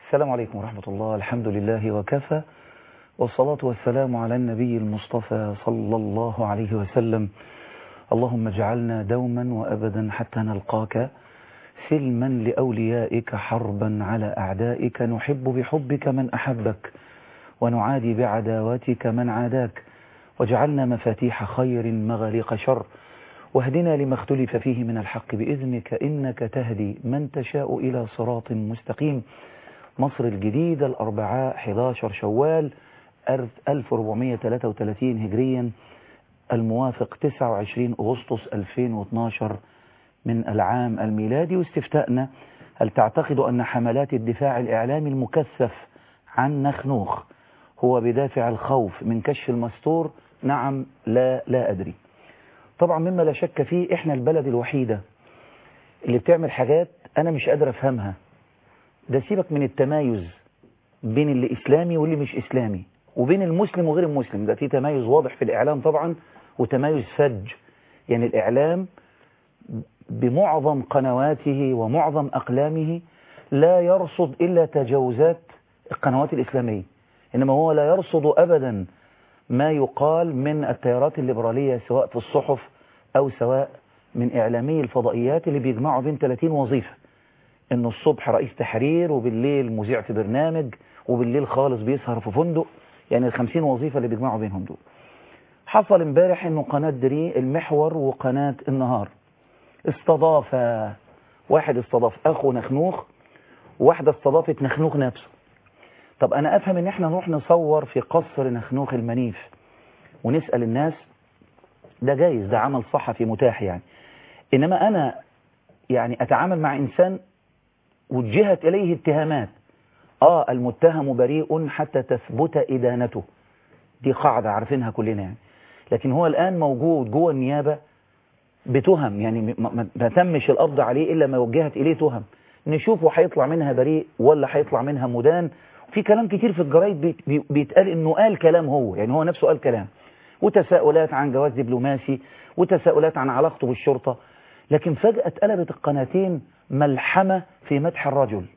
السلام عليكم ورحمة الله الحمد لله وكفى والصلاة والسلام على النبي المصطفى صلى الله عليه وسلم اللهم اجعلنا دوما وأبدا حتى نلقاك سلما لأوليائك حربا على أعدائك نحب بحبك من أحبك ونعادي بعداوتك من عاداك واجعلنا مفاتيح خير مغاليق شر واهدنا لما اختلف فيه من الحق بإذنك إنك تهدي من تشاء إلى صراط مستقيم مصر الجديدة الأربعاء 11 شوال 1433 هجريا الموافق 29 أغسطس 2012 من العام الميلادي واستفتاءنا هل تعتقد أن حملات الدفاع الإعلامي المكثف عن نخنوخ هو بدافع الخوف من كشف المستور نعم لا لا أدري طبعا مما لا شك فيه إحنا البلد الوحيدة اللي بتعمل حاجات أنا مش قادر أفهمها ده سيبك من التمايز بين اللي إسلامي واللي مش إسلامي وبين المسلم وغير المسلم ده في تمايز واضح في الإعلام طبعا وتمايز فج يعني الإعلام بمعظم قنواته ومعظم أقلامه لا يرصد إلا تجاوزات القنوات الإسلامية إنما هو لا يرصد أبدا ما يقال من التيارات الليبرالية سواء في الصحف أو سواء من إعلامي الفضائيات اللي بيجمعوا بين 30 وظيفة إنه الصبح رئيس تحرير وبالليل مذيع في برنامج وبالليل خالص بيسهر في فندق يعني الخمسين وظيفة اللي بيجمعوا بينهم دول حصل امبارح إنه قناة دري المحور وقناة النهار استضاف واحد استضاف أخو نخنوخ وواحدة استضافت نخنوخ نفسه طب أنا أفهم إن إحنا نروح نصور في قصر نخنوخ المنيف ونسأل الناس ده جايز ده عمل صحفي متاح يعني إنما أنا يعني أتعامل مع إنسان وجهت إليه اتهامات آه المتهم بريء حتى تثبت إدانته دي قاعدة عارفينها كلنا يعني لكن هو الآن موجود جوه النيابة بتهم يعني ما تمش القبض عليه إلا ما وجهت إليه تهم نشوفه هيطلع منها بريء ولا هيطلع منها مدان في كلام كتير في الجرايد بيتقال انه قال كلام هو يعني هو نفسه قال كلام وتساؤلات عن جواز دبلوماسي وتساؤلات عن علاقته بالشرطة لكن فجأة اتقلبت القناتين ملحمة في مدح الرجل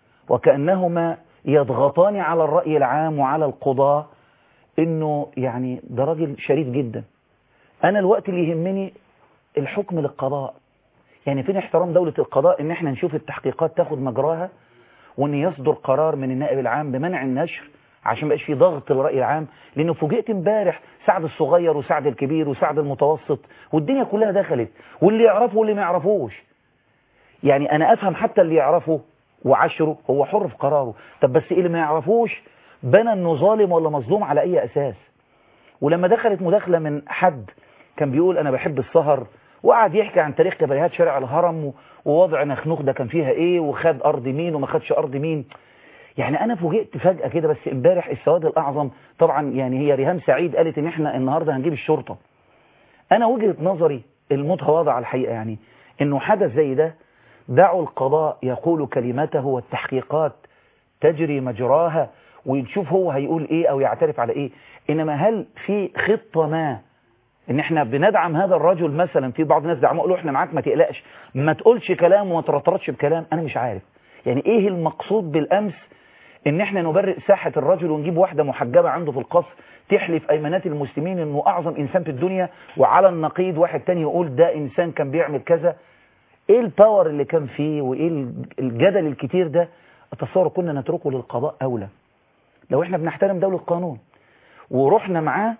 وكأنهما يضغطان على الرأي العام وعلى القضاء انه يعني ده راجل شريف جدا انا الوقت اللي يهمني الحكم للقضاء يعني فين احترام دولة القضاء ان احنا نشوف التحقيقات تاخد مجراها وان يصدر قرار من النائب العام بمنع النشر عشان ما في ضغط للرأي العام لانه فوجئت امبارح سعد الصغير وسعد الكبير وسعد المتوسط والدنيا كلها دخلت واللي يعرفه واللي ما يعرفوش يعني انا افهم حتى اللي يعرفه وعشره هو حر في قراره طب بس اللي ما يعرفوش بنى انه ظالم ولا مظلوم على اي اساس ولما دخلت مداخلة من حد كان بيقول انا بحب السهر وقعد يحكي عن تاريخ كباريهات شارع الهرم ووضع نخنوخ ده كان فيها ايه وخد ارض مين وما خدش ارض مين يعني انا فوجئت فجأة كده بس امبارح السواد الاعظم طبعا يعني هي ريهام سعيد قالت ان احنا النهاردة هنجيب الشرطة انا وجهة نظري المتواضعة على الحقيقة يعني انه حدث زي ده دعوا القضاء يقول كلمته والتحقيقات تجري مجراها ونشوف هو هيقول ايه او يعترف على ايه انما هل في خطة ما ان احنا بندعم هذا الرجل مثلا في بعض الناس دعموا قالوا احنا معاك ما تقلقش ما تقولش كلام وما ترطرطش بكلام انا مش عارف يعني ايه المقصود بالامس ان احنا نبرئ ساحة الرجل ونجيب واحدة محجبة عنده في القصر تحلف ايمانات المسلمين انه اعظم انسان في الدنيا وعلى النقيض واحد تاني يقول ده انسان كان بيعمل كذا ايه الباور اللي كان فيه وايه الجدل الكتير ده اتصور كنا نتركه للقضاء اولى لو احنا بنحترم دولة القانون ورحنا معاه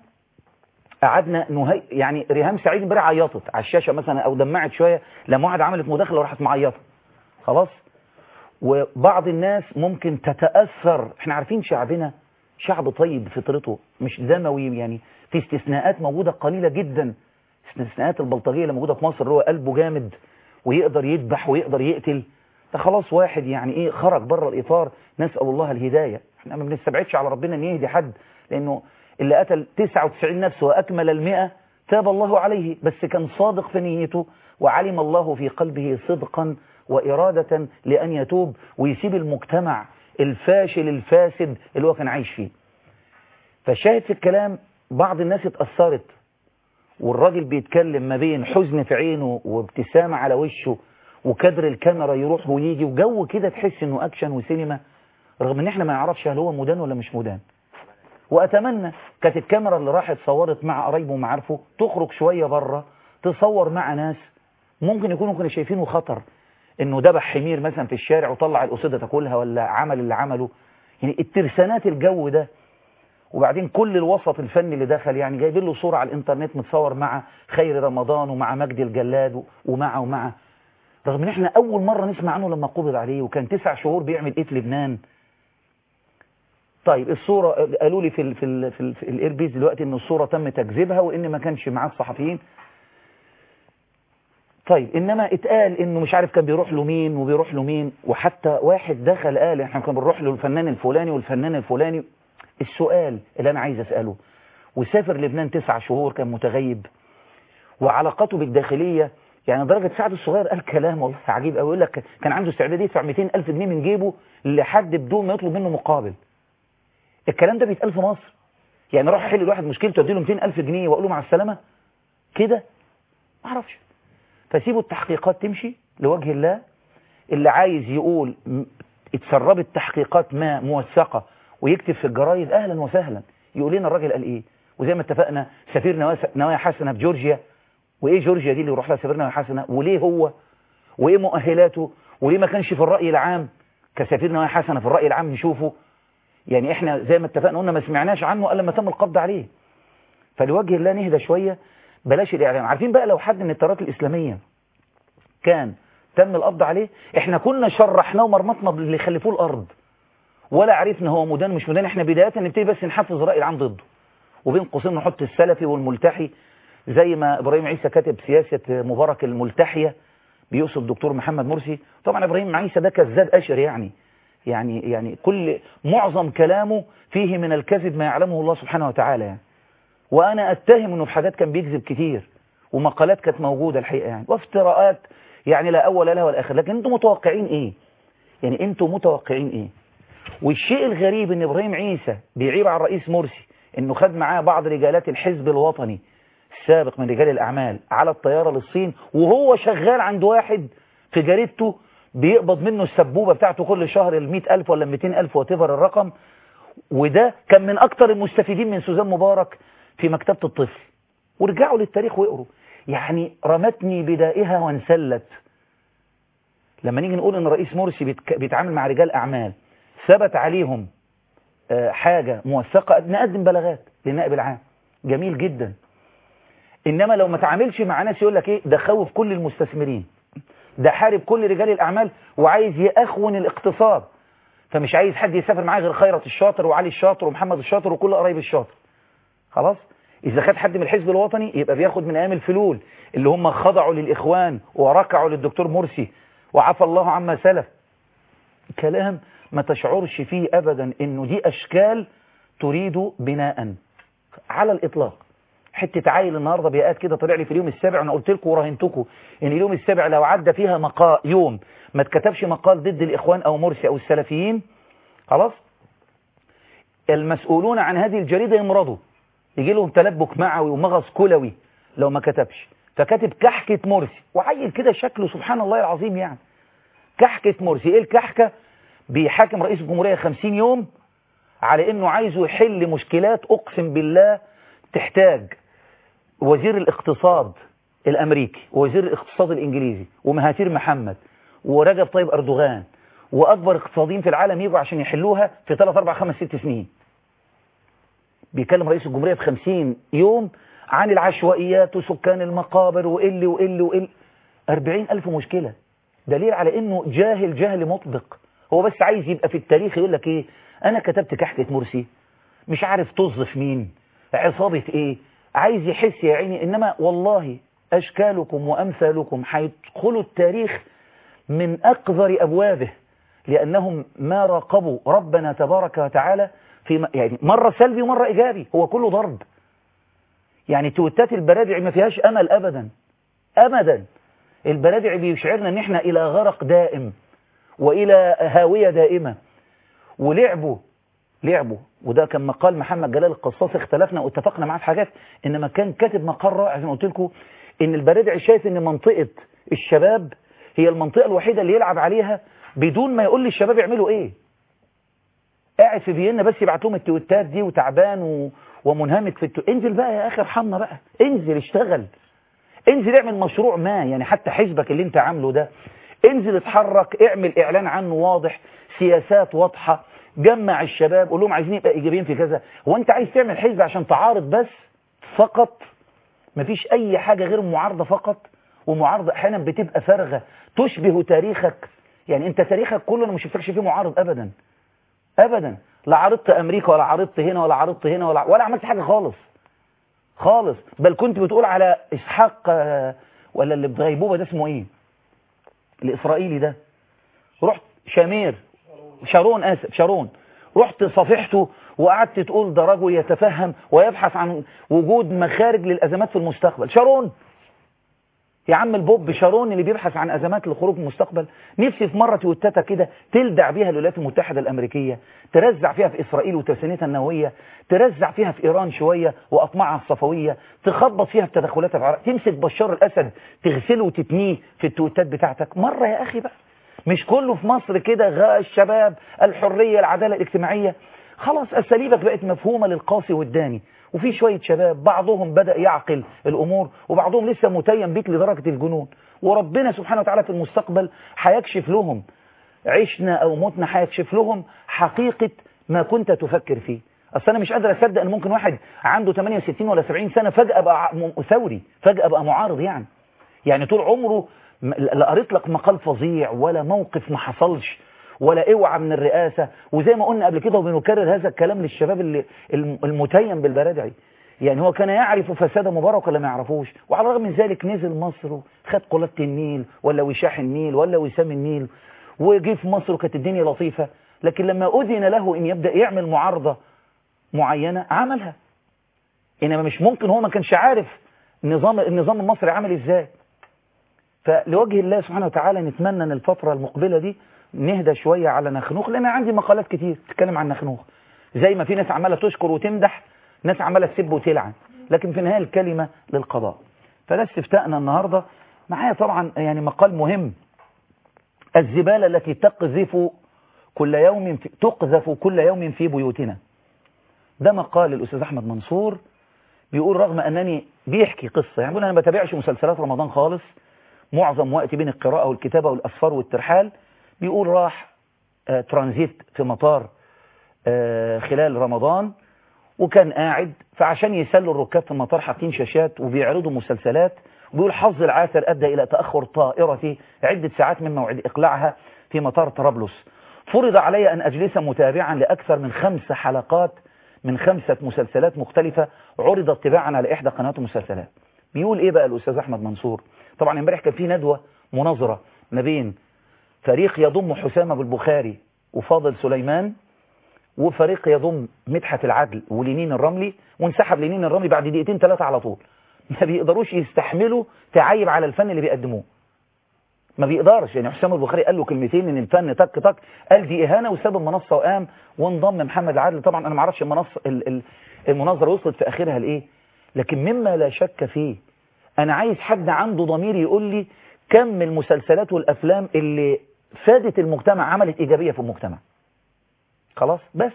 قعدنا نهي يعني ريهام سعيد امبارح عيطت على الشاشه مثلا او دمعت شويه لما واحده عملت مداخله وراحت معيطه خلاص وبعض الناس ممكن تتاثر احنا عارفين شعبنا شعب طيب فطرته مش دموي يعني في استثناءات موجوده قليله جدا استثناءات البلطجيه اللي موجوده في مصر اللي هو قلبه جامد ويقدر يذبح ويقدر يقتل ده خلاص واحد يعني ايه خرج بره الاطار نسال الله الهدايه احنا ما بنستبعدش على ربنا ان يهدي حد لانه اللي قتل 99 نفس وأكمل المئة تاب الله عليه بس كان صادق في نيته وعلم الله في قلبه صدقا وإرادة لأن يتوب ويسيب المجتمع الفاشل الفاسد اللي هو كان عايش فيه فشاهد في الكلام بعض الناس اتأثرت والراجل بيتكلم ما بين حزن في عينه وابتسامة على وشه وكادر الكاميرا يروح ويجي وجو كده تحس انه اكشن وسينما رغم ان احنا ما نعرفش هل هو مدان ولا مش مدان واتمنى كانت الكاميرا اللي راحت صورت مع قرايبه ومعارفه تخرج شويه بره تصور مع ناس ممكن يكونوا كانوا شايفينه خطر انه ذبح حمير مثلا في الشارع وطلع الاسده تاكلها ولا عمل اللي عمله يعني الترسانات الجو ده وبعدين كل الوسط الفني اللي دخل يعني جايبين له صوره على الانترنت متصور مع خير رمضان ومع مجدي الجلاد ومع ومع رغم ان احنا اول مره نسمع عنه لما قبض عليه وكان تسع شهور بيعمل ايه في لبنان طيب الصوره قالوا لي في ال في ال في, ال في الايربيز دلوقتي ان الصوره تم تكذيبها وان ما كانش معاه الصحفيين طيب انما اتقال انه مش عارف كان بيروح له مين وبيروح له مين وحتى واحد دخل قال احنا كنا بنروح له الفنان الفلاني والفنان الفلاني السؤال اللي انا عايز اساله وسافر لبنان تسع شهور كان متغيب وعلاقته بالداخليه يعني درجة سعد الصغير قال كلام والله عجيب قوي يقول لك كان عنده استعداد يدفع 200 ألف جنيه من جيبه لحد بدون ما يطلب منه مقابل الكلام ده بيتقال في مصر يعني راح احل الواحد مشكلته اديله 200 ألف جنيه واقول له مع السلامة كده ما اعرفش فسيبوا التحقيقات تمشي لوجه الله اللي عايز يقول اتسربت تحقيقات ما موثقة ويكتب في الجرايد اهلا وسهلا يقول لنا الراجل قال ايه وزي ما اتفقنا سفير نوايا حسنة في جورجيا وايه جورجيا دي اللي يروح لها سفير نوايا حسنة وليه هو وايه مؤهلاته وليه ما كانش في الرأي العام كسفير نوايا حسنة في الرأي العام نشوفه يعني احنا زي ما اتفقنا قلنا ما سمعناش عنه الا لما تم القبض عليه فلوجه الله نهدى شوية بلاش الاعلام عارفين بقى لو حد من التيارات الاسلامية كان تم القبض عليه احنا كنا شرحناه ومرمطنا اللي خلفوه الارض ولا عرفنا هو مدان مش مدان احنا بداية نبتدي بس نحفظ الرأي العام ضده وبين قوسين نحط السلفي والملتحي زي ما ابراهيم عيسى كاتب سياسة مبارك الملتحية بيقصد الدكتور محمد مرسي طبعا ابراهيم عيسى ده كذاب اشر يعني يعني يعني كل معظم كلامه فيه من الكذب ما يعلمه الله سبحانه وتعالى يعني وانا اتهم انه في حاجات كان بيكذب كتير ومقالات كانت موجودة الحقيقة يعني وافتراءات يعني لا اول لها ولا اخر لكن انتم متوقعين ايه يعني انتم متوقعين ايه والشيء الغريب ان ابراهيم عيسى بيعيب على الرئيس مرسي انه خد معاه بعض رجالات الحزب الوطني السابق من رجال الاعمال على الطيارة للصين وهو شغال عند واحد في جريدته بيقبض منه السبوبة بتاعته كل شهر ال ألف ولا 200 ألف وتفر الرقم وده كان من أكتر المستفيدين من سوزان مبارك في مكتبة الطفل ورجعوا للتاريخ ويقروا يعني رمتني بدائها وانسلت لما نيجي نقول ان رئيس مرسي بيتعامل مع رجال اعمال ثبت عليهم حاجة موثقة نقدم بلاغات للنائب العام جميل جدا انما لو ما تعاملش مع ناس يقول لك ايه ده خوف كل المستثمرين ده حارب كل رجال الاعمال وعايز يأخون الاقتصاد فمش عايز حد يسافر معاه غير خيرت الشاطر وعلي الشاطر ومحمد الشاطر وكل قرايب الشاطر خلاص إذا خد حد من الحزب الوطني يبقى بياخد من أيام الفلول اللي هم خضعوا للإخوان وركعوا للدكتور مرسي وعفى الله عما سلف كلام ما تشعرش فيه أبدا إنه دي أشكال تريد بناء على الإطلاق حتة عيل النهاردة بيقات كده طلع لي في اليوم السابع أنا قلت لكم وراهنتكم إن اليوم السابع لو عدى فيها مقال يوم ما اتكتبش مقال ضد الإخوان أو مرسي أو السلفيين خلاص المسؤولون عن هذه الجريدة يمرضوا يجي لهم تلبك معوي ومغص كلوي لو ما كتبش فكاتب كحكة مرسي وعيل كده شكله سبحان الله العظيم يعني كحكة مرسي ايه الكحكة بيحاكم رئيس الجمهورية 50 يوم على انه عايزه يحل مشكلات اقسم بالله تحتاج وزير الاقتصاد الامريكي ووزير الاقتصاد الانجليزي ومهاتير محمد ورجب طيب اردوغان واكبر اقتصاديين في العالم يجوا عشان يحلوها في 3 4 5 6 سنين بيكلم رئيس الجمهورية في 50 يوم عن العشوائيات وسكان المقابر وإل وإل وإل 40 ألف مشكلة دليل على إنه جاهل جهل مطبق هو بس عايز يبقى في التاريخ يقول لك إيه أنا كتبت كحكة مرسي مش عارف توظف مين عصابة إيه عايز يحس يا عيني إنما والله أشكالكم وأمثالكم هيدخلوا التاريخ من أقذر أبوابه لأنهم ما راقبوا ربنا تبارك وتعالى في يعني مرة سلبي ومرة إيجابي هو كله ضرب يعني توتات البرادع ما فيهاش أمل أبدا أبدا البرادع بيشعرنا ان احنا إلى غرق دائم وإلى هاوية دائمة ولعبوا لعبوا وده كان مقال محمد جلال القصاص اختلفنا واتفقنا معاه في حاجات انما كان كاتب مقال رائع زي ما قلت لكم ان البرادع شايف ان منطقة الشباب هي المنطقة الوحيدة اللي يلعب عليها بدون ما يقول للشباب يعملوا ايه قاعد في فيينا بس يبعت لهم التويتات دي وتعبان و... ومنهمك في التو... انزل بقى يا اخي ارحمنا بقى انزل اشتغل انزل اعمل مشروع ما يعني حتى حزبك اللي انت عامله ده انزل اتحرك اعمل اعلان عنه واضح سياسات واضحة جمع الشباب قول لهم عايزين يبقى ايجابيين في كذا هو انت عايز تعمل حزب عشان تعارض بس فقط مفيش اي حاجة غير معارضة فقط ومعارضة احيانا بتبقى فارغة تشبه تاريخك يعني انت تاريخك كله انا ما شفتكش فيه معارض ابدا ابدا لا عارضت امريكا ولا عارضت هنا ولا عارضت هنا ولا ولا عملت حاجة خالص خالص بل كنت بتقول على اسحاق آه، ولا اللي بغيبوبة ده اسمه ايه الاسرائيلي ده رحت شامير شارون اسف شارون رحت صافحته وقعدت تقول ده رجل يتفهم ويبحث عن وجود مخارج للازمات في المستقبل شارون يا عم البوب شارون اللي بيبحث عن ازمات للخروج من المستقبل نفسي في مره تويتاتا كده تلدع بيها الولايات المتحده الامريكيه ترزع فيها في اسرائيل وترسانتها النوويه ترزع فيها في ايران شويه واطماعها الصفويه تخبط فيها في تدخلاتها في العراق تمسك بشار الاسد تغسله وتتنيه في التويتات بتاعتك مره يا اخي بقى مش كله في مصر كده غاء الشباب الحريه العداله الاجتماعيه خلاص اساليبك بقت مفهومه للقاسي والداني وفي شوية شباب بعضهم بدأ يعقل الأمور وبعضهم لسه متيم بيك لدرجة الجنون وربنا سبحانه وتعالى في المستقبل هيكشف لهم عشنا أو متنا هيكشف لهم حقيقة ما كنت تفكر فيه أصل أنا مش قادر أصدق أن ممكن واحد عنده 68 ولا 70 سنة فجأة بقى م- ثوري فجأة بقى معارض يعني يعني طول عمره م- لا قريت لك مقال فظيع ولا موقف ما حصلش ولا اوعى من الرئاسة وزي ما قلنا قبل كده وبنكرر هذا الكلام للشباب اللي الم- المتيم بالبرادعي يعني هو كان يعرف فساد مبارك ولا ما يعرفوش وعلى الرغم من ذلك نزل مصر وخد قلادة النيل ولا وشاح النيل ولا وسام النيل وجي في مصر وكانت الدنيا لطيفة لكن لما أذن له أن يبدأ يعمل معارضة معينة عملها إنما مش ممكن هو ما كانش عارف النظام النظام المصري عامل إزاي فلوجه الله سبحانه وتعالى نتمنى ان الفترة المقبلة دي نهدى شوية على نخنوخ لان عندي مقالات كتير تتكلم عن نخنوخ زي ما في ناس عمالة تشكر وتمدح ناس عمالة تسب وتلعن لكن في النهاية الكلمة للقضاء فده استفتاءنا النهاردة معايا طبعا يعني مقال مهم الزبالة التي تقذف كل يوم في تقذف كل يوم في بيوتنا ده مقال الأستاذ أحمد منصور بيقول رغم أنني بيحكي قصة يعني بيقول أنا ما بتابعش مسلسلات رمضان خالص معظم وقتي بين القراءة والكتابة والأسفار والترحال بيقول راح آه ترانزيت في مطار آه خلال رمضان وكان قاعد فعشان يسلوا الركاب في المطار حاطين شاشات وبيعرضوا مسلسلات وبيقول حظ العاثر أدى إلى تأخر طائرتي عدة ساعات من موعد إقلاعها في مطار طرابلس فرض علي أن أجلس متابعا لأكثر من خمس حلقات من خمسة مسلسلات مختلفة عرضت تباعا على إحدى قنوات المسلسلات بيقول إيه بقى الأستاذ أحمد منصور طبعا امبارح كان في ندوة مناظرة ما بين فريق يضم حسام أبو البخاري وفاضل سليمان وفريق يضم مدحت العدل ولينين الرملي وانسحب لينين الرملي بعد دقيقتين ثلاثة على طول ما بيقدروش يستحملوا تعيب على الفن اللي بيقدموه ما بيقدرش يعني حسام البخاري قال له كلمتين ان الفن تك تك قال دي اهانه وساب المنصه وقام وانضم محمد عادل طبعا انا ما اعرفش المنصه ال- ال- المناظره وصلت في اخرها لايه لكن مما لا شك فيه انا عايز حد عنده ضمير يقول لي كم المسلسلات والافلام اللي فادت المجتمع عملت ايجابيه في المجتمع خلاص بس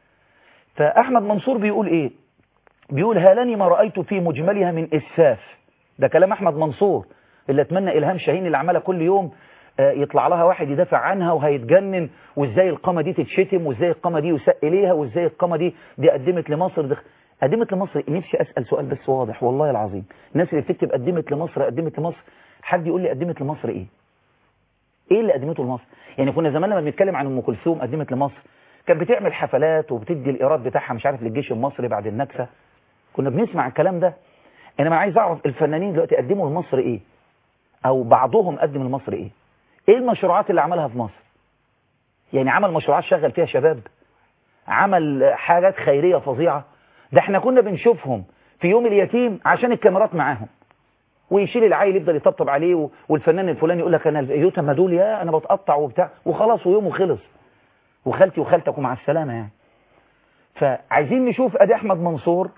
فاحمد منصور بيقول ايه بيقول هالني ما رايت في مجملها من اسفاف ده كلام احمد منصور اللي اتمنى الهام شاهين اللي عماله كل يوم آه، يطلع لها واحد يدافع عنها وهيتجنن وازاي القامه دي تتشتم وازاي القامه دي يساء اليها وازاي القامه دي دي قدمت لمصر دخ... قدمت لمصر نفسي اسال سؤال بس واضح والله العظيم الناس اللي بتكتب قدمت لمصر قدمت لمصر حد يقول لي قدمت لمصر ايه ايه اللي قدمته لمصر يعني كنا زمان لما بنتكلم عن ام كلثوم قدمت لمصر كانت بتعمل حفلات وبتدي الايراد بتاعها مش عارف للجيش المصري بعد النكسه كنا بنسمع الكلام ده انما عايز اعرف الفنانين دلوقتي قدموا لمصر ايه او بعضهم قدم لمصر ايه ايه المشروعات اللي عملها في مصر يعني عمل مشروعات شغل فيها شباب عمل حاجات خيرية فظيعة ده احنا كنا بنشوفهم في يوم اليتيم عشان الكاميرات معاهم ويشيل العيل يفضل يطبطب عليه و- والفنان الفلاني يقول لك انا اليوتما دول يا انا بتقطع وبتاع وخلاص ويومه خلص وخالتي وخالتك ومع السلامة يعني فعايزين نشوف ادي احمد منصور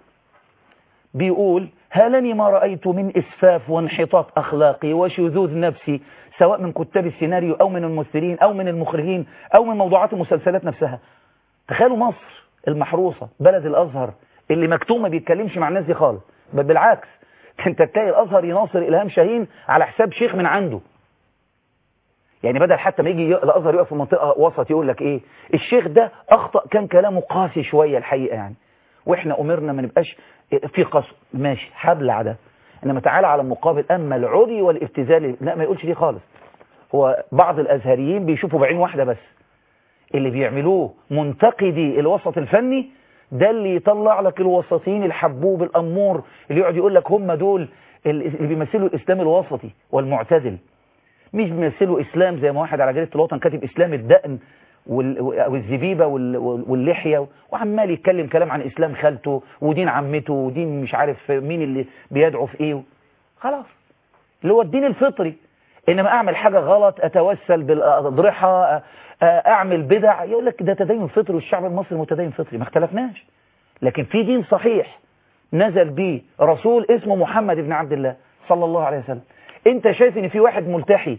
بيقول هلني ما رأيت من إسفاف وانحطاط أخلاقي وشذوذ نفسي سواء من كتاب السيناريو أو من الممثلين أو من المخرجين أو من موضوعات المسلسلات نفسها تخيلوا مصر المحروسة بلد الازهر اللي مكتوم ما بيتكلمش مع الناس دي خالص بل بالعكس انت تلاقي الازهر يناصر الهام شاهين على حساب شيخ من عنده يعني بدل حتى ما يجي الازهر يقف في منطقه وسط يقول لك ايه الشيخ ده اخطا كان كلامه قاسي شويه الحقيقه يعني واحنا امرنا ما نبقاش في قسو ماشي هبلع ده انما تعالى على المقابل اما العري والابتذال لا ما يقولش دي خالص هو بعض الازهريين بيشوفوا بعين واحده بس اللي بيعملوه منتقدي الوسط الفني ده اللي يطلع لك الوسطيين الحبوب الامور اللي يقعد يقول لك هم دول اللي بيمثلوا الاسلام الوسطي والمعتدل مش بيمثلوا اسلام زي ما واحد على جريده الوطن كاتب اسلام الدقن والزبيبه واللحيه وعمال يتكلم كلام عن اسلام خالته ودين عمته ودين مش عارف مين اللي بيدعو في ايه خلاص اللي هو الدين الفطري انما اعمل حاجه غلط اتوسل بالاضرحه اعمل بدع يقول لك ده تدين فطري والشعب المصري متدين فطري ما اختلفناش لكن في دين صحيح نزل بيه رسول اسمه محمد بن عبد الله صلى الله عليه وسلم انت شايف ان في واحد ملتحي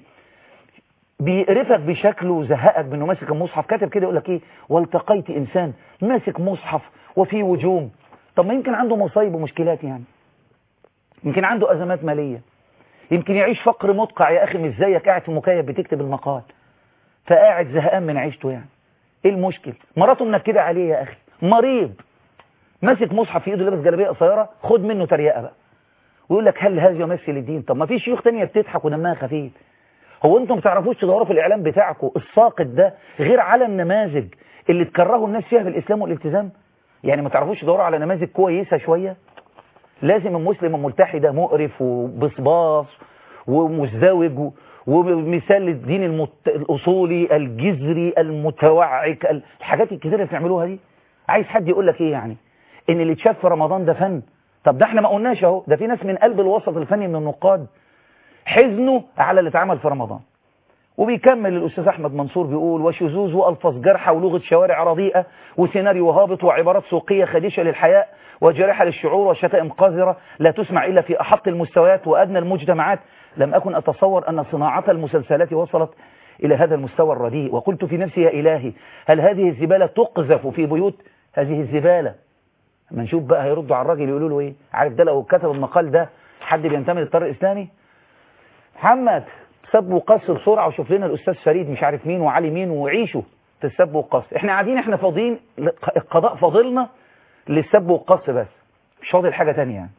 بيقرفك بشكله وزهقك بانه ماسك المصحف كاتب كده يقول لك ايه والتقيت انسان ماسك مصحف وفيه وجوم طب ما يمكن عنده مصايب ومشكلات يعني يمكن عنده ازمات ماليه يمكن يعيش فقر مدقع يا اخي مش زيك قاعد في مكيف بتكتب المقال فقاعد زهقان من عيشته يعني ايه المشكل مراته منكده عليه يا اخي مريض ماسك مصحف في ايده لابس جلابيه قصيره خد منه تريقه بقى ويقول لك هل هذا يمثل الدين طب ما في شيوخ تانية بتضحك ودمها خفيف هو انتم ما تعرفوش تدوروا في الاعلام بتاعكم الساقط ده غير على النماذج اللي تكرهوا الناس فيها بالاسلام والالتزام يعني ما تعرفوش تدوروا على نماذج كويسه شويه لازم المسلم الملتحي ده مقرف وبصباص ومزدوج ومثال للدين المت... الاصولي الجذري المتوعك الحاجات الكتيره اللي بتعملوها دي عايز حد يقول لك ايه يعني ان اللي اتشاف في رمضان ده فن طب ده احنا ما قلناش اهو ده في ناس من قلب الوسط الفني من النقاد حزنوا على اللي اتعمل في رمضان وبيكمل الأستاذ أحمد منصور بيقول وشذوذ وألفاظ جارحة ولغة شوارع رديئة وسيناريو هابط وعبارات سوقية خديشة للحياء وجارحة للشعور وشتائم قذرة لا تسمع إلا في أحط المستويات وأدنى المجتمعات لم أكن أتصور أن صناعة المسلسلات وصلت إلى هذا المستوى الرديء وقلت في نفسي يا إلهي هل هذه الزبالة تقذف في بيوت هذه الزبالة اما نشوف بقى هيردوا على الراجل يقولوا له إيه عارف ده لو كتب المقال ده حد بينتمي للطريق الإسلامي محمد سب وقص بسرعة وشوف لنا الأستاذ فريد مش عارف مين وعلي مين وعيشوا في السب والقص احنا قاعدين احنا فاضيين القضاء فاضلنا للسب والقص بس مش فاضل حاجة تانية يعني.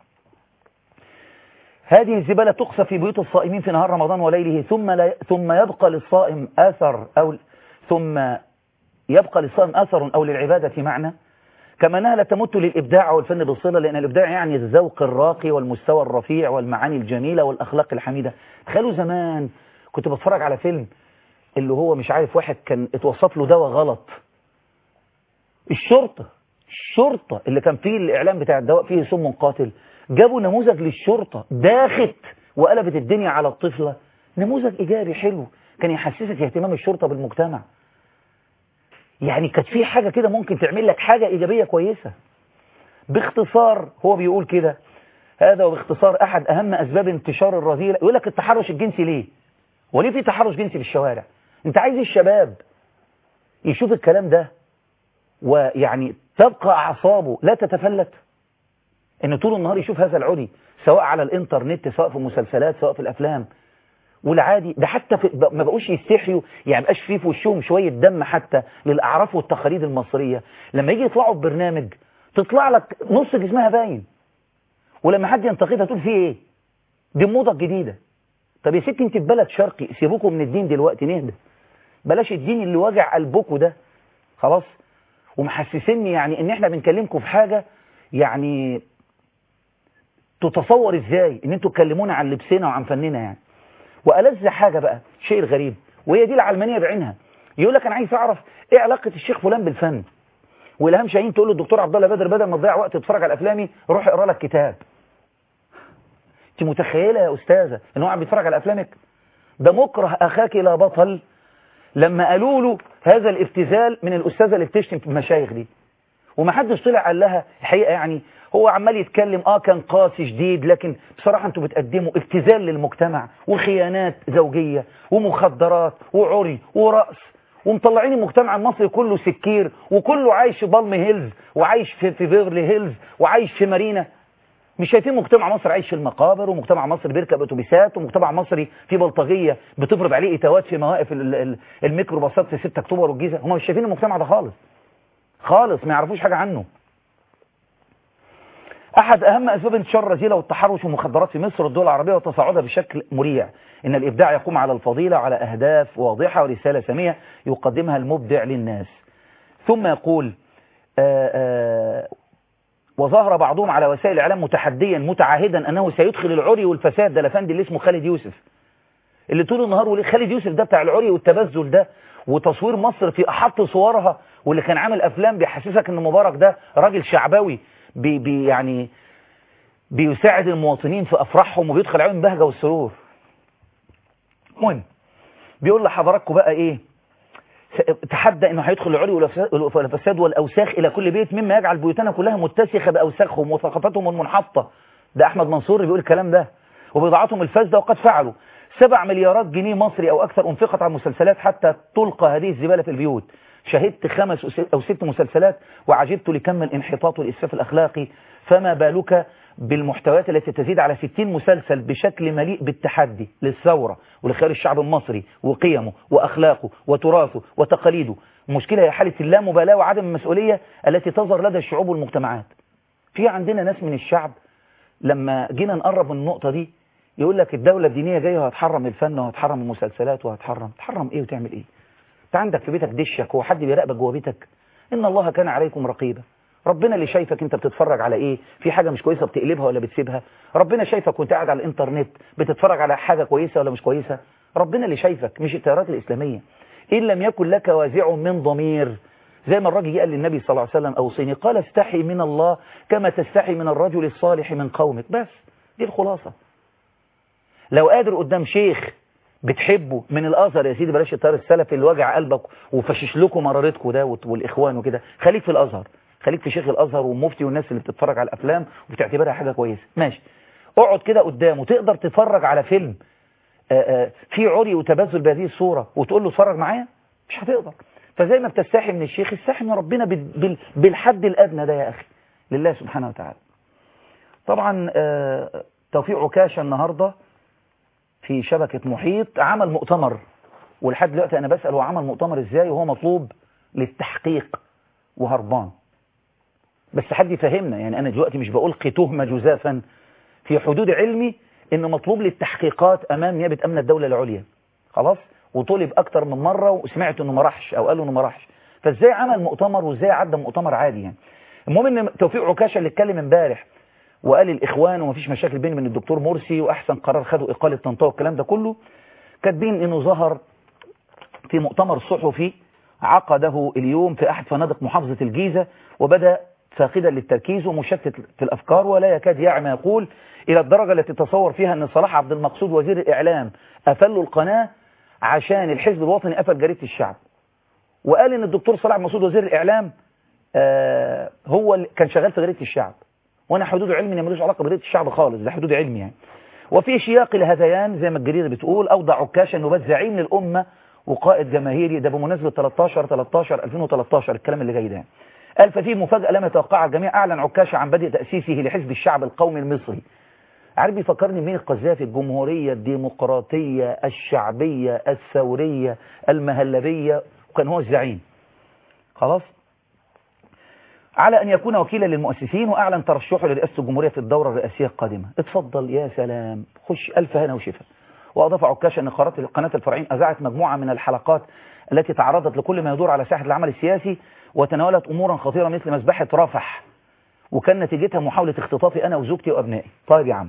هذه الزبالة تقصى في بيوت الصائمين في نهار رمضان وليله ثم لا ثم يبقى للصائم أثر أو ثم يبقى للصائم أثر أو للعبادة معنى كما أنها لا تمت للإبداع والفن بالصلة لأن الإبداع يعني الذوق الراقي والمستوى الرفيع والمعاني الجميلة والأخلاق الحميدة تخيلوا زمان كنت بتفرج على فيلم اللي هو مش عارف واحد كان اتوصف له دواء غلط الشرطة الشرطة اللي كان فيه الإعلام بتاع الدواء فيه سم قاتل جابوا نموذج للشرطة داخت وقلبت الدنيا على الطفلة نموذج إيجابي حلو كان يحسسك اهتمام الشرطة بالمجتمع يعني كانت في حاجة كده ممكن تعمل لك حاجة إيجابية كويسة باختصار هو بيقول كده هذا وباختصار أحد أهم أسباب انتشار الرذيلة يقول لك التحرش الجنسي ليه وليه في تحرش جنسي في الشوارع انت عايز الشباب يشوف الكلام ده ويعني تبقى أعصابه لا تتفلت ان طول النهار يشوف هذا العري سواء على الانترنت سواء في المسلسلات سواء في الافلام والعادي ده حتى في ما بقوش يستحيوا يعني بقاش فيه في وشهم شويه دم حتى للاعراف والتقاليد المصريه لما يجي يطلعوا ببرنامج تطلع لك نص جسمها باين ولما حد ينتقدها تقول فيه ايه دي الموضه الجديده طب يا ستي انت في بلد شرقي سيبوكم من الدين دلوقتي نهدى بلاش الدين اللي واجع قلبكم ده خلاص ومحسسني يعني ان احنا بنكلمكم في حاجه يعني تتصور ازاي ان انتوا تكلمونا عن لبسنا وعن فننا يعني والذ حاجه بقى شيء الغريب وهي دي العلمانيه بعينها يقول لك انا عايز اعرف ايه علاقه الشيخ فلان بالفن والهام شاهين تقول له الدكتور عبد الله بدر بدل ما تضيع وقت تتفرج على افلامي روح اقرا لك كتاب انت متخيله يا استاذه ان هو عم بيتفرج على افلامك ده مكره اخاك لا بطل لما قالوا له هذا الابتذال من الاستاذه اللي بتشتم في المشايخ دي وما حدش طلع قال لها الحقيقه يعني هو عمال يتكلم اه كان قاسي شديد لكن بصراحة انتوا بتقدموا ابتذال للمجتمع وخيانات زوجية ومخدرات وعري ورأس ومطلعين المجتمع المصري كله سكير وكله عايش في بالم هيلز وعايش في, في بيفرلي هيلز وعايش في مارينا مش شايفين مجتمع مصر عايش في المقابر ومجتمع مصر بيركب اتوبيسات ومجتمع مصري في بلطجيه بتفرض عليه اتوات في مواقف ال- ال- الميكروباصات في 6 اكتوبر والجيزه هم مش شايفين المجتمع ده خالص خالص ما يعرفوش حاجه عنه أحد أهم أسباب انتشار الرذيلة والتحرش والمخدرات في مصر والدول العربية وتصاعدها بشكل مريع إن الإبداع يقوم على الفضيلة وعلى أهداف واضحة ورسالة سامية يقدمها المبدع للناس ثم يقول آآ آآ وظهر بعضهم على وسائل الإعلام متحديا متعاهدا أنه سيدخل العري والفساد ده الأفندي اللي اسمه خالد يوسف اللي طول النهار وليه خالد يوسف ده بتاع العري والتبذل ده وتصوير مصر في أحط صورها واللي كان عامل أفلام بيحسسك إن مبارك ده راجل شعبوي بي بي يعني بيساعد المواطنين في أفراحهم وبيدخل عليهم البهجة والسرور المهم بيقول لحضراتكم بقى إيه س- تحدى انه هيدخل العري والفساد- والفساد والاوساخ الى كل بيت مما يجعل بيوتنا كلها متسخه باوساخهم وثقافتهم المنحطه ده احمد منصور بيقول الكلام ده وبضاعتهم الفاسده وقد فعلوا سبع مليارات جنيه مصري او اكثر انفقت على المسلسلات حتى تلقى هذه الزباله في البيوت شهدت خمس وس- او ست مسلسلات وعجبت لكم الانحطاط والاسفاف الاخلاقي فما بالك بالمحتويات التي تزيد على 60 مسلسل بشكل مليء بالتحدي للثورة ولخير الشعب المصري وقيمه وأخلاقه وتراثه وتقاليده المشكلة هي حالة اللامبالاة وعدم المسؤولية التي تظهر لدى الشعوب والمجتمعات في عندنا ناس من الشعب لما جينا نقرب من النقطة دي يقول لك الدولة الدينية جاية وهتحرم الفن وهتحرم المسلسلات وهتحرم تحرم ايه وتعمل ايه انت عندك في بيتك دشك هو حد بيراقبك جوه بيتك ان الله كان عليكم رقيبا ربنا اللي شايفك انت بتتفرج على ايه في حاجة مش كويسة بتقلبها ولا بتسيبها ربنا شايفك وانت قاعد على الانترنت بتتفرج على حاجة كويسة ولا مش كويسة ربنا اللي شايفك مش التيارات الإسلامية إن لم يكن لك وازع من ضمير زي ما الراجل قال للنبي صلى الله عليه وسلم أوصيني قال استحي من الله كما تستحي من الرجل الصالح من قومك بس دي الخلاصة لو قادر قدام شيخ بتحبه من الازهر يا سيدي بلاش التيار السلفي اللي وجع قلبك وفشش لكم مرارتكم ده وت- والاخوان وكده خليك في الازهر خليك في شيخ الازهر ومفتي والناس اللي بتتفرج على الافلام وبتعتبرها حاجه كويسه ماشي اقعد كده قدامه تقدر تتفرج على فيلم آآ آآ في عري وتبذل بهذه الصوره وتقول له اتفرج معايا مش هتقدر فزي ما بتستحي من الشيخ استحي من ربنا بال- بال- بالحد الادنى ده يا اخي لله سبحانه وتعالى طبعا آه، توفيق عكاشة النهاردة في شبكة محيط عمل مؤتمر ولحد دلوقتي أنا بسأل هو عمل مؤتمر إزاي وهو مطلوب للتحقيق وهربان بس حد يفهمنا يعني أنا دلوقتي مش بألقي تهمة جزافا في حدود علمي إنه مطلوب للتحقيقات أمام نيابة أمن الدولة العليا خلاص وطلب أكتر من مرة وسمعت إنه ما راحش أو قالوا إنه ما راحش فإزاي عمل مؤتمر وإزاي عدى مؤتمر عادي يعني المهم إن توفيق عكاشة اللي اتكلم امبارح وقال الإخوان ومفيش مشاكل بيني وبين الدكتور مرسي وأحسن قرار خدوا إقالة طنطاوي والكلام ده كله كاتبين إنه ظهر في مؤتمر صحفي عقده اليوم في أحد فنادق محافظة الجيزة وبدأ فاقدا للتركيز ومشتت في الأفكار ولا يكاد يعي ما يقول إلى الدرجة التي تصور فيها أن صلاح عبد المقصود وزير الإعلام أفلوا القناة عشان الحزب الوطني قفل جريدة الشعب وقال إن الدكتور صلاح عبد المقصود وزير الإعلام آه هو اللي كان شغال في جريدة الشعب وانا حدود علمي ملوش علاقه بجريده الشعب خالص ده حدود علمي يعني وفي سياق الهذيان زي ما الجريده بتقول اوضع عكاشا انه بس زعيم للامه وقائد جماهيري ده بمناسبه 13 13 2013 الكلام اللي جاي ده قال ففي مفاجاه لم يتوقعها الجميع اعلن عكاشة عن بدء تاسيسه لحزب الشعب القومي المصري عارف بيفكرني مين القذافي الجمهوريه الديمقراطيه الشعبيه الثوريه المهلبيه وكان هو الزعيم خلاص على أن يكون وكيلا للمؤسسين وأعلن ترشحه لرئاسة الجمهورية في الدورة الرئاسية القادمة اتفضل يا سلام خش ألف هنا وشفا وأضاف عكاشة أن قناة الفرعين أذاعت مجموعة من الحلقات التي تعرضت لكل ما يدور على ساحة العمل السياسي وتناولت أمورا خطيرة مثل مذبحة رفح وكان نتيجتها محاولة اختطافي أنا وزوجتي وأبنائي طيب يا عم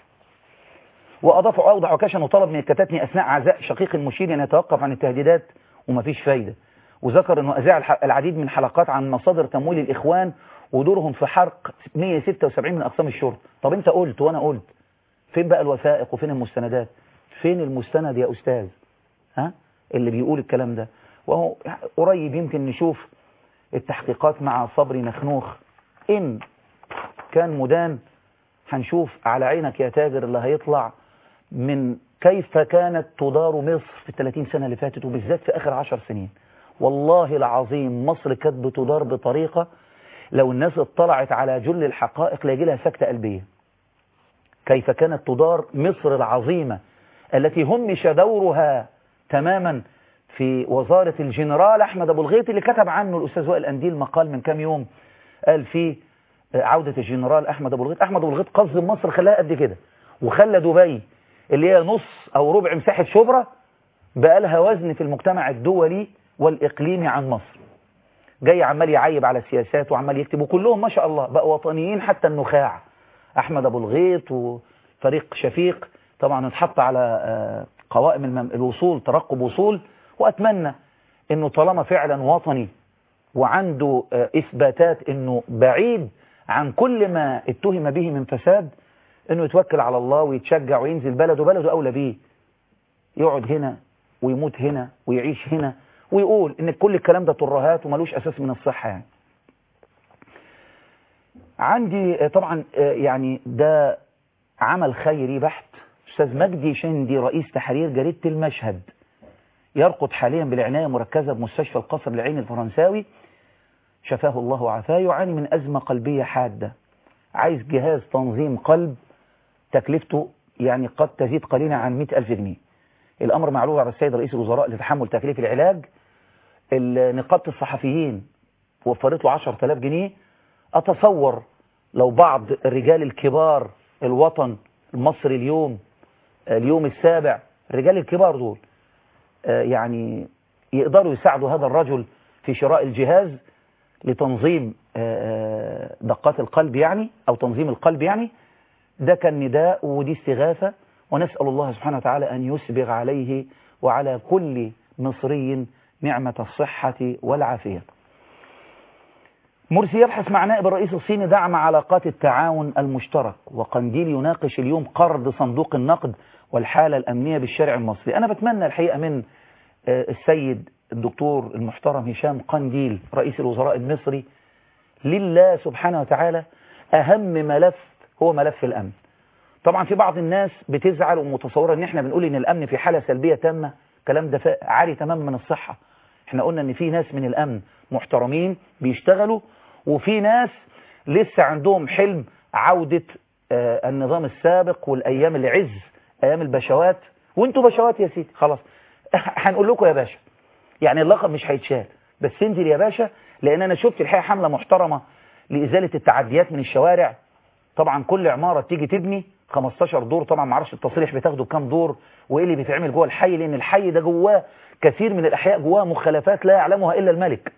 وأضاف أوضح عكاشة أنه طلب من الكتاتني أثناء عزاء شقيق المشير أن يتوقف عن التهديدات ومفيش فايدة وذكر أنه أذاع العديد من الحلقات عن مصادر تمويل الإخوان ودورهم في حرق 176 من أقسام الشرطة طب أنت قلت وأنا قلت فين بقى الوثائق وفين المستندات فين المستند يا أستاذ ها اللي بيقول الكلام ده وهو قريب يمكن نشوف التحقيقات مع صبري نخنوخ إن كان مدان هنشوف على عينك يا تاجر اللي هيطلع من كيف كانت تدار مصر في ال 30 سنة اللي فاتت وبالذات في آخر 10 سنين والله العظيم مصر كانت بتدار بطريقة لو الناس اطلعت على جل الحقائق لا يجي لها سكتة قلبية كيف كانت تدار مصر العظيمة التي همش دورها تماما في وزارة الجنرال أحمد أبو الغيط اللي كتب عنه الأستاذ وائل أنديل مقال من كام يوم قال فيه عودة الجنرال أحمد أبو الغيط أحمد أبو الغيط قصد مصر خلاها قد كده وخلى دبي اللي هي نص أو ربع مساحة شبرا بقى لها وزن في المجتمع الدولي والإقليمي عن مصر جاي عمال يعيب على السياسات وعمال يكتب وكلهم ما شاء الله بقوا وطنيين حتى النخاع أحمد أبو الغيط وفريق شفيق طبعا اتحط على قوائم الوصول ترقب وصول وأتمنى أنه طالما فعلا وطني وعنده إثباتات أنه بعيد عن كل ما اتهم به من فساد أنه يتوكل على الله ويتشجع وينزل بلده بلده أولى بيه يقعد هنا ويموت هنا ويعيش هنا ويقول ان كل الكلام ده ترهات وملوش اساس من الصحة يعني عندي طبعا يعني ده عمل خيري بحت استاذ مجدي شندي رئيس تحرير جريدة المشهد يرقد حاليا بالعناية المركزة بمستشفى القصر العيني الفرنساوي شفاه الله وعافاه يعاني من أزمة قلبية حادة عايز جهاز تنظيم قلب تكلفته يعني قد تزيد قليلا عن 100 ألف جنيه الأمر معروض على السيد رئيس الوزراء لتحمل تكليف العلاج نقابة الصحفيين وفرت له 10000 جنيه أتصور لو بعض الرجال الكبار الوطن المصري اليوم اليوم السابع الرجال الكبار دول يعني يقدروا يساعدوا هذا الرجل في شراء الجهاز لتنظيم دقات القلب يعني أو تنظيم القلب يعني ده كان نداء ودي استغاثة ونسأل الله سبحانه وتعالى أن يسبغ عليه وعلى كل مصري نعمة الصحة والعافية مرسي يبحث مع نائب الرئيس الصيني دعم علاقات التعاون المشترك وقنديل يناقش اليوم قرض صندوق النقد والحالة الأمنية بالشارع المصري أنا بتمنى الحقيقة من السيد الدكتور المحترم هشام قنديل رئيس الوزراء المصري لله سبحانه وتعالى أهم ملف هو ملف الأمن طبعا في بعض الناس بتزعل ومتصورة ان احنا بنقول ان الامن في حالة سلبية تامة كلام ده عالي تماما من الصحة احنا قلنا ان في ناس من الامن محترمين بيشتغلوا وفي ناس لسه عندهم حلم عودة آه النظام السابق والايام العز ايام البشوات وانتوا بشوات يا سيدي خلاص هنقول لكم يا باشا يعني اللقب مش هيتشال بس انزل يا باشا لان انا شفت الحقيقة حملة محترمة لازالة التعديات من الشوارع طبعا كل عمارة تيجي تبني 15 دور طبعا ما اعرفش التصريح بتاخده بكام دور وايه اللي بيتعمل جوه الحي لان الحي ده جواه كثير من الاحياء جواه مخالفات لا يعلمها الا الملك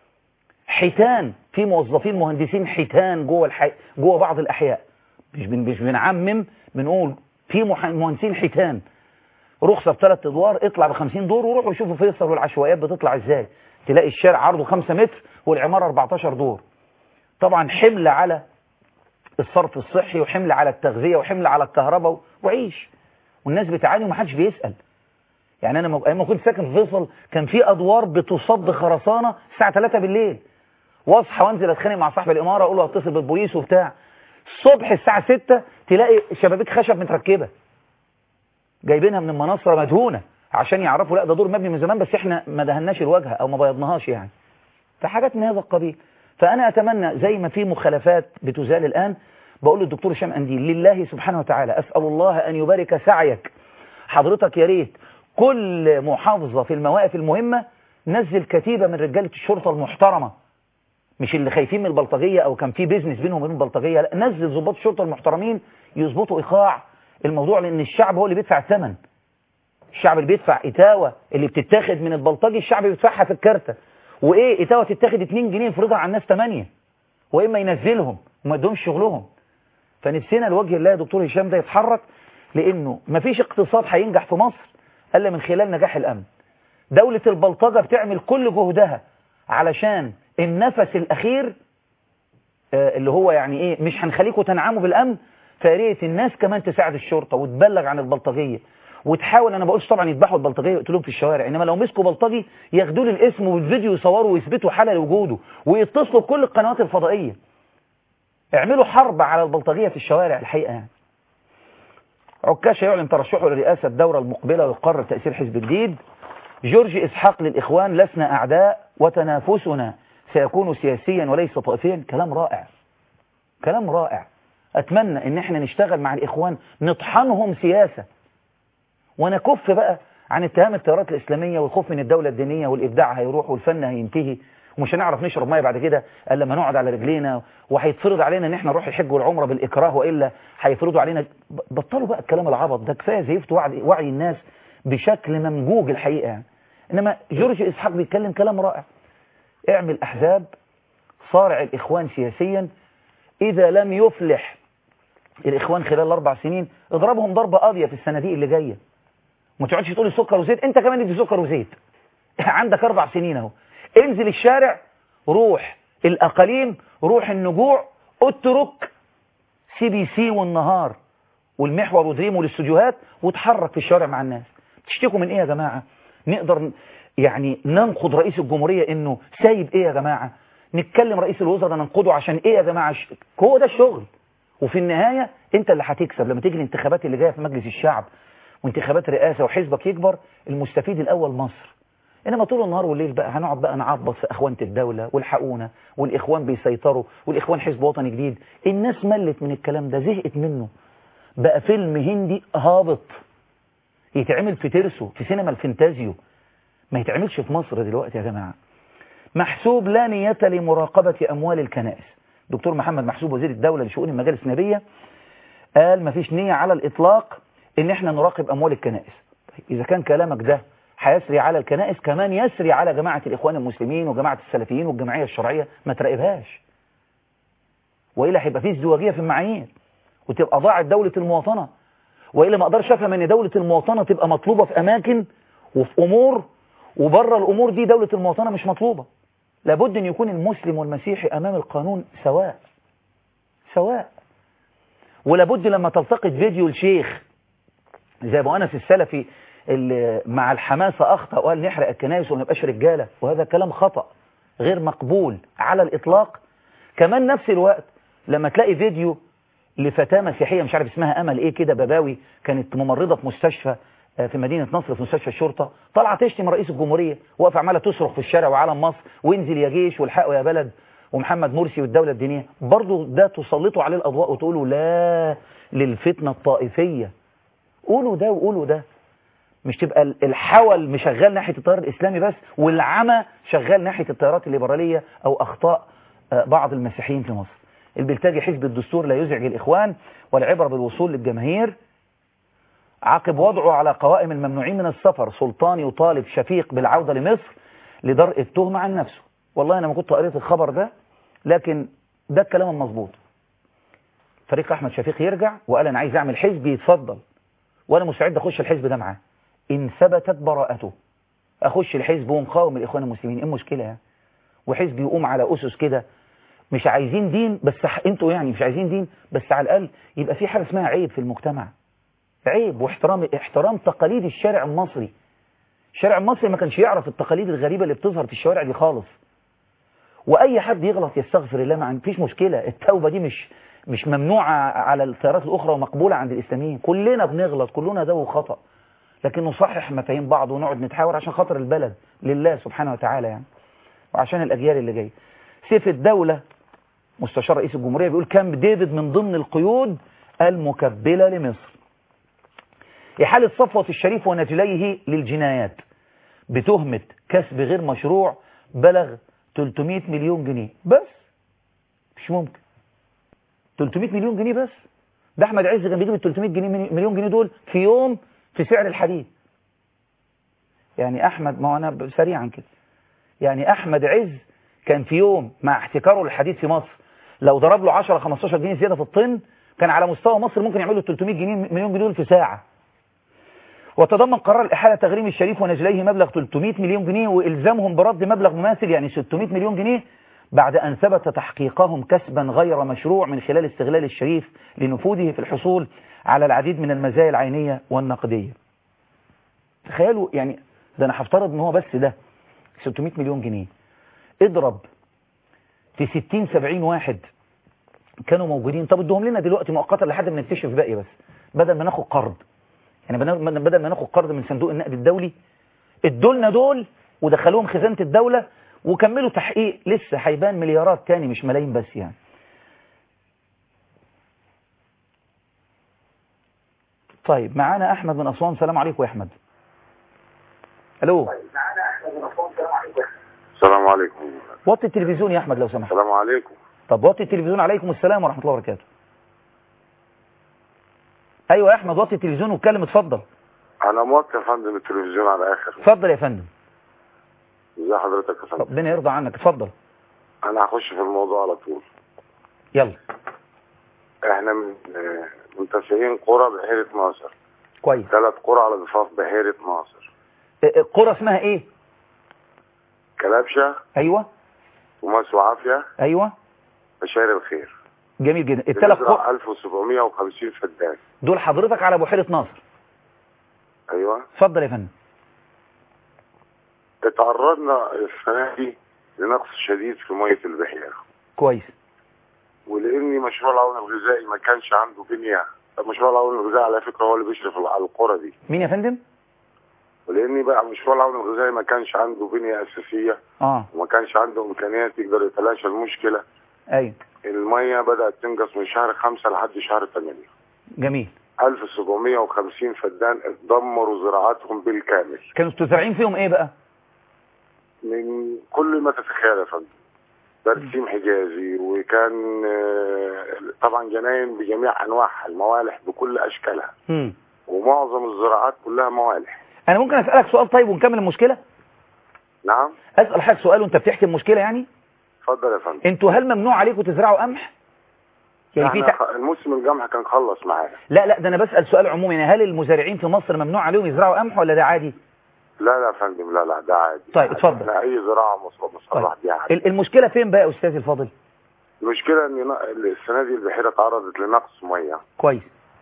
حيتان في موظفين مهندسين حيتان جوه الحي جوه بعض الاحياء مش بن مش بنعمم بنقول في مهندسين حيتان رخصه بثلاث ادوار اطلع ب 50 دور وروحوا شوفوا فيصل والعشوائيات بتطلع ازاي تلاقي الشارع عرضه 5 متر والعماره 14 دور طبعا حمل على الصرف الصحي وحمل على التغذية وحمل على الكهرباء وعيش والناس بتعاني ومحدش بيسأل يعني أنا لما كنت ساكن في فيصل كان في أدوار بتصد خرسانة الساعة 3 بالليل واصحى وانزل اتخانق مع صاحب الإمارة أقول له اتصل بالبوليس وبتاع الصبح الساعة 6 تلاقي شبابيك خشب متركبة جايبينها من المناصرة مدهونة عشان يعرفوا لا ده دور مبني من زمان بس احنا ما دهناش الواجهة أو ما بيضناهاش يعني فحاجات من هذا القبيل فأنا أتمنى زي ما في مخالفات بتزال الآن بقول للدكتور هشام أنديل لله سبحانه وتعالى أسأل الله أن يبارك سعيك حضرتك يا ريت كل محافظة في المواقف المهمة نزل كتيبة من رجالة الشرطة المحترمة مش اللي خايفين من البلطجية أو كان في بيزنس بينهم وبين البلطجية لا نزل ضباط الشرطة المحترمين يظبطوا إيقاع الموضوع لأن الشعب هو اللي بيدفع الثمن الشعب اللي بيدفع إتاوة اللي بتتاخد من البلطجي الشعب بيدفعها في الكارتة وايه اتاوه تتاخد 2 جنيه يفرضها على الناس 8 واما ينزلهم وما يدهمش شغلهم فنفسنا لوجه الله يا دكتور هشام ده يتحرك لانه مفيش اقتصاد هينجح في مصر الا من خلال نجاح الامن دولة البلطجة بتعمل كل جهدها علشان النفس الاخير آه اللي هو يعني ايه مش هنخليكم تنعموا بالامن فياريت الناس كمان تساعد الشرطة وتبلغ عن البلطجية وتحاول انا بقولش طبعا يذبحوا البلطجيه ويقتلوهم في الشوارع انما لو مسكوا بلطجي ياخدوا له الاسم والفيديو يصوروا ويثبتوا حاله لوجوده ويتصلوا بكل القنوات الفضائيه اعملوا حرب على البلطجيه في الشوارع الحقيقه يعني عكاشة يعلن ترشحه لرئاسة الدورة المقبلة ويقرر تأثير حزب الجديد جورج إسحاق للإخوان لسنا أعداء وتنافسنا سيكون سياسيا وليس طائفيا كلام رائع كلام رائع أتمنى إن احنا نشتغل مع الإخوان نطحنهم سياسة ونكف بقى عن اتهام التيارات الإسلامية والخوف من الدولة الدينية والإبداع هيروح والفن هينتهي ومش هنعرف نشرب ميه بعد كده الا لما نقعد على رجلينا وهيتفرض علينا ان احنا نروح الحج والعمره بالاكراه والا هيفرضوا علينا بطلوا بقى الكلام العبط ده كفايه زيفت وعي, وعي الناس بشكل ممجوج الحقيقه يعني انما جورج اسحاق بيتكلم كلام رائع اعمل احزاب صارع الاخوان سياسيا اذا لم يفلح الاخوان خلال الاربع سنين اضربهم ضربه قاضيه في الصناديق اللي جايه ما تقعدش تقولي سكر وزيت انت كمان ادي سكر وزيت عندك اربع سنين اهو انزل الشارع روح الاقاليم روح النجوع اترك سي بي سي والنهار والمحور ودريم والاستوديوهات وتحرك في الشارع مع الناس تشتكوا من ايه يا جماعه نقدر يعني ننقض رئيس الجمهوريه انه سايب ايه يا جماعه نتكلم رئيس الوزراء ننقضه عشان ايه يا جماعه هو ده الشغل وفي النهايه انت اللي هتكسب لما تيجي الانتخابات اللي جايه في مجلس الشعب وانتخابات رئاسه وحزبك يكبر المستفيد الاول مصر انما طول النهار والليل بقى هنقعد بقى نعبط في اخوانة الدولة والحقونا والاخوان بيسيطروا والاخوان حزب وطني جديد الناس ملت من الكلام ده زهقت منه بقى فيلم هندي هابط يتعمل في ترسو في سينما الفانتازيو ما يتعملش في مصر دلوقتي يا جماعة محسوب لا نية لمراقبة اموال الكنائس دكتور محمد محسوب وزير الدولة لشؤون المجالس النبية قال ما فيش نية على الاطلاق ان احنا نراقب اموال الكنائس طيب اذا كان كلامك ده هيسري على الكنائس كمان يسري على جماعة الإخوان المسلمين وجماعة السلفيين والجمعية الشرعية ما تراقبهاش وإلا هيبقى فيه ازدواجية في المعايير وتبقى ضاعت دولة المواطنة وإلا ما أقدرش أفهم أن دولة المواطنة تبقى مطلوبة في أماكن وفي أمور وبره الأمور دي دولة المواطنة مش مطلوبة لابد أن يكون المسلم والمسيحي أمام القانون سواء سواء ولابد لما تلتقط فيديو الشيخ زي ابو انس السلفي اللي مع الحماسة أخطأ وقال نحرق الكنائس وما نبقاش رجالة وهذا كلام خطأ غير مقبول على الإطلاق كمان نفس الوقت لما تلاقي فيديو لفتاة مسيحية مش عارف اسمها أمل إيه كده بباوي كانت ممرضة في مستشفى في مدينة نصر في مستشفى الشرطة طالعة تشتم رئيس الجمهورية واقفة عمالة تصرخ في الشارع وعلم مصر وانزل يا جيش والحقوا يا بلد ومحمد مرسي والدولة الدينية برضو ده تسلطوا عليه الأضواء وتقولوا لا للفتنة الطائفية قولوا ده وقولوا ده مش تبقى الحول مشغل ناحية التيار الإسلامي بس والعمى شغال ناحية التيارات الليبرالية أو أخطاء بعض المسيحيين في مصر البلتاجي حزب الدستور لا يزعج الإخوان والعبرة بالوصول للجماهير عقب وضعه على قوائم الممنوعين من السفر سلطان يطالب شفيق بالعودة لمصر لدرء التهمة عن نفسه والله أنا ما كنت قريت الخبر ده لكن ده الكلام المظبوط فريق أحمد شفيق يرجع وقال أنا عايز أعمل حزب يتفضل وأنا مستعد أخش الحزب ده معاه إن ثبتت براءته أخش الحزب ونقاوم الإخوان المسلمين إيه المشكلة يعني وحزب يقوم على أسس كده مش عايزين دين بس انتوا يعني مش عايزين دين بس على الأقل يبقى في حاجة اسمها عيب في المجتمع عيب واحترام احترام تقاليد الشارع المصري الشارع المصري ما كانش يعرف التقاليد الغريبة اللي بتظهر في الشوارع دي خالص وأي حد يغلط يستغفر الله ما فيش مشكلة التوبة دي مش مش ممنوعة على التيارات الأخرى ومقبولة عند الإسلاميين كلنا بنغلط كلنا ده خطأ لكن نصحح مفاهيم بعض ونقعد نتحاور عشان خاطر البلد لله سبحانه وتعالى يعني وعشان الأجيال اللي جايه سيف الدولة مستشار رئيس الجمهورية بيقول كامب ديفيد من ضمن القيود المكبلة لمصر إحالة صفوة الشريف ونجليه للجنايات بتهمة كسب غير مشروع بلغ 300 مليون جنيه بس مش ممكن 300 مليون جنيه بس ده أحمد عز كان بيجيب ال 300 جنيه مليون جنيه دول في يوم في سعر الحديد يعني أحمد ما هو أنا سريعا كده يعني أحمد عز كان في يوم مع احتكاره للحديد في مصر لو ضرب له 10 15 جنيه زيادة في الطن كان على مستوى مصر ممكن يعمل له 300 جنيه مليون جنيه في ساعة وتضمن قرار الإحالة تغريم الشريف ونجليه مبلغ 300 مليون جنيه وإلزامهم برد مبلغ مماثل يعني 600 مليون جنيه بعد أن ثبت تحقيقهم كسبا غير مشروع من خلال استغلال الشريف لنفوذه في الحصول على العديد من المزايا العينية والنقدية تخيلوا يعني ده أنا هفترض ان هو بس ده 600 مليون جنيه اضرب في 60 70 واحد كانوا موجودين طب ادوهم لنا دلوقتي مؤقتا لحد ما نكتشف باقي بس بدل ما ناخد قرض يعني بدل ما ناخد قرض من صندوق النقد الدولي ادولنا دول ودخلوهم خزانة الدولة وكملوا تحقيق لسه هيبان مليارات تاني مش ملايين بس يعني طيب معانا احمد من اسوان سلام عليكم يا احمد الو السلام عليكم وطي التلفزيون يا احمد لو سمحت السلام عليكم طب وطي التلفزيون عليكم السلام ورحمة الله وبركاته ايوه يا احمد وطي التلفزيون واتكلم اتفضل انا موطي يا فندم التلفزيون على اخر اتفضل يا فندم ازي حضرتك يا فندم ربنا يرضى عنك اتفضل انا هخش في الموضوع على طول يلا احنا من آه، منتشرين قرى بحيرة ناصر كويس ثلاث قرى على ضفاف بحيرة ناصر اه، اه، قرى اسمها ايه كلبشة ايوه وماس وعافية ايوه بشاير الخير جميل جدا الثلاث بنزرع قرى 1750 فدان دول حضرتك على بحيرة ناصر ايوه اتفضل يا فندم اتعرضنا السنة دي لنقص شديد في مية البحيرة كويس ولاني مشروع العون الغذائي ما كانش عنده بنية مشروع العون الغذائي على فكرة هو اللي بيشرف على القرى دي مين يا فندم ولاني بقى مشروع العون الغذائي ما كانش عنده بنية اساسية اه وما كانش عنده امكانيات يقدر يتلاشى المشكلة ايوه المية بدأت تنقص من شهر خمسة لحد شهر ثمانية جميل 1750 فدان اتدمروا زراعتهم بالكامل كانوا زارعين فيهم ايه بقى من كل ما تتخيل يا فندم برسيم حجازي وكان آه، طبعا جناين بجميع انواعها الموالح بكل اشكالها مم. ومعظم الزراعات كلها موالح انا ممكن اسالك سؤال طيب ونكمل المشكله نعم اسال حضرتك سؤال وانت بتحكي المشكله يعني اتفضل يا فندم انتوا هل ممنوع عليكم تزرعوا قمح يعني في احنا تع... خ- الموسم الجمح كان خلص معانا لا لا ده انا بسال سؤال عمومي يعني هل المزارعين في مصر ممنوع عليهم يزرعوا قمح ولا ده عادي لا لا يا فندم لا لا ده عادي طيب، اتفضل. احنا اي زراعه مص- مصرح طيب بيها عادي ال- المشكله فين بقى يا استاذي الفاضل المشكله ان ن- السنه دي البحيره تعرضت لنقص ميه كويس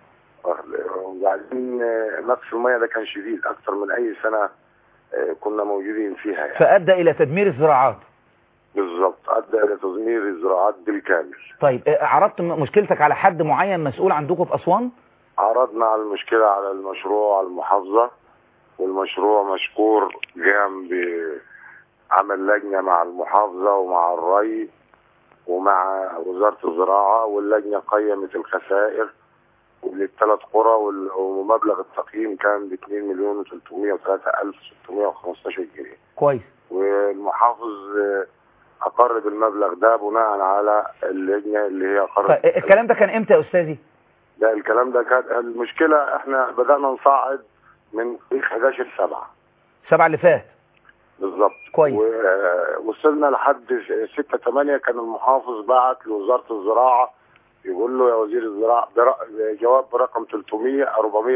وبعدين آه، نقص الميه ده كان شديد اكتر من اي سنه آه، كنا موجودين فيها يعني فادى الى تدمير الزراعات بالظبط ادى الى تدمير الزراعات بالكامل طيب اه، عرضت م- مشكلتك على حد معين مسؤول عندكم في اسوان عرضنا على المشكله على المشروع على المحافظه والمشروع مشكور قام بعمل لجنه مع المحافظه ومع الري ومع وزاره الزراعه واللجنه قيمت الخسائر وللثلاث قرى وال- ومبلغ التقييم كان ب 2 مليون و303 الف 615 جنيه كويس والمحافظ آه، اقر بالمبلغ ده بناء على اللجنه اللي هي طيب اقرت اه، الكلام ده كان امتى يا استاذي ده الكلام ده كان المشكله احنا بدانا نصعد من تاريخ 11 7 سبعة اللي فات بالظبط كويس. ووصلنا لحد 6 8 كان المحافظ بعت لوزاره الزراعه يقول له يا وزير الزراعه برق... جواب برقم 300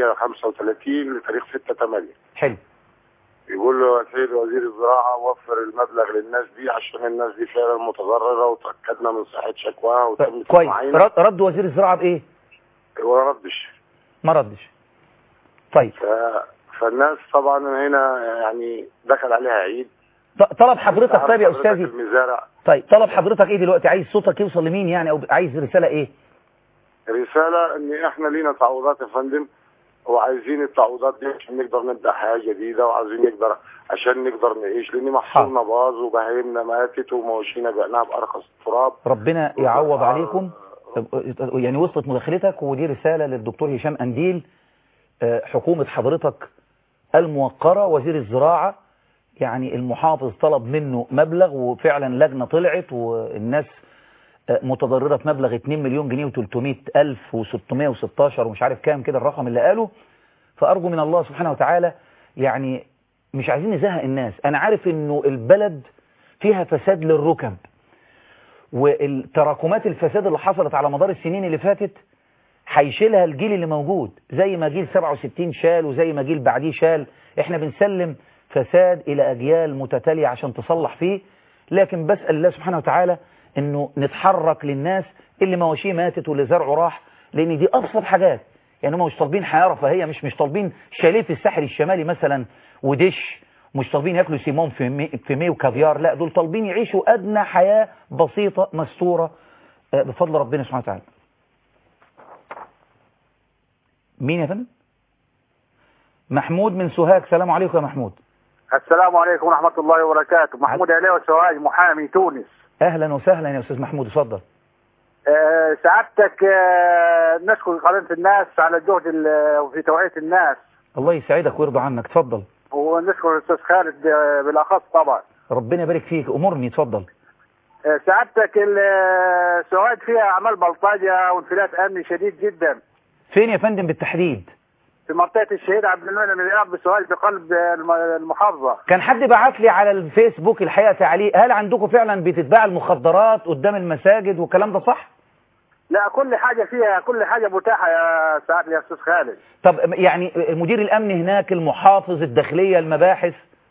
435 لتاريخ 6 8 حلو يقول له يا سيد وزير الزراعه وفر المبلغ للناس دي عشان الناس دي فعلا متضرره وتاكدنا من صحه شكواها وتم اه، كويس تسمعينا رد, رد وزير الزراعه بايه ولا ردش ما ردش طيب ف... فالناس طبعا هنا يعني دخل عليها عيد ط- طلب حضرتك طيب يا حضرتك استاذي المزارع طيب طلب حضرتك ايه دلوقتي عايز صوتك يوصل لمين يعني او عايز رساله ايه رسالة ان احنا لينا تعويضات يا فندم وعايزين التعويضات دي عشان نقدر نبدا حياه جديده وعايزين نقدر عشان نقدر نعيش لان محصولنا باظ وبهايمنا ماتت ومواشينا بعناها بارخص التراب ربنا يعوض عليكم يعني وصلت مداخلتك ودي رسالة للدكتور هشام أنديل آه، حكومة حضرتك الموقرة وزير الزراعة يعني المحافظ طلب منه مبلغ وفعلا لجنة طلعت والناس آه، متضررة بمبلغ 2 مليون جنيه و300 ألف و616 ومش عارف كام كده الرقم اللي قاله فأرجو من الله سبحانه وتعالى يعني مش عايزين نزهق الناس أنا عارف إنه البلد فيها فساد للركب والتراكمات الفساد اللي حصلت على مدار السنين اللي فاتت هيشيلها الجيل اللي موجود زي ما جيل 67 شال وزي ما جيل بعديه شال احنا بنسلم فساد الى اجيال متتالية عشان تصلح فيه لكن بسأل الله سبحانه وتعالى انه نتحرك للناس اللي مواشيه ماتت واللي زرعه راح لان دي ابسط حاجات يعني هم مش طالبين حياة رفاهية مش مش طالبين شاليه في الساحل الشمالي مثلا ودش مش طالبين ياكلوا سيمون في مي, في مي وكافيار لا دول طالبين يعيشوا ادنى حياة بسيطة مستورة آه، بفضل ربنا سبحانه وتعالى مين يا فندم محمود من سوهاج سلام عليكم يا محمود السلام عليكم ورحمة الله وبركاته محمود علي سواج محامي تونس اهلا وسهلا يا استاذ محمود اتفضل آه، سعادتك آه، نشكر قناة الناس على الجهد ال- في توعية الناس الله يسعدك ويرضى عنك اتفضل ونشكر الأستاذ خالد آه، بالأخص طبعا ربنا يبارك فيك امرني اتفضل آه، سعادتك ال- آه، سوهاج فيها أعمال بلطجة وانفلات أمني شديد جدا فين يا فندم بالتحديد في منطقة الشهيد عبد المنعم الرياض بسوهاج بقلب آه، الم- المحافظة كان حد بعت لي على الفيسبوك الحقيقه تعليق هل عندكم فعلا بتتباع المخدرات قدام المساجد والكلام ده صح لا كل حاجة فيها كل حاجة متاحة يا سعادة يا أستاذ خالد طب يعني مدير الامن هناك المحافظ الداخليه المباحث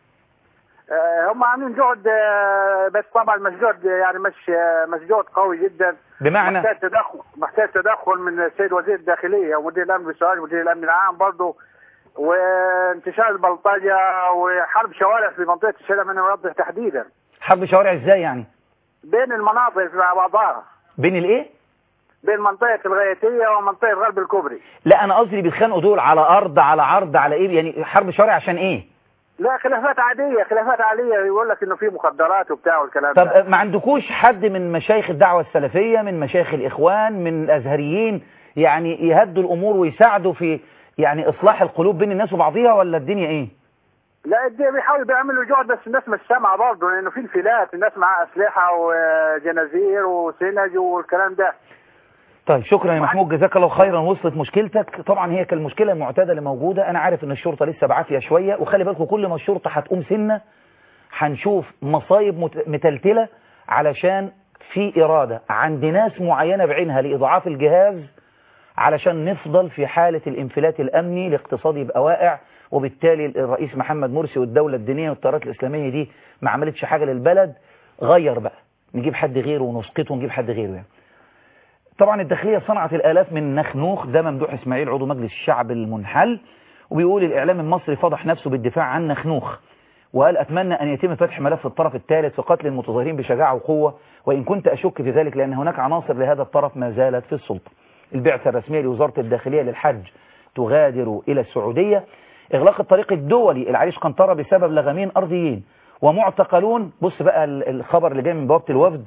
آه، هم عاملين جهد آه، بس طبعا مش جهد يعني مش آه، مش جهد قوي جدا بمعنى محتاج تدخل محتاج تدخل من السيد وزير الداخليه ومدير الامن بالسؤال مدير الامن العام برضه وانتشار البلطجه وحرب شوارع في منطقه الشارع من يوضح تحديدا حرب شوارع ازاي يعني بين المناطق مع بعضها بين الايه بين منطقه الغايتيه ومنطقه غرب الكوبري لا انا قصدي بيتخانقوا دول على ارض على عرض على ايه يعني حرب شوارع عشان ايه لا خلافات عاديه خلافات عاديه يقول لك انه في مخدرات وبتاع والكلام ده طب ما عندكوش حد من مشايخ الدعوة السلفية من مشايخ الإخوان من الأزهريين يعني يهدوا الأمور ويساعدوا في يعني إصلاح القلوب بين الناس وبعضها ولا الدنيا إيه لا دي بيحاولوا بيعملوا جهد بس الناس مش سامعه برضه لانه في انفلات الناس معاها اسلحه وجنازير وسنج والكلام ده طيب شكرا يا محمود جزاك الله خيرا وصلت مشكلتك طبعا هي كالمشكلة المعتادة اللي موجودة أنا عارف إن الشرطة لسه بعافية شوية وخلي بالكم كل ما الشرطة هتقوم سنة هنشوف مصايب مت- متلتلة علشان في إرادة عند ناس معينة بعينها لإضعاف الجهاز علشان نفضل في حالة الانفلات الأمني الاقتصادي يبقى واقع وبالتالي الرئيس محمد مرسي والدولة الدينية والتيارات الإسلامية دي ما عملتش حاجة للبلد غير بقى نجيب حد غيره ونسقطه ونجيب حد غيره يعني. طبعا الداخلية صنعت الآلاف من نخنوخ ده ممدوح إسماعيل عضو مجلس الشعب المنحل وبيقول الإعلام المصري فضح نفسه بالدفاع عن نخنوخ وقال أتمنى أن يتم فتح ملف الطرف الثالث في قتل المتظاهرين بشجاعة وقوة وإن كنت أشك في ذلك لأن هناك عناصر لهذا الطرف ما زالت في السلطة البعثة الرسمية لوزارة الداخلية للحج تغادر إلى السعودية إغلاق الطريق الدولي العريش قنطرة بسبب لغمين أرضيين ومعتقلون بص بقى ال- الخبر اللي جاي من بوابة الوفد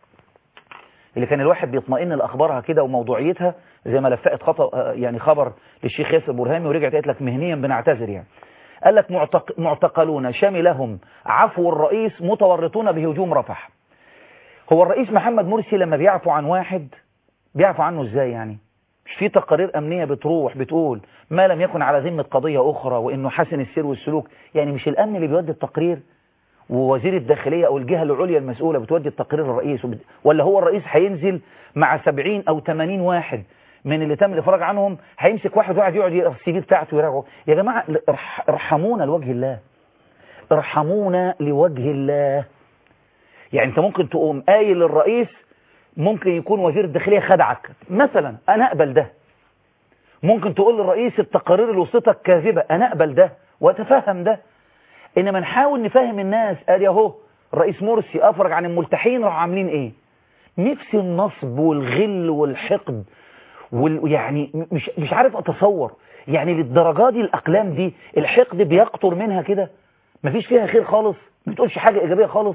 اللي كان الواحد بيطمئن لأخبارها كده وموضوعيتها زي ما لفقت خطأ آه، يعني خبر للشيخ ياسر برهامي ورجعت قالت لك مهنيا بنعتذر يعني قال لك معتق... معتقلون شملهم عفو الرئيس متورطون بهجوم رفح هو الرئيس محمد مرسي لما بيعفو عن واحد بيعفو عنه ازاي يعني مش في تقارير أمنية بتروح بتقول ما لم يكن على ذمة قضية أخرى وإنه حسن السير والسلوك يعني مش الأمن اللي بيودي التقرير ووزير الداخلية أو الجهة العليا المسؤولة بتودي التقرير للرئيس وبت... ولا هو الرئيس هينزل مع 70 أو 80 واحد من اللي تم الإفراج عنهم هيمسك واحد واحد يقعد يقرا السي في بتاعته ويراجعه يا جماعة ارح- ارحمونا لوجه الله ارحمونا لوجه الله يعني انت ممكن تقوم قايل للرئيس ممكن يكون وزير الداخلية خدعك مثلا انا اقبل ده ممكن تقول للرئيس التقارير اللي وصلتك كاذبة انا اقبل ده واتفهم ده انما نحاول نفهم الناس ادي اهو الرئيس مرسي افرج عن الملتحين راحوا عاملين ايه نفس النصب والغل والحقد وال يعني مش مش عارف اتصور يعني للدرجه دي الاقلام دي الحقد بيقطر منها كده مفيش فيها خير خالص ما بتقولش حاجه ايجابيه خالص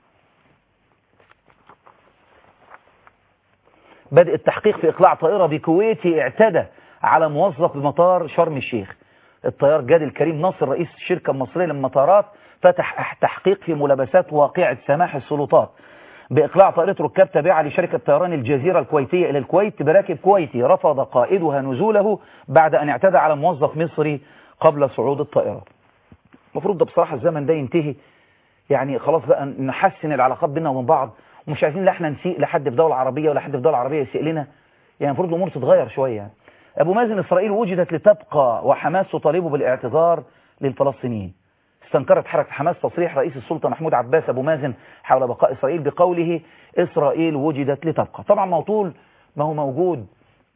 بدأ التحقيق في إقلاع طائرة بكويتي اعتدى على موظف بمطار شرم الشيخ الطيار جاد الكريم ناصر رئيس الشركة المصرية للمطارات فتح تحقيق في ملابسات واقعة سماح السلطات بإقلاع طائرة ركاب تابعة لشركة طيران الجزيرة الكويتية إلى الكويت براكب كويتي رفض قائدها نزوله بعد أن اعتدى على موظف مصري قبل صعود الطائرة المفروض ده بصراحة الزمن ده ينتهي يعني خلاص بقى نحسن العلاقات بيننا وبين بعض ومش عايزين لا احنا نسيء لحد في دولة عربية ولا حد في دولة عربية يسيء لنا يعني المفروض الأمور تتغير شوية يعني. أبو مازن إسرائيل وجدت لتبقى وحماس تطالبه بالاعتذار للفلسطينيين استنكرت حركة حماس تصريح رئيس السلطة محمود عباس أبو مازن حول بقاء إسرائيل بقوله إسرائيل وجدت لتبقى طبعا موطول ما هو موجود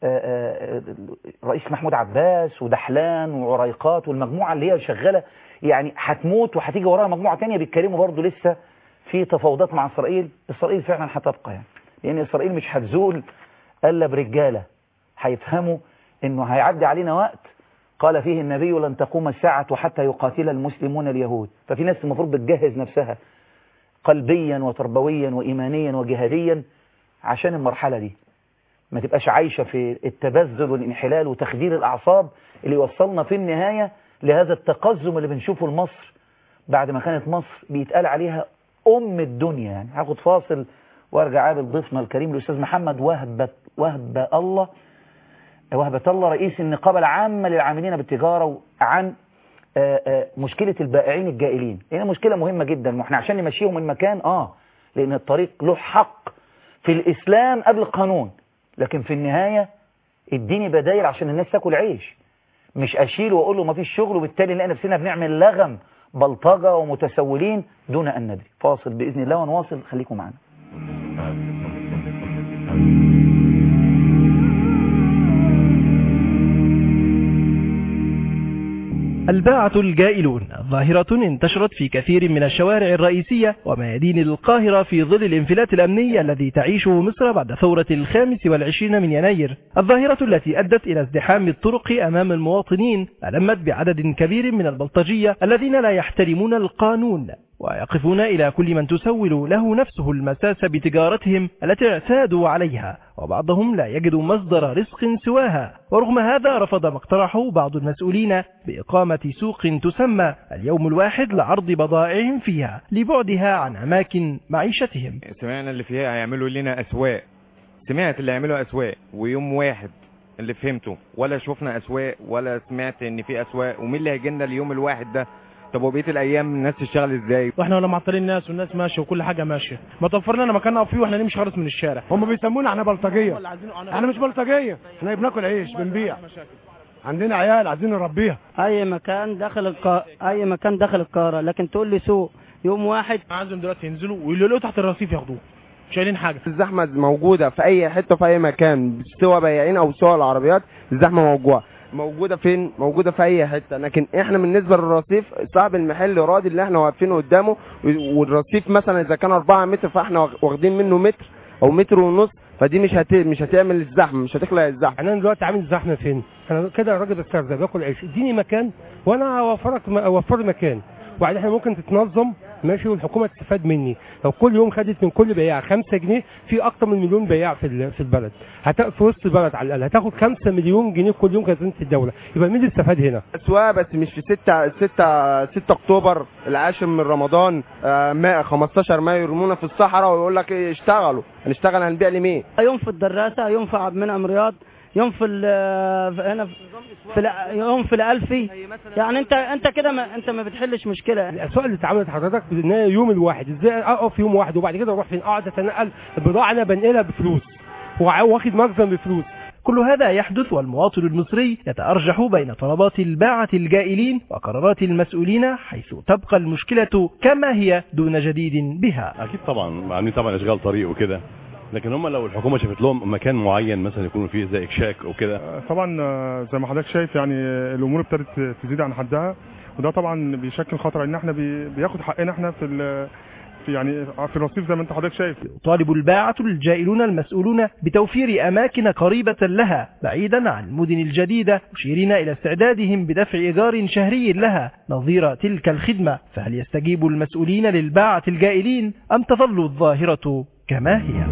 رئيس محمود عباس ودحلان وعريقات والمجموعة اللي هي شغالة يعني هتموت وهتيجي وراها مجموعة تانية بيتكلموا برضو لسه في تفاوضات مع إسرائيل إسرائيل فعلا هتبقى يعني لأن إسرائيل مش هتزول إلا برجالة هيفهموا إنه هيعدي علينا وقت قال فيه النبي لن تقوم الساعة حتى يقاتل المسلمون اليهود ففي ناس المفروض بتجهز نفسها قلبيا وتربويا وإيمانيا وجهاديا عشان المرحلة دي ما تبقاش عايشة في التبذل والانحلال وتخدير الأعصاب اللي يوصلنا في النهاية لهذا التقزم اللي بنشوفه لمصر بعد ما كانت مصر بيتقال عليها أم الدنيا يعني هاخد فاصل وارجع قابل ضيفنا الكريم الأستاذ محمد وهبة وهبة الله وهبة الله رئيس النقابة العامة للعاملين بالتجارة عن آه، آه، مشكلة البائعين الجائلين هنا مشكلة مهمة جدا واحنا عشان نمشيهم من مكان اه لأن الطريق له حق في الإسلام قبل القانون لكن في النهاية اديني بدايل عشان الناس تاكل عيش مش أشيل وأقول له ما فيش شغل وبالتالي نلاقي نفسنا بنعمل لغم بلطجة ومتسولين دون أن ندري فاصل بإذن الله ونواصل خليكم معنا الباعة الجائلون ظاهرة انتشرت في كثير من الشوارع الرئيسية وميادين القاهرة في ظل الانفلات الأمني الذي تعيشه مصر بعد ثورة الخامس والعشرين من يناير الظاهرة التي أدت إلى ازدحام الطرق أمام المواطنين ألمت بعدد كبير من البلطجية الذين لا يحترمون القانون ويقفون إلى كل من تسول له نفسه المساس بتجارتهم التي اعتادوا عليها وبعضهم لا يجد مصدر رزق سواها ورغم هذا رفض ما اقترحه بعض المسؤولين بإقامة سوق تسمى اليوم الواحد لعرض بضائعهم فيها لبعدها عن أماكن معيشتهم سمعنا اللي فيها هيعملوا لنا اسواق سمعت اللي هيعملوا اسواق ويوم واحد اللي فهمته ولا شفنا اسواق ولا سمعت ان في اسواق ومين اللي هيجي لنا اليوم الواحد ده طب وبقيه الايام الناس تشتغل ازاي واحنا ولا معطلين الناس والناس ماشيه وكل حاجه ماشيه ما توفر لنا مكان نقف فيه واحنا نمشي خالص من الشارع هم بيسمونا احنا بلطجيه احنا مش بلطجيه احنا بناكل عيش بنبيع عندنا عيال عايزين نربيها اي مكان داخل القا... اي مكان داخل القاهره لكن تقول لي سوق يوم واحد عايزهم دلوقتي ينزلوا واللي يلاقوا تحت الرصيف ياخدوه مش شايلين حاجه الزحمه موجوده في اي حته في اي مكان سواء بياعين او سواء العربيات الزحمه موجوده موجوده فين موجوده في اي حته لكن احنا بالنسبه للرصيف صاحب المحل راضي اللي احنا واقفين قدامه والرصيف مثلا اذا كان 4 متر فاحنا واخدين منه متر او متر ونص فدي مش هت... مش هتعمل الزحمه مش هتخلق الزحمه انا دلوقتي عامل زحمه فين انا كده راجل استرزق باكل عيش اديني مكان وانا اوفرك اوفر مكان وبعدين احنا ممكن تتنظم ماشي والحكومه تستفاد مني لو كل يوم خدت من كل بياع 5 جنيه في اكتر من مليون بياع في ال- في البلد هت... في وسط البلد على الاقل هتاخد 5 مليون جنيه كل يوم كخزينه الدوله يبقى مين اللي استفاد هنا اسواق بس مش في 6 6 6 اكتوبر العاشر من رمضان آه، ما 15 مايو يرمونا في الصحراء ويقول لك ايه اشتغلوا هنشتغل هنبيع لمين يوم في الدراسه يوم في عبد المنعم رياض يوم في ال- في- هنا في في ال- يوم في الالفي يعني انت انت كده ما انت ما بتحلش مشكله الاسواق اللي اتعملت حضرتك ان هي يوم الواحد ازاي اقف يوم واحد وبعد كده اروح فين اقعد اتنقل البضاعه انا بنقلها بفلوس وع- واخد مخزن بفلوس كل هذا يحدث والمواطن المصري يتأرجح بين طلبات الباعة الجائلين وقرارات المسؤولين حيث تبقى المشكلة كما هي دون جديد بها اكيد طبعا عاملين طبعا اشغال طريق وكده لكن هم لو الحكومه شافت لهم مكان معين مثلا يكونوا فيه زي اكشاك وكده طبعا آه، زي ما حضرتك شايف يعني آه، الامور ابتدت تزيد عن حدها وده طبعا بيشكل خطر ان احنا بي- بياخد حقنا احنا في ال- في يعني في الرصيف زي ما انت حضرتك شايف طالب الباعة الجائلون المسؤولون بتوفير أماكن قريبة لها بعيدا عن المدن الجديدة مشيرين إلى استعدادهم بدفع إيجار شهري لها نظير تلك الخدمة فهل يستجيب المسؤولين للباعة الجائلين أم تظل الظاهرة كما هي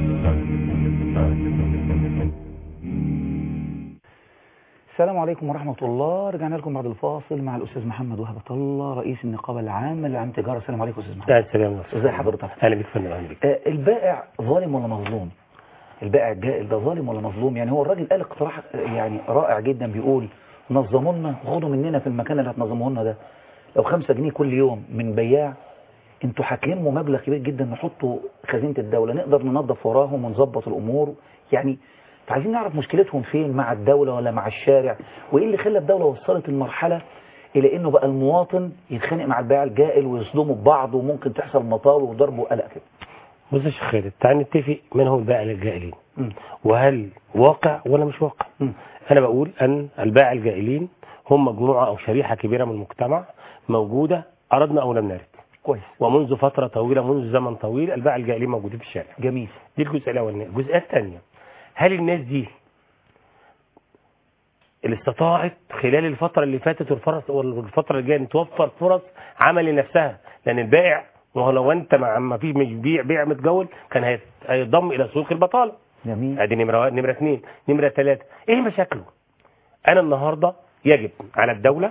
السلام عليكم ورحمة الله رجعنا لكم بعد الفاصل مع الأستاذ محمد وهبة الله رئيس النقابة العامة لعام تجارة السلام عليكم أستاذ محمد السلام ازي حضرتك اهلا بك فندم اهلا بك آه، البائع ظالم ولا مظلوم البائع الجائل ده ظالم ولا مظلوم يعني هو الراجل قال اقتراح آه، يعني رائع جدا بيقول نظموا لنا وخدوا مننا في المكان اللي هتنظموه لنا ده لو خمسة جنيه كل يوم من بياع انتوا هتلموا مبلغ كبير جدا نحطه خزينة الدولة نقدر ننظف وراهم ونظبط الأمور يعني فعايزين نعرف مشكلتهم فين مع الدولة ولا مع الشارع وإيه اللي خلى الدولة وصلت المرحلة إلى إنه بقى المواطن يتخانق مع البائع الجائل ويصدموا ببعض وممكن تحصل مطار وضرب وقلق كده بص يا شيخ خالد تعال نتفق من هو البائع للجائلين مم. وهل واقع ولا مش واقع مم. انا بقول ان البائع الجائلين هم مجموعه او شريحه كبيره من المجتمع موجوده اردنا او لم نرد كويس ومنذ فتره طويله منذ زمن طويل البائع الجائلين موجودين في الشارع جميل دي الجزئيه الاولانيه الجزئيه الثانيه هل الناس دي اللي استطاعت خلال الفترة اللي فاتت والفرص والفترة اللي جاية إن توفر فرص عمل لنفسها لأن البائع ما هو لو أنت ما ما فيش مش بيع بيع متجول كان هيت- هيتضم إلى سوق البطالة جميل ادي نمرة واحد نمرة اثنين نمرة ثلاثة ايه مشاكله انا النهاردة يجب على الدولة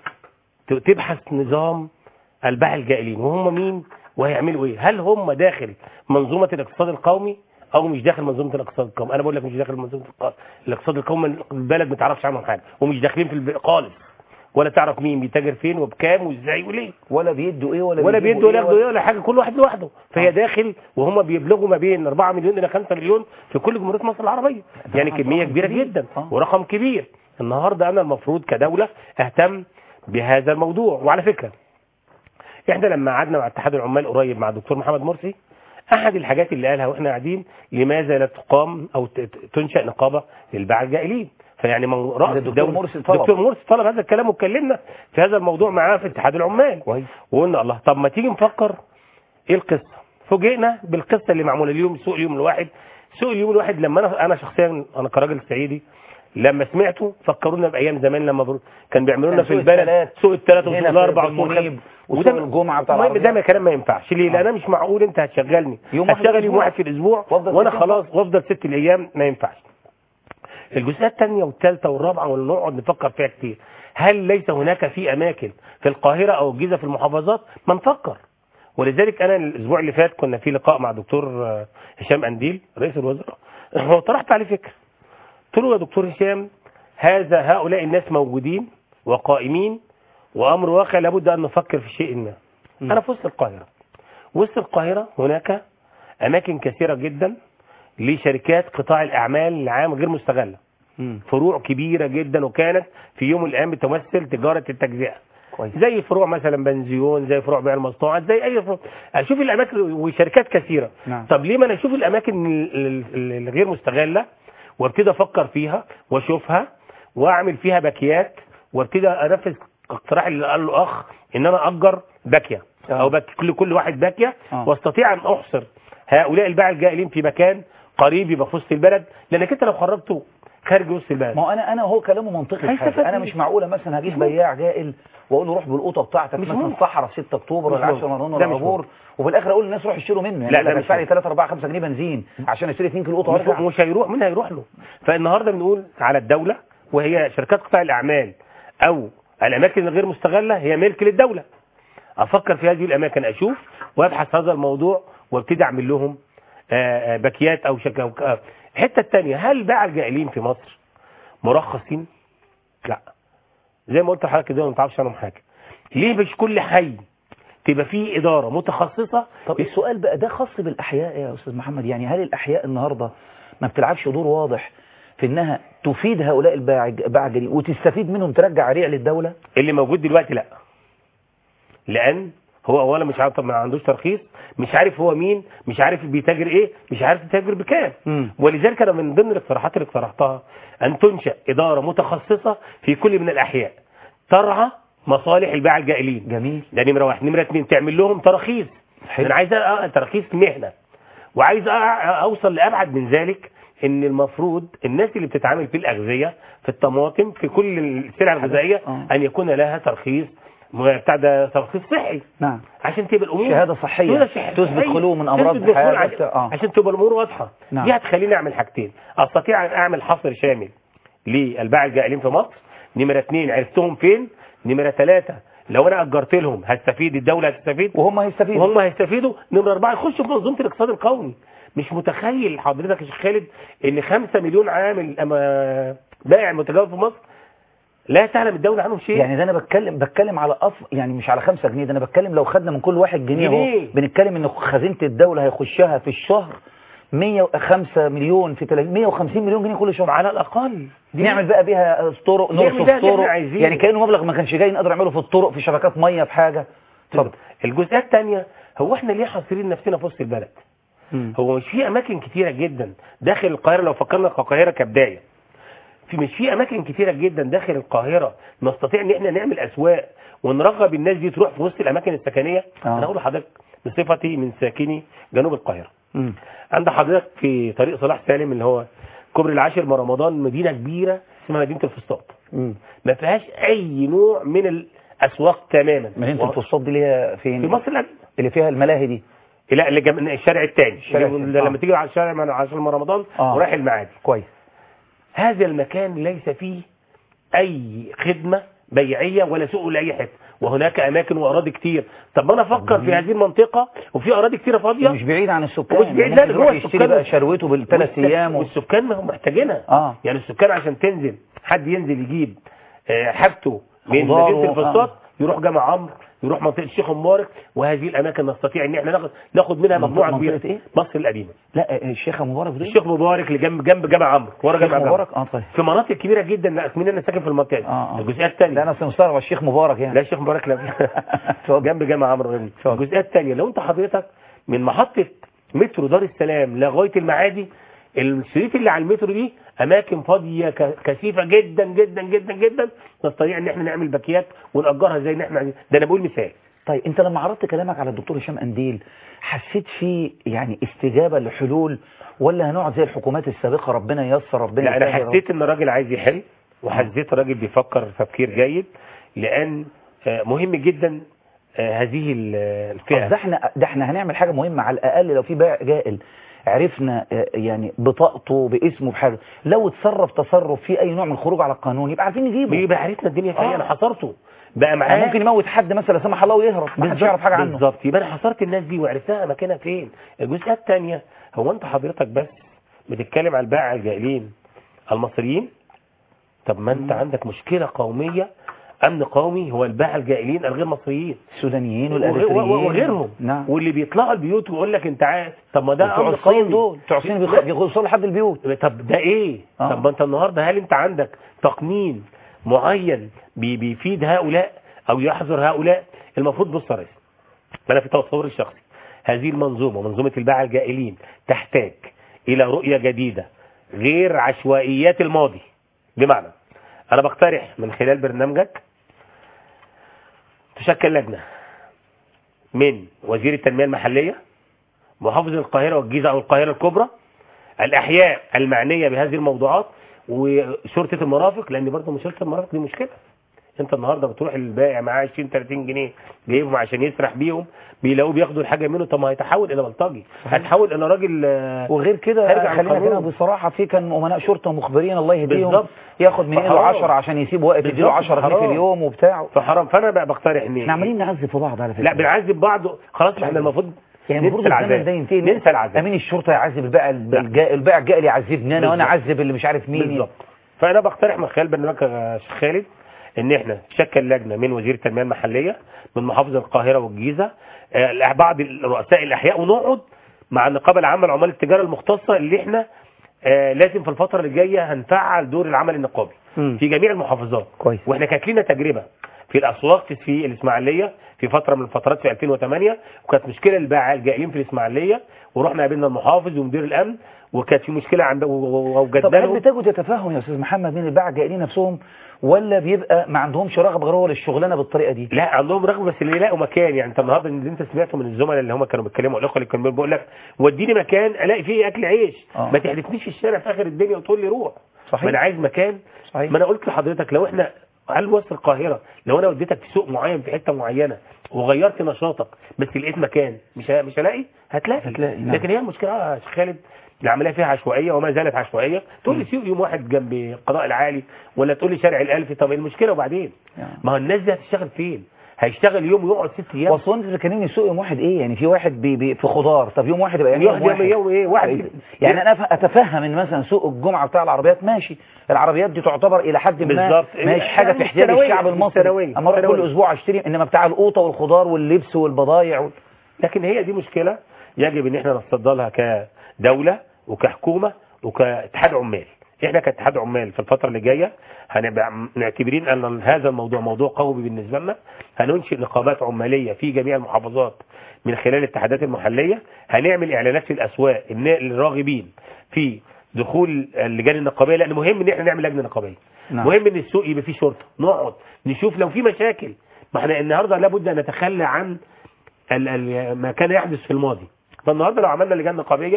ت- تبحث نظام الباع الجائلين وهم مين وهيعملوا ايه هل هم داخل منظومة الاقتصاد القومي او مش داخل منظومة الاقتصاد القومي انا بقول لك مش داخل منظومة الق- الاقتصاد القومي البلد ما تعرفش عنهم حاجة ومش داخلين في الب- خالص ولا تعرف مين بيتاجر فين وبكام وازاي وليه ولا بيدوا ايه ولا ولا بيجيبوا بيدوا ولا إيه ياخدوا ايه ولا حاجه كل واحد لوحده فهي داخل وهم بيبلغوا ما بين 4 مليون الى 5 مليون في كل جمهوريه مصر العربيه يعني كميه كبيره جدا ورقم كبير النهارده انا المفروض كدوله اهتم بهذا الموضوع وعلى فكره احنا لما قعدنا مع اتحاد العمال قريب مع الدكتور محمد مرسي احد الحاجات اللي قالها واحنا قاعدين لماذا لا تقام او ت- ت- تنشا نقابه للباعة الجائلين فيعني من راس ده الدكتور الدولة- مرسي طلب. دكتور مرسي طلب هذا الكلام واتكلمنا في هذا الموضوع معاه في اتحاد العمال كويس وقلنا الله طب ما تيجي نفكر ايه القصه فوجئنا بالقصه اللي معموله اليوم سوق اليوم الواحد سوق اليوم الواحد لما انا انا شخصيا انا كراجل صعيدي لما سمعته فكرونا بايام زمان لما برو كان بيعملوا لنا كان في سوق البلد التلات. سوق الثلاث وسوق هنا في- الاربع في وسوق المنيب الخمس. وسوق وده- الجمعة بتاع المهم العربية. ده ما كلام ما ينفعش ليه لان انا مش معقول انت هتشغلني يوم واحد في اشتغل يوم الأسبوع. واحد في الاسبوع وأفضل وانا ست خلاص وافضل ست الايام ما ينفعش الجزئيه الثانيه والثالثه والرابعه واللي نقعد نفكر فيها كتير هل ليس هناك في اماكن في القاهره او الجيزه في المحافظات ما نفكر ولذلك انا الاسبوع اللي فات كنا في لقاء مع دكتور آه، هشام انديل رئيس الوزراء هو طرحت عليه فكره قلت له يا دكتور هشام هذا هؤلاء الناس موجودين وقائمين وامر واقع لابد ان نفكر في شيء ما انا في وسط القاهره وسط القاهره هناك اماكن كثيره جدا لشركات قطاع الاعمال العام غير مستغله فروع كبيره جدا وكانت في يوم من الايام بتمثل تجاره التجزئه كويس زي فروع مثلا بنزيون زي فروع بيع المصنوعات زي اي فروع اشوف الاماكن وشركات كثيره نعم. طب ليه ما انا اشوف الاماكن ال- ال- الغير مستغله وابتدي افكر فيها واشوفها واعمل فيها باكيات وابتدي انفذ اقتراح اللي قال له اخ ان انا اجر باكيه او باك كل كل واحد باكيه آه. واستطيع ان احصر هؤلاء الباعة الجائلين في مكان قريب يبقى في وسط البلد لانك انت لو خرجته خارج وسط البلد ما هو انا انا هو كلامه منطقي في هيستفاد حاجه انا إيه؟ مش معقوله مثلا هجيب بياع جائل واقول له روح بالقوطه بتاعتك مش مثلا ممكن. الصحراء في 6 اكتوبر مش ولا 10 ممكن. رمضان ده ولا مش عبور وفي الاخر اقول للناس روح اشتروا منه يعني لا، لا ده مش بدفع لي ممكن. 3 4 5 جنيه بنزين عشان اشتري 2 كيلو قوطه مش, وارجع مش هيروح مين هيروح له فالنهارده بنقول على الدولة وهي شركات قطاع الأعمال أو الأماكن الغير مستغلة هي ملك للدولة أفكر في هذه الأماكن أشوف وأبحث هذا الموضوع وابتدي أعمل لهم آه، آه، باكيات أو شك أو آه. الحتة الثانية هل باع الجائلين في مصر مرخصين؟ لا زي ما قلت لحضرتك كده ما تعرفش عنهم حاجة ليه مش كل حي تبقى فيه إدارة متخصصة طب السؤال بقى ده خاص بالاحياء يا استاذ محمد يعني هل الاحياء النهارده ما بتلعبش دور واضح في انها تفيد هؤلاء الباع باع الجائلين وتستفيد منهم ترجع ريع للدوله اللي موجود دلوقتي لا لان هو اولا مش عارف طب ما عندوش ترخيص مش عارف هو مين مش عارف بيتاجر ايه مش عارف بيتاجر بكام ولذلك انا من ضمن الاقتراحات اللي اقترحتها ان تنشا اداره متخصصه في كل من الاحياء ترعى مصالح الباعة الجائلين جميل ده نمره واحد نمره اثنين تعمل لهم تراخيص انا عايز أ- تراخيص مهنه وعايز أ- اوصل لابعد من ذلك ان المفروض الناس اللي بتتعامل في الاغذيه في الطماطم في كل السلع الغذائيه ان يكون لها ترخيص م- بتاع ده ترخيص صحي نعم عشان تبقى الامور شهادة صحية شهادة صحية. تثبت خلو من أمراض تثبت حياة خلو عشان, بتاع- آه. عشان تبقى الامور واضحه نعم. دي هتخليني اعمل حاجتين استطيع ان اعمل حصر شامل للباعة الجائلين في مصر نمره اثنين عرفتهم فين نمره ثلاثه لو انا اجرت لهم هستفيد الدوله هتستفيد وهم هيستفيدوا وهم هيستفيدوا نمره اربعه يخشوا في منظومه الاقتصاد القومي مش متخيل حضرتك يا شيخ خالد ان 5 مليون عامل أما بائع متجول في مصر لا تعلم الدوله عنهم شيء يعني ده انا بتكلم بتكلم على أف يعني مش على 5 جنيه ده انا بتكلم لو خدنا من كل واحد جنيه اهو جنيه. بنتكلم ان خزينه الدوله هيخشها في الشهر 105 مليون في 30 150 مليون جنيه كل شهر على الاقل نعمل بقى بيها طرق نعمل نرصف بيها اللي احنا طرق عايزينه. يعني كانه مبلغ ما كانش جاي نقدر نعمله في الطرق في شبكات ميه في حاجه اتفضل الجزئيه الثانيه هو احنا ليه حاصرين نفسنا في وسط البلد هو مش في اماكن كتيره جدا داخل القاهره لو فكرنا كقاهره كبدايه في مش في اماكن كتيره جدا داخل القاهره نستطيع ان احنا نعمل اسواق ونرغب الناس دي تروح في وسط الاماكن السكنيه آه. انا اقول لحضرتك بصفتي من ساكني جنوب القاهره عند حضرتك في طريق صلاح سالم اللي هو كوبري العاشر من رمضان مدينه كبيره اسمها مدينه الفسطاط ما فيهاش اي نوع من الاسواق تماما مدينه الفسطاط دي اللي هي فين في مصر القديمة. اللي فيها الملاهي دي لا اللي جنب الشارع الثاني الشارع التاني. لما آه. تيجي على الشارع من عشان رمضان آه. ورايح المعادي كويس هذا المكان ليس فيه اي خدمه بيعيه ولا سوق لاي حته وهناك اماكن واراضي كتير طب ما انا افكر في هذه المنطقه وفي اراضي كتير فاضيه مش بعيد عن السكان ومش بعيد الناس لا بتروح هو يشتري السكان بقى شروته بالثلاث والس- ايام و... والسكان ما هم محتاجينها اه يعني السكان عشان تنزل حد ينزل يجيب آه، حاجته من خضار مدينه و- الفسطاط يروح جامع عمرو يروح منطقه الشيخ مبارك وهذه الاماكن نستطيع ان احنا ناخد ناخد منها منطقة- مجموعه منطقة كبيره إيه؟ مصر القديمه لا الشيخ مبارك دي الشيخ مبارك اللي جنب جنب جامع عمرو ورا الشيخ جامع عمرو مبارك اه طيب في مناطق كبيره جدا لا اسمين انا ساكن في المنطقه دي اه اه الجزئيه الثانيه لا انا أصل مستغرب على الشيخ مبارك يعني لا الشيخ مبارك لا جنب جامع عمرو الجزئيه الثانيه لو انت حضرتك من محطه مترو دار السلام لغايه المعادي الشريط اللي على المترو دي اماكن فاضيه ك- كثيفه جدا جدا جدا جدا نستطيع ان احنا نعمل باكيات ونأجرها زي ما احنا عايزين ده انا بقول مثال طيب انت لما عرضت كلامك على الدكتور هشام انديل حسيت فيه يعني استجابه لحلول ولا هنقعد زي الحكومات السابقه ربنا ييسر ربنا لا انا يسهل حسيت ان الراجل عايز يحل وحسيت الراجل بيفكر تفكير جيد لان آه، مهم جدا آه، هذه ال- طب ده الفئه احنا ده احنا هنعمل حاجه مهمه على الاقل لو في بائع جائل عرفنا آه، يعني بطاقته باسمه بحاجه لو اتصرف تصرف في اي نوع من الخروج على القانون يبقى عارفين نجيبه يبقى عرفنا الدنيا فيها آه. انا حصرته بقى يعني معاه ممكن يموت حد مثلا لا سمح الله ويهرب ما حدش بالظبط- يعرف حاجه عنه بالظبط يبقى انا حصرت الناس دي وعرفتها مكانها فين الجزئيه الثانيه هو انت حضرتك بس بتتكلم على البائع الجاهلين المصريين طب ما انت عندك مشكله قوميه امن قومي هو البائع الجاهلين الغير مصريين السودانيين وغير- والاريتريين وغيرهم نعم واللي بيطلعوا البيوت ويقول لك انت عارف طب ما ده بتوع امن الصين قومي دول بتوع الصين بيخ- بيوصلوا لحد البيوت طب ده ايه آه. طب ما انت النهارده هل انت عندك تقنين معين بي بيفيد هؤلاء او يحظر هؤلاء المفروض بص يا ريس انا في تصوري الشخصي هذه المنظومه منظومه الباعة الجائلين تحتاج الى رؤيه جديده غير عشوائيات الماضي بمعنى انا بقترح من خلال برنامجك تشكل لجنه من وزير التنميه المحليه محافظ القاهره والجيزه او القاهره الكبرى الاحياء المعنيه بهذه الموضوعات وشرطه المرافق لان برضه شرطه المرافق دي مشكله انت النهارده بتروح البائع معاه 20 30 جنيه جايبهم عشان يسرح بيهم بيلاقوه بياخدوا الحاجه منه طب ما هيتحول الى بلطجي هيتحول الى راجل آه، وغير كده خارج عن خلينا كده القانون. بصراحه في كان امناء شرطه مخبرين الله يهديهم بالظبط. ياخد من ايده فحرام. 10 عشان يسيب واقف يديله بالظبط، 10 جنيه في فحرام. اليوم وبتاع فحرام فانا بقى بقترح ان احنا عمالين نعذب في بعض على فكره لا بنعذب بعض خلاص احنا المفروض يعني ننسى المفروض الزمن العذاب ده ينتهي ننسى العذاب امين الشرطه يعذب البائع الجائل البائع الجائل يعذبني انا وانا بالظبط. اعذب اللي مش عارف مين بالظبط فانا بقترح من خلال برنامج يا شيخ خالد ان احنا نشكل لجنه من وزير التنميه المحليه من محافظ القاهره والجيزه آه، بعض رؤساء الاحياء ونقعد مع النقابه العامه لعمال التجاره المختصه اللي احنا آه، لازم في الفتره اللي جايه هنفعل دور العمل النقابي مم. في جميع المحافظات كويس واحنا كانت لنا تجربه في الاسواق في الاسماعيليه في فتره من الفترات في 2008 وكانت مشكله الباعة الجائلين في الاسماعيليه ورحنا قابلنا المحافظ ومدير الامن وكانت في مشكله عند و- و- ووجدنا طب هل لهم بتجد تفاهم يا استاذ محمد من البائع الجائلين نفسهم ولا بيبقى ما عندهمش رغبه غير هو للشغلانه بالطريقه دي لا عندهم رغبه بس اللي يلاقوا مكان يعني انت النهارده اللي انت سمعته من الزملاء اللي هم كانوا بيتكلموا الاخوه اللي كانوا بيقول لك وديني مكان الاقي فيه اكل عيش آه. ما تحدفنيش في الشارع في اخر الدنيا وتقول لي روح صحيح. ما انا عايز مكان صحيح. ما انا قلت لحضرتك لو احنا هل وسط القاهره لو انا وديتك في سوق معين في حته معينه وغيرت نشاطك بس لقيت مكان مش ه- مش هلاقي هتلاقي, هتلاقي، نعم. لكن هي المشكله يا شيخ خالد العمليه فيها عشوائيه وما زالت عشوائيه تقول لي سوق يوم واحد جنب القضاء العالي ولا تقول لي شارع الالفي طب إيه المشكله وبعدين نعم. ما هو الناس دي هتشتغل فين هيشتغل يوم ويقعد ست ايام واصل انت بتكلمني سوق يوم واحد ايه يعني في واحد بي بي في خضار طب يوم واحد يبقى يعني يوم يوم يوم ايه واحد يعني انا أف- اتفهم ان مثلا سوق الجمعه بتاع العربيات ماشي العربيات دي تعتبر الى حد ما بالظبط. ماشي حاجه يعني في احتياج مستوية، الشعب المصري مستوية، اما اروح كل مستوية. اسبوع اشتري انما بتاع القوطه والخضار واللبس والبضايع وال... لكن هي دي مشكله يجب ان احنا نتصدى لها كدوله وكحكومه وكاتحاد عمال احنا كاتحاد عمال في الفتره اللي جايه هنبقى معتبرين ان هذا الموضوع موضوع قوي بالنسبه لنا هننشئ نقابات عماليه في جميع المحافظات من خلال الاتحادات المحليه هنعمل اعلانات في الاسواق إن الراغبين في دخول اللجان النقابيه لان مهم ان احنا نعمل لجنه نقابيه نعم. مهم ان السوق يبقى فيه شرطه نقعد نشوف لو في مشاكل ما احنا النهارده لابد ان نتخلى عن ال- ال- ما كان يحدث في الماضي فالنهارده لو عملنا لجان نقابيه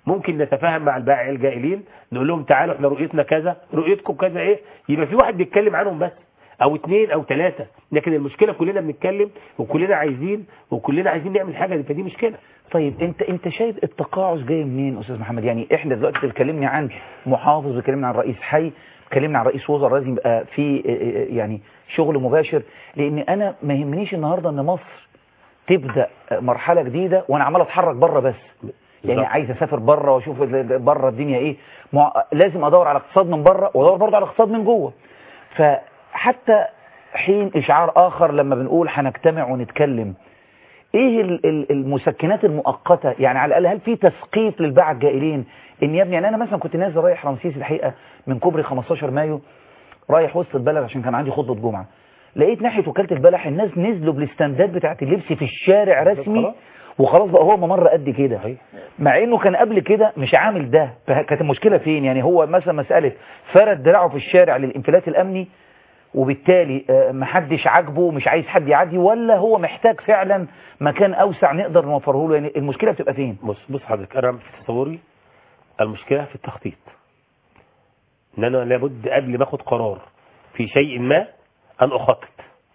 ممكن نتفاهم مع البائع الجائلين نقول لهم تعالوا احنا رؤيتنا كذا رؤيتكم كذا ايه يبقى في واحد بيتكلم عنهم بس او اثنين او ثلاثه لكن المشكله كلنا بنتكلم وكلنا عايزين وكلنا عايزين نعمل حاجه فدي مشكله طيب انت انت شايف التقاعس جاي منين استاذ محمد يعني احنا دلوقتي بتكلمني عن محافظ بتكلمنا عن رئيس حي بتكلمنا عن رئيس وزراء لازم يبقى في اه، اه، يعني شغل مباشر لان انا ما يهمنيش النهارده ان مصر تبدا مرحله جديده وانا عمال اتحرك بره بس يعني بالظبط. عايز اسافر بره واشوف ال- بره الدنيا ايه مع- لازم ادور على اقتصاد من بره وادور برضه على اقتصاد من جوه فحتى حين اشعار اخر لما بنقول هنجتمع ونتكلم ايه ال- ال- المسكنات المؤقته يعني على الاقل هل في تثقيف للباعة الجائلين ان يا ابني يعني انا مثلا كنت نازل رايح رمسيس الحقيقه من كوبري 15 مايو رايح وسط البلد عشان كان عندي خطبه جمعه لقيت ناحيه وكاله البلح الناس نزلوا بالاستندات بتاعت اللبس في الشارع رسمي وخلاص بقى هو ممر قد كده مع انه كان قبل كده مش عامل ده فكانت المشكله فين يعني هو مثلا مساله فرد دراعه في الشارع للانفلات الامني وبالتالي آه، محدش عاجبه مش عايز حد يعدي ولا هو محتاج فعلا مكان اوسع نقدر نوفره له يعني المشكله بتبقى فين بص بص حضرتك انا في تصوري المشكله في التخطيط ان انا لابد قبل ما اخد قرار في شيء ما ان اخطط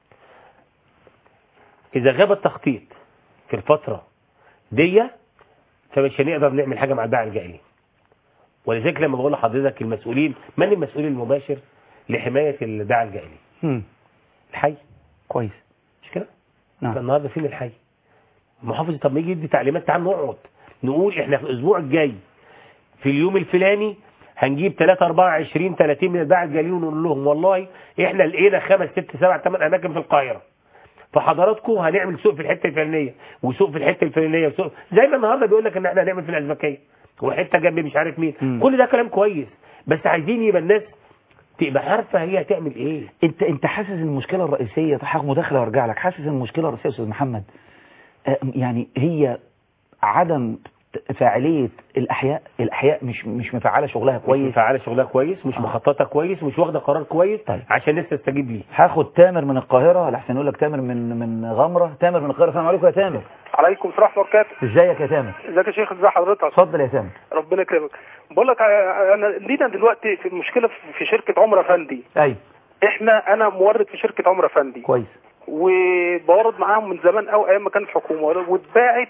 اذا غاب التخطيط في الفتره دي فمش هنقدر نعمل حاجه مع الباعة الجائلين ولذلك لما بقول لحضرتك المسؤولين من المسؤول المباشر لحمايه الباعة الجائلين مم. الحي كويس مش كده نعم. يبقى النهارده فين الحي المحافظ طب ما يجي يدي تعليمات تعال نقعد نقول احنا في الاسبوع الجاي في اليوم الفلاني هنجيب 3 4 20 30 من الباعة الجايين ونقول لهم والله احنا لقينا خمس ست سبع ثمان اماكن في القاهره فحضراتكم هنعمل سوق في الحته الفلانيه وسوق في الحته الفلانيه وسوق زي ما النهارده بيقول لك ان احنا هنعمل في الازبكيه وحته جنب مش عارف مين مم. كل ده كلام كويس بس عايزين يبقى الناس تبقى عارفه هي هتعمل ايه انت انت حاسس ان المشكله الرئيسيه حاجه مداخله وارجع لك حاسس ان المشكله الرئيسيه يا استاذ محمد آه، يعني هي عدم فاعليه الاحياء الاحياء مش مش مفعله شغلها مش كويس مفعله شغلها كويس مش مخططه كويس مش واخده قرار كويس طيب. عشان الناس تستجيب ليه هاخد تامر من القاهره لحسن يقول لك تامر من من غمره تامر من القاهره السلام عليكم يا تامر عليكم السلام ورحمه الله وبركاته ازيك يا تامر ازيك يا شيخ ازي حضرتك اتفضل يا تامر ربنا يكرمك بقول لك آه، انا لينا دلوقتي في المشكله في- في شركه عمر افندي ايوه احنا انا مورد في شركه عمر افندي كويس وبورد معاهم من زمان قوي ايام ما كانت حكومه واتباعت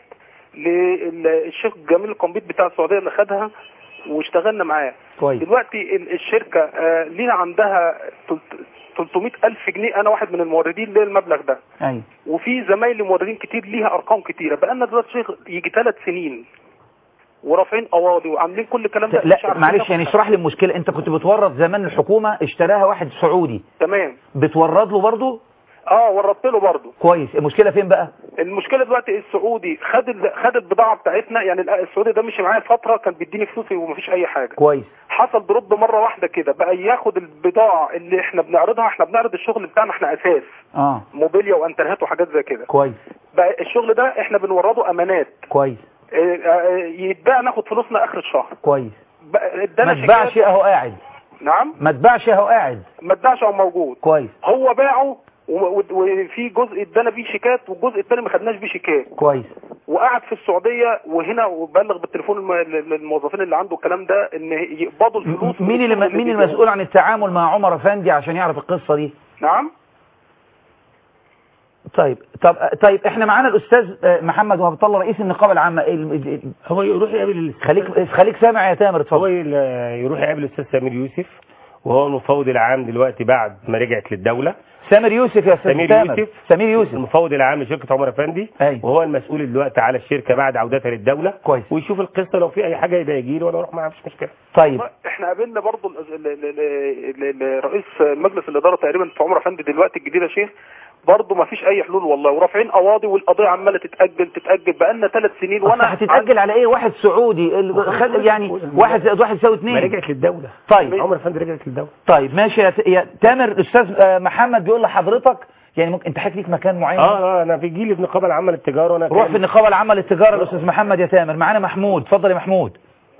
للشيخ جميل القنبيط بتاع السعوديه اللي خدها واشتغلنا معاه كويس دلوقتي ال- الشركه آه، لينا عندها 300 ألف جنيه أنا واحد من الموردين للمبلغ ده ايوه وفي زمايلي موردين كتير ليها أرقام كتيرة بقالنا دلوقتي شيخ يجي ثلاث سنين ورافعين قواضي وعاملين كل الكلام ده مش لا عارفين معلش ناخد يعني اشرح لي المشكله انت كنت بتورد زمان الحكومه اشتراها واحد سعودي تمام بتورد له برضه اه ورطت له برضه كويس المشكله فين بقى المشكله دلوقتي السعودي خد ال- خد البضاعه بتاعتنا يعني ال- السعودي ده مشي معايا فتره كان بيديني فلوسي ومفيش اي حاجه كويس حصل دروب مره واحده كده بقى ياخد البضاعه اللي احنا بنعرضها احنا بنعرض الشغل بتاعنا احنا اساس اه موبيليا وانترنت وحاجات زي كده كويس بقى الشغل ده احنا بنورده امانات كويس اه، اه، يتباع ناخد فلوسنا اخر الشهر كويس بقى ما ادانا تباعش شيكات اهو قاعد نعم ما تباعش اهو قاعد ما اداش او موجود كويس هو باعه و- و- وفي جزء ادانا بيه شيكات والجزء الثاني ما خدناش بيه شيكات كويس وقعد في السعوديه وهنا وبلغ بالتليفون الم- للموظفين اللي عنده الكلام ده ان يقبضوا الفلوس مين اللي مين بيدوها. المسؤول عن التعامل مع عمر افندي عشان يعرف القصه دي نعم طيب طب طيب احنا معانا الاستاذ آه، محمد وهب الله رئيس النقابه العامه ال- ال- ال- هو يروح يقابل خليك خليك سامع يا تامر هو اتفضل ي- يروح يقابل الاستاذ سمير يوسف وهو المفوض العام دلوقتي بعد ما رجعت للدوله سامر يوسف يا استاذ سمير تامر يوسف سمير يوسف المفوض العام لشركه عمر افندي أيوة. وهو المسؤول دلوقتي على الشركه بعد عودتها للدوله كويس ويشوف القصه لو في اي حاجه يبقى يجي لي وانا اروح معاه مفيش مشكله طيب احنا قابلنا برضو ال- ال- ال- ال- ال- رئيس مجلس الاداره تقريبا في عمر افندي دلوقتي الجديده شيخ برضه ما فيش اي حلول والله ورافعين قواضي والقضيه عماله تتاجل تتاجل بقالنا ثلاث سنين وانا وانا هتتاجل على ايه واحد سعودي ال- خل- يعني واحد زائد واحد يساوي ما اثنين رجعت للدوله طيب عمر افندي رجعت للدوله طيب ماشي يا, ت- يا تامر الاستاذ آه، محمد بيقول لحضرتك يعني ممكن انت حاجه ليك مكان معين اه اه انا في جيلي في النقابه العامه للتجاره وانا روح كان- في النقابه العامه للتجاره الاستاذ محمد يا تامر معانا محمود اتفضل يا محمود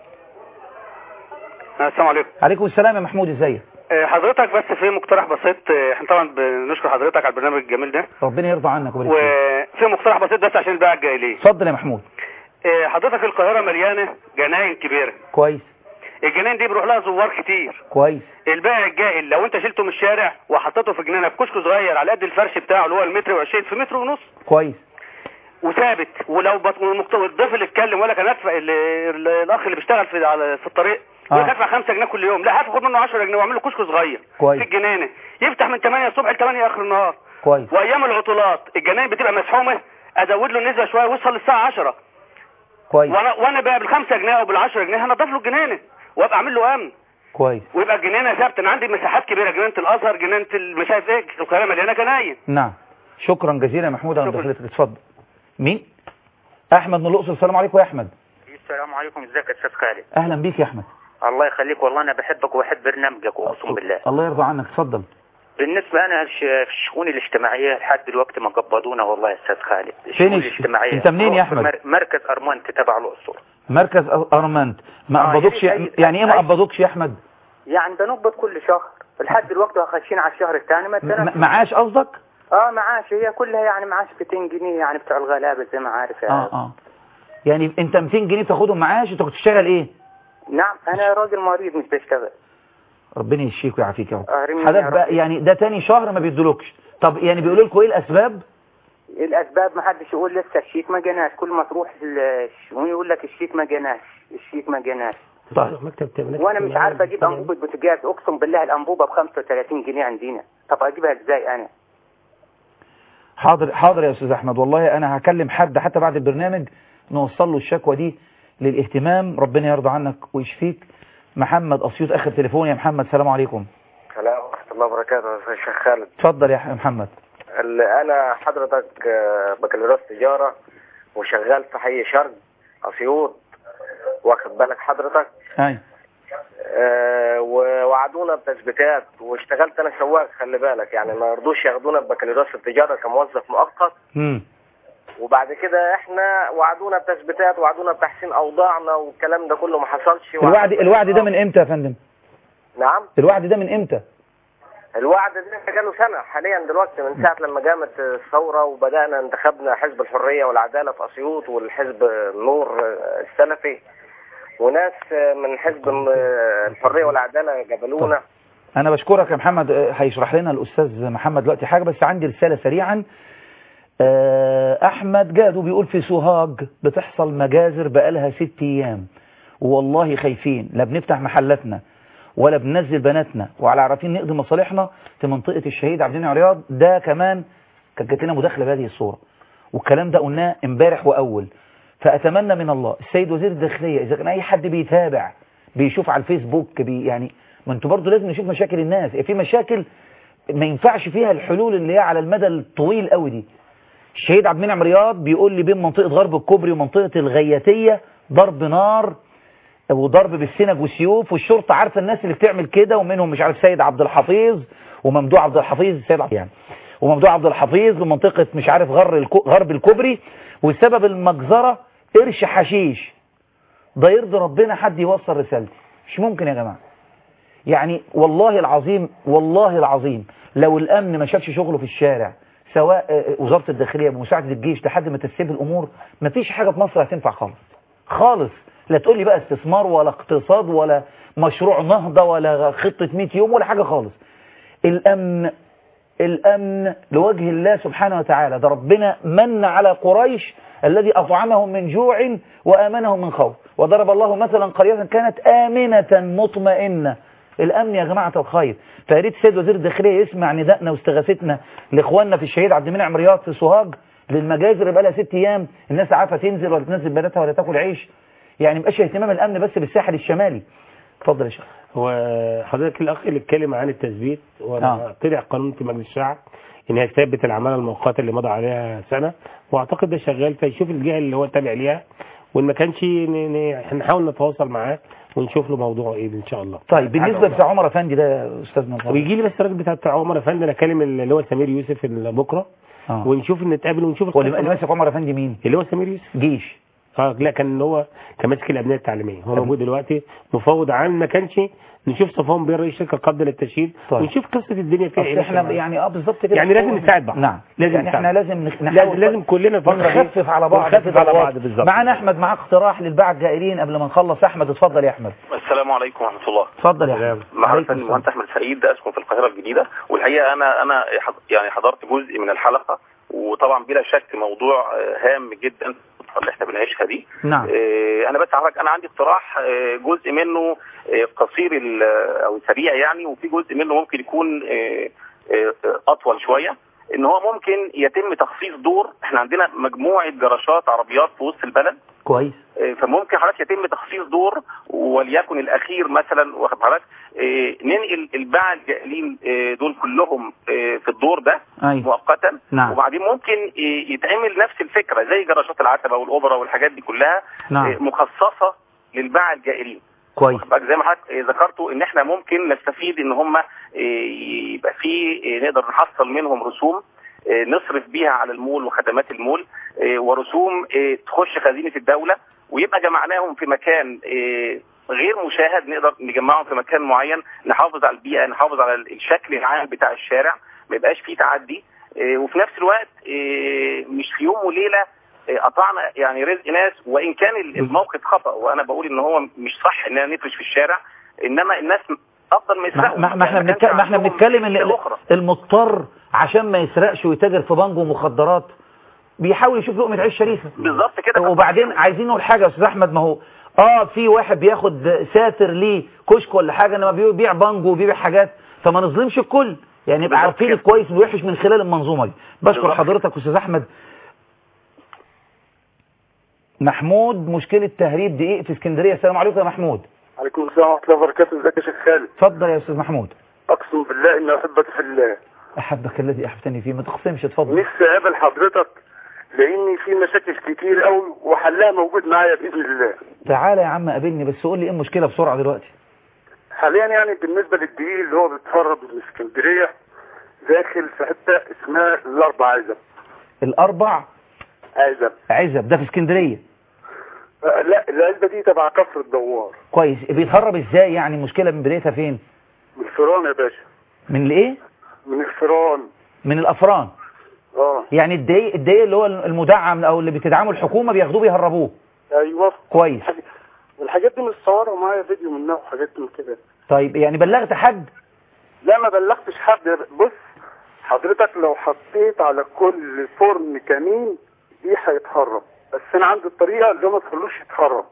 السلام عليكم عليكم السلام يا محمود ازيك آه، حضرتك بس في مقترح بسيط آه، احنا طبعا بنشكر حضرتك على البرنامج الجميل ده ربنا يرضى عنك ويبارك فيك. وفي مقترح بسيط بس عشان الباقي الجايلين اتفضل يا محمود إيه، حضرتك القاهره مليانه جناين كبيره كويس الجناين دي بيروح لها زوار كتير كويس البائع الجاهل لو انت شلته من الشارع وحطيته في جنينه في كشك صغير على قد الفرش بتاعه اللي هو المتر و20 في متر ونص كويس وثابت ولو بط... والمكت- والضيف اللي اتكلم ولا كان ادفع ال- ال- الاخ اللي بيشتغل في على في الطريق آه. يقول لك ادفع 5 جنيه كل يوم لا هاخد منه 10 جنيه واعمل له كشك صغير كويس. في الجنينه يفتح من 8 الصبح ل 8 اخر النهار كويس وايام العطلات الجناين بتبقى مسحومه ازود له النسبه شويه ويوصل للساعه 10 كويس وانا وانا بقى بالخمسة جنيه او بالعشرة جنيه هنضف له الجنينه وابقى اعمل له امن كويس ويبقى الجنينه ثابته انا عندي مساحات كبيره جنينه الازهر جنينه مش عارف ايه القاهره مليانه جناين نعم شكرا جزيلا يا محمود على مداخلتك اتفضل مين احمد من الاقصر السلام عليكم يا احمد السلام عليكم ازيك يا استاذ خالد اهلا بيك يا احمد الله يخليك والله انا بحبك وبحب برنامجك اقسم بالله الله يرضى عنك اتفضل بالنسبه انا الش- في الشؤون الاجتماعيه لحد دلوقتي ما قبضونا والله يا استاذ خالد فين الشؤون الش- الاجتماعيه انت منين يا هو في أحمد؟ مر- مركز ارمنت تبع الاقصر مركز أ- ارمنت ما آه، قبضوكش يا ريت أي- يعني ايه ما أي- قبضوكش يا احمد يعني بنقبض كل شهر لحد دلوقتي خاشين على الشهر الثاني ما م- اتنفذ. معاش قصدك اه معاش هي كلها يعني معاش 200 جنيه يعني بتوع الغلابه زي ما عارف يا اه اه يعني انت 200 جنيه تاخدهم معاش انت كنت تشتغل ايه نعم انا راجل مريض مش بشتغل ربنا يشفيك ويعافيك يا رب أهرمني حضرتك يا بقى رب. يعني ده تاني شهر ما بيدولكش طب يعني بيقولوا لكم ايه الاسباب الاسباب ما حدش يقول لسه الشيك ما جناش كل ما تروح الشؤون يقول لك الشيك ما جناش الشيك ما جناش طيب مكتب تأمينات وانا مش اجتماعية عارف اجيب بتشتغل. انبوبه بوتاجاز اقسم بالله الانبوبه ب 35 جنيه عندنا طب اجيبها ازاي انا حاضر حاضر يا استاذ احمد والله انا هكلم حد حتى بعد البرنامج نوصل له الشكوى دي للاهتمام ربنا يرضى عنك ويشفيك محمد اسيوط اخر تليفون يا محمد السلام عليكم السلام ورحمة الله وبركاته يا شيخ خالد اتفضل يا ح- محمد ال- أنا حضرتك آه، بكالوريوس تجارة وشغال في حي شرق أسيوط واخد بالك حضرتك اي آه، ووعدونا بتثبيتات واشتغلت أنا سواق خلي بالك يعني ما رضوش ياخدونا ببكالوريوس التجارة كموظف مؤقت امم وبعد كده احنا وعدونا بتثبيتات وعدونا بتحسين أوضاعنا والكلام ده كله ما حصلش الوعد الوعد ده من امتى يا فندم نعم الوعد ده من امتى الوعد ده جاله سنة حاليا دلوقتي من ساعة لما قامت الثورة وبدأنا انتخبنا حزب الحرية والعدالة في أسيوط والحزب النور السلفي وناس من حزب الحرية والعدالة قبلونا انا بشكرك يا محمد آه، هيشرح لنا الاستاذ محمد دلوقتي حاجه بس عندي رساله سريعا آه، احمد جادو بيقول في سوهاج بتحصل مجازر بقالها ست ايام والله خايفين لا بنفتح محلاتنا ولا بننزل بناتنا وعلى عارفين نقضي مصالحنا في منطقه الشهيد عبد المنعم عرياض ده كمان كانت جات لنا مداخله بهذه الصوره والكلام ده قلناه امبارح واول فاتمنى من الله السيد وزير الداخليه اذا كان اي حد بيتابع بيشوف على الفيسبوك بي يعني ما انتوا برضه لازم نشوف مشاكل الناس في مشاكل ما ينفعش فيها الحلول اللي هي على المدى الطويل قوي دي الشهيد عبد المنعم رياض بيقول لي بين منطقه غرب الكوبري ومنطقه الغياتيه ضرب نار وضرب بالسنج والسيوف والشرطه عارفه الناس اللي بتعمل كده ومنهم مش عارف سيد عبد الحفيظ وممدوح عبد الحفيظ سيد عبد يعني وممدوح عبد الحفيظ بمنطقه مش عارف غر الكو غرب الكوبري وسبب المجزره قرش حشيش ده يرضي ربنا حد يوصل رسالتي مش ممكن يا جماعه يعني والله العظيم والله العظيم لو الامن ما شافش شغله في الشارع سواء آه، وزاره الداخليه بمساعده الجيش لحد ما تسيب الامور مفيش حاجه في مصر هتنفع خالص خالص لا تقول لي بقى استثمار ولا اقتصاد ولا مشروع نهضه ولا خطه 100 يوم ولا حاجه خالص الامن الامن لوجه الله سبحانه وتعالى ده ربنا من على قريش الذي اطعمهم من جوع وامنهم من خوف وضرب الله مثلا قريه كانت امنه مطمئنه الامن يا جماعه الخير فيا ريت السيد وزير الداخليه يسمع ندائنا واستغاثتنا لاخواننا في الشهيد عبد المنعم رياض في سوهاج للمجازر يبقى لها ست ايام الناس عارفه تنزل ولا تنزل بناتها ولا تاكل عيش يعني مبقاش اهتمام الامن بس بالساحل الشمالي اتفضل يا شيخ هو حضرتك الاخ اللي اتكلم عن التثبيت وانا آه. طلع قانون في مجلس الشعب ان هي تثبت العماله المؤقته اللي مضى عليها سنه واعتقد ده شغال فيشوف الجهه اللي هو تابع ليها وان ما كانش ن- ن- نحاول نتواصل معاه ونشوف له موضوعه ايه ان شاء الله طيب بالنسبه بتاع عمر افندي ده يا استاذنا الفاضل. ويجي لي بس الراجل بتاع بتاع عمر افندي انا اكلم اللي هو سمير يوسف ال- بكره آه. ونشوف نتقابل ونشوف هو اللي القصة اللي ماسك عمر افندي مين اللي هو سمير يوسف جيش اه لا كان هو كان ماسك الابنيه التعليميه هو موجود دلوقتي مفوض عام ما كانش نشوف صفوان بيه رئيس شركه القبضه للتشييد طيب. ونشوف قصه الدنيا فيها أصل ايه احنا لكن- يعني اه بالظبط كده يعني لازم نساعد بعض نعم لازم يعني احنا نساعد. لازم نخ- لازم, نحاول لازم كلنا الفتره دي ونخفف على بعض ونخفف كده على بعض الوضع. بالظبط معانا احمد معاه اقتراح للباعة الجائرين قبل ما نخلص احمد اتفضل يا احمد السلام عليكم ورحمه الله اتفضل يا احمد معرفة عليكم السلام. المهندس احمد سعيد اسكن في القاهره الجديده والحقيقه انا انا حض- يعني حضرت جزء من الحلقه وطبعا بلا شك موضوع آه، هام جدا الفترة اللي احنا بنعيشها دي نعم آه، انا بس حضرتك انا عندي اقتراح آه، جزء منه آه، قصير ال- او سريع يعني وفي جزء منه ممكن يكون آه، آه، آه، اطول شويه ان هو ممكن يتم تخصيص دور احنا عندنا مجموعه جراشات عربيات في وسط البلد كويس آه، فممكن حضرتك يتم تخصيص دور وليكن الاخير مثلا واخد حضرتك آه، ننقل الباعة الجائلين آه، دول كلهم آه، في الدور ده أيوة. مؤقتا نعم. وبعدين ممكن آه، يتعمل نفس الفكره زي جراشات العتبه والاوبرا والحاجات دي كلها نعم. آه، مخصصه للباعة الجائلين كويس بقى زي ما حضرتك آه، ذكرتوا ان احنا ممكن نستفيد ان هم آه، يبقى في آه، نقدر نحصل منهم رسوم آه، نصرف بيها على المول وخدمات المول آه، ورسوم آه، تخش خزينه الدوله ويبقى جمعناهم في مكان آه، غير مشاهد نقدر نجمعهم في مكان معين نحافظ على البيئه نحافظ على الشكل العام بتاع الشارع ما يبقاش فيه تعدي آه، وفي نفس الوقت آه، مش في يوم وليله آه، قطعنا يعني رزق ناس وان كان الموقف خطا وانا بقول ان هو مش صح اننا نفرش في الشارع انما الناس افضل ما ما, يسرقوا ما, ما احنا يعني بنتكلم ما احنا عندهم بنتكلم ان مشكلة أخرى. المضطر عشان ما يسرقش ويتاجر في بنك ومخدرات بيحاول يشوف لقمه عيش شريفه بالظبط كده وبعدين عايزين نقول حاجه يا استاذ احمد ما هو اه في واحد بياخد ساتر ليه كشك ولا حاجه انما بيبيع بانجو وبيبيع حاجات فما نظلمش الكل يعني نبقى عارفين الكويس والوحش من خلال المنظومه دي بشكر بالظبط. حضرتك استاذ احمد محمود مشكله تهريب دقيق في اسكندريه السلام عليكم يا محمود عليكم السلام ورحمة الله وبركاته ازيك يا شيخ خالد اتفضل يا استاذ محمود اقسم بالله اني احبك في الله احبك الذي احبتني فيه ما تقسمش اتفضل نفسي اقابل حضرتك لاني في مشاكل كتير قوي وحلها موجود معايا باذن الله تعالى يا عم قابلني بس قول لي ايه المشكله بسرعه دلوقتي حاليا يعني بالنسبة للدقيق اللي هو بيتهرب من اسكندرية داخل في حتة اسمها الاربع عزب الاربع عزب عزب ده في اسكندريه آه، لا العزبة دي تبع كفر الدوار كويس بيتهرب ازاي يعني المشكله من بدايتها فين من الفيران يا باشا من الايه من الفيران من الافران اه يعني الدقيق الدقيق اللي هو المدعم او اللي بتدعمه الحكومه بياخدوه بيهربوه ايوه كويس والحاجات دي متصورة ومعايا فيديو منها وحاجات من كده طيب يعني بلغت حد لا ما بلغتش حد بص حضرتك لو حطيت على كل فرن كمين دي هيتهرب بس انا عندي الطريقه اللي ما تخلوش يتهرب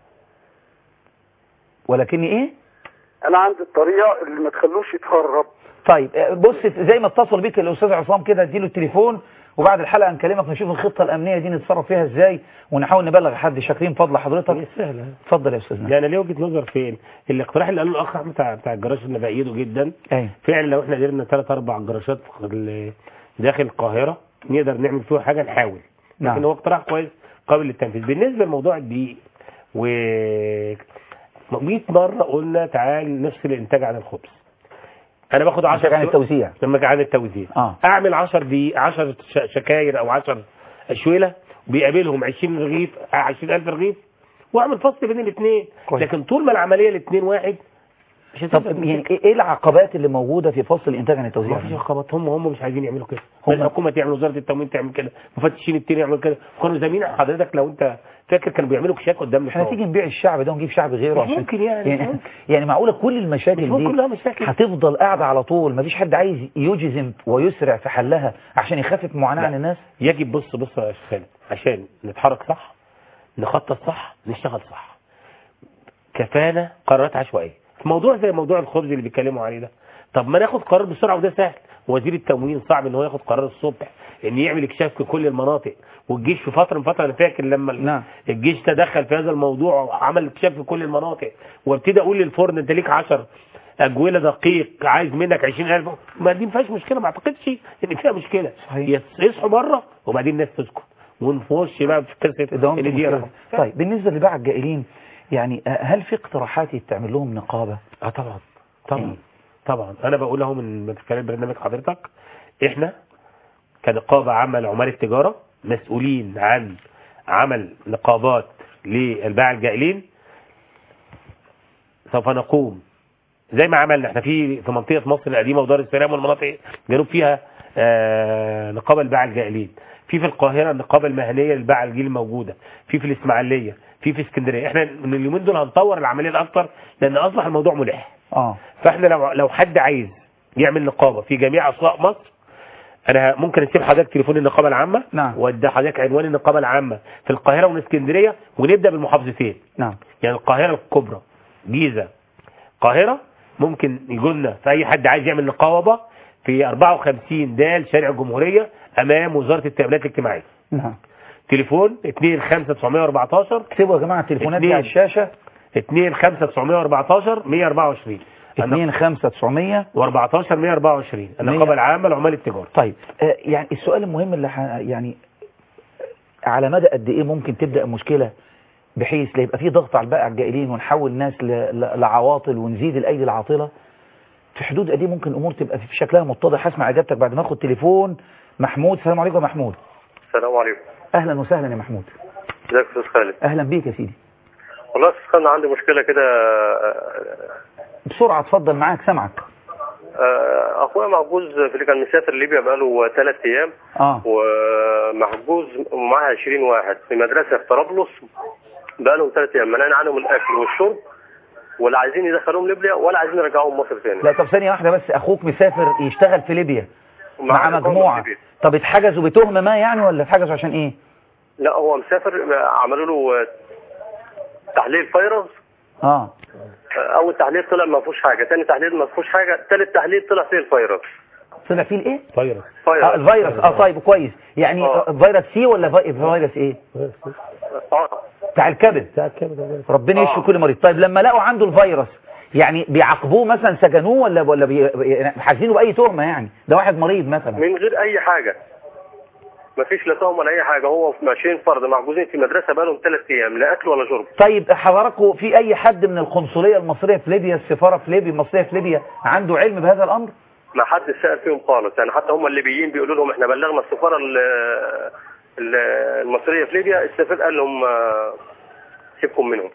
ولكن ايه انا عندي الطريقه اللي ما تخلوش يتهرب طيب آه، بص زي ما اتصل بيك الاستاذ عصام كده اديله التليفون وبعد الحلقه نكلمك نشوف الخطه الامنيه دي نتصرف فيها ازاي ونحاول نبلغ حد شاكرين فضل حضرتك سهله اتفضل يا استاذنا لا انا ليه وجهه نظر فين الاقتراح اللي قاله الاخ احمد بتاع بتاع الجراج انا بايده جدا ايوه فعلا لو احنا قدرنا ثلاث اربع جراشات في ال- داخل القاهره نقدر نعمل فيه حاجه نحاول نعم. لكن هو اقتراح كويس قابل للتنفيذ بالنسبه لموضوع الدقيق و 100 مره قلنا تعال نفصل الانتاج عن الخبز انا باخد 10 عن التوزيع لما عن التوزيع اه اعمل 10 دقيق 10 ش- شكاير او 10 اشوله بيقابلهم 20 رغيف 20000 رغيف واعمل فصل بين الاثنين كويس. لكن طول ما العمليه الاثنين واحد مش طب يعني ايه إيه العقبات اللي موجوده في فصل الانتاج عن التوزيع ما فيش عقبات هم هم مش عايزين يعملوا كده هم- هم الحكومه تعمل وزاره التموين تعمل كده مفتشين التاني يعملوا كده كانوا زميل حضرتك لو انت فاكر كانوا بيعملوا كشاك قدام احنا الشوارع. تيجي نبيع الشعب ده ونجيب شعب غيره مش عشان ممكن يعني، مش يعني, ممكن. يعني معقوله كل المشاكل مش ممكن دي كلها مشاكل. هتفضل قاعده على طول مفيش حد عايز يجزم ويسرع في حلها عشان يخفف معاناه عن الناس يجب بص بص يا استاذ خالد عشان نتحرك صح نخطط صح نشتغل صح كفانا قرارات عشوائيه في موضوع زي موضوع الخبز اللي بيتكلموا عليه ده طب ما ناخد قرار بسرعه وده سهل وزير التموين صعب ان هو ياخد قرار الصبح ان يعمل اكشاف في كل المناطق والجيش في فتره من فتره انا فاكر لما نعم. الجيش تدخل في هذا الموضوع وعمل اكشاف في كل المناطق وابتدي اقول للفرن انت ليك 10 اجوله دقيق عايز منك 20000 ما دي ما فيهاش مشكله ما اعتقدش ان فيها مشكله صحيح. يصحوا بره وبعدين الناس تسكت ونخش بقى في قصه دوام ان دي المشكلة. رقم. طيب بالنسبه لباع الجائلين يعني آه، هل في اقتراحات تعمل لهم نقابه اه طبعا طبعا طبعا انا بقول اهو من من خلال برنامج حضرتك احنا كنقابه عامه لعمال التجاره مسؤولين عن عمل نقابات للباعة الجائلين سوف نقوم زي ما عملنا احنا في في منطقه مصر القديمه ودار السلام والمناطق الجنوب فيها آه، نقابه الباعة الجائلين في في القاهره النقابه المهنيه للباعة الجيل موجوده في في الاسماعيليه في في اسكندريه احنا من اليومين دول هنطور العمليه ده اكتر لان اصبح الموضوع ملح اه فاحنا لو لو حد عايز يعمل نقابه في جميع اسواق مصر انا ممكن اسيب حضرتك تليفون النقابه العامه نعم وادي حضرتك عنوان النقابه العامه في القاهره والاسكندريه ونبدا بالمحافظتين نعم يعني القاهره الكبرى جيزه القاهره ممكن يجوا لنا في اي حد عايز يعمل نقابه في 54 دال شارع الجمهوريه امام وزاره التامينات الاجتماعيه نعم تليفون 25914 اكتبوا يا جماعه التليفونات دي على الشاشه 25914 124 25900 و14 124 النقابه العامه لعمال التجاره طيب آه، يعني السؤال المهم اللي ح... يعني على مدى قد ايه ممكن تبدا المشكله بحيث لا يبقى في ضغط على البائع الجائلين ونحول الناس ل... ل... لعواطل ونزيد الايدي العاطله في حدود قد ايه ممكن الامور تبقى في شكلها متضح هسمع اجابتك بعد ما اخد تليفون محمود السلام عليكم يا محمود السلام عليكم اهلا وسهلا يا محمود ازيك يا استاذ خالد اهلا بيك يا سيدي والله يا استاذ خالد عندي مشكله كده بسرعه اتفضل معاك سامعك آه، اخويا محجوز في اللي كان مسافر ليبيا بقاله ثلاث ايام اه ومحجوز ومعاه 20 واحد في مدرسه في طرابلس بقالهم ثلاث ايام منعين عنهم الاكل والشرب ولا عايزين يدخلوهم ليبيا ولا عايزين يرجعوهم مصر تاني لا طب ثانيه واحده بس اخوك مسافر يشتغل في ليبيا مع معاه إقامة مجموعه في ليبيا. طب اتحجزوا بتهمه ما يعني ولا اتحجزوا عشان ايه لا هو مسافر عملوا له تحليل فيروس اه اول تحليل طلع ما فيهوش حاجه ثاني تحليل ما فيهوش حاجه ثالث تحليل طلع فيه الفيروس طلع فيه الايه فيروس اه الفيروس اه طيب كويس يعني آه. فيروس سي ولا في- فيروس ايه اه بتاع الكبد بتاع الكبد ربنا يشفي كل مريض طيب لما لقوا عنده الفيروس يعني بيعاقبوه مثلا سجنوه ولا ولا بي- بي- حاسينه باي تهمه يعني ده واحد مريض مثلا من غير اي حاجه ما فيش لا تهم ولا اي حاجه هو 20 فرد محجوزين في مدرسه بقالهم ثلاث ايام لا اكل ولا شرب طيب حضراتكم في اي حد من القنصليه المصريه في ليبيا السفاره في ليبيا المصريه في ليبيا عنده علم بهذا الامر ما حد سال فيهم خالص يعني حتى هم الليبيين بيقولوا لهم احنا بلغنا السفاره ال- ال- المصريه في ليبيا السفير قال لهم آه، سيبكم منهم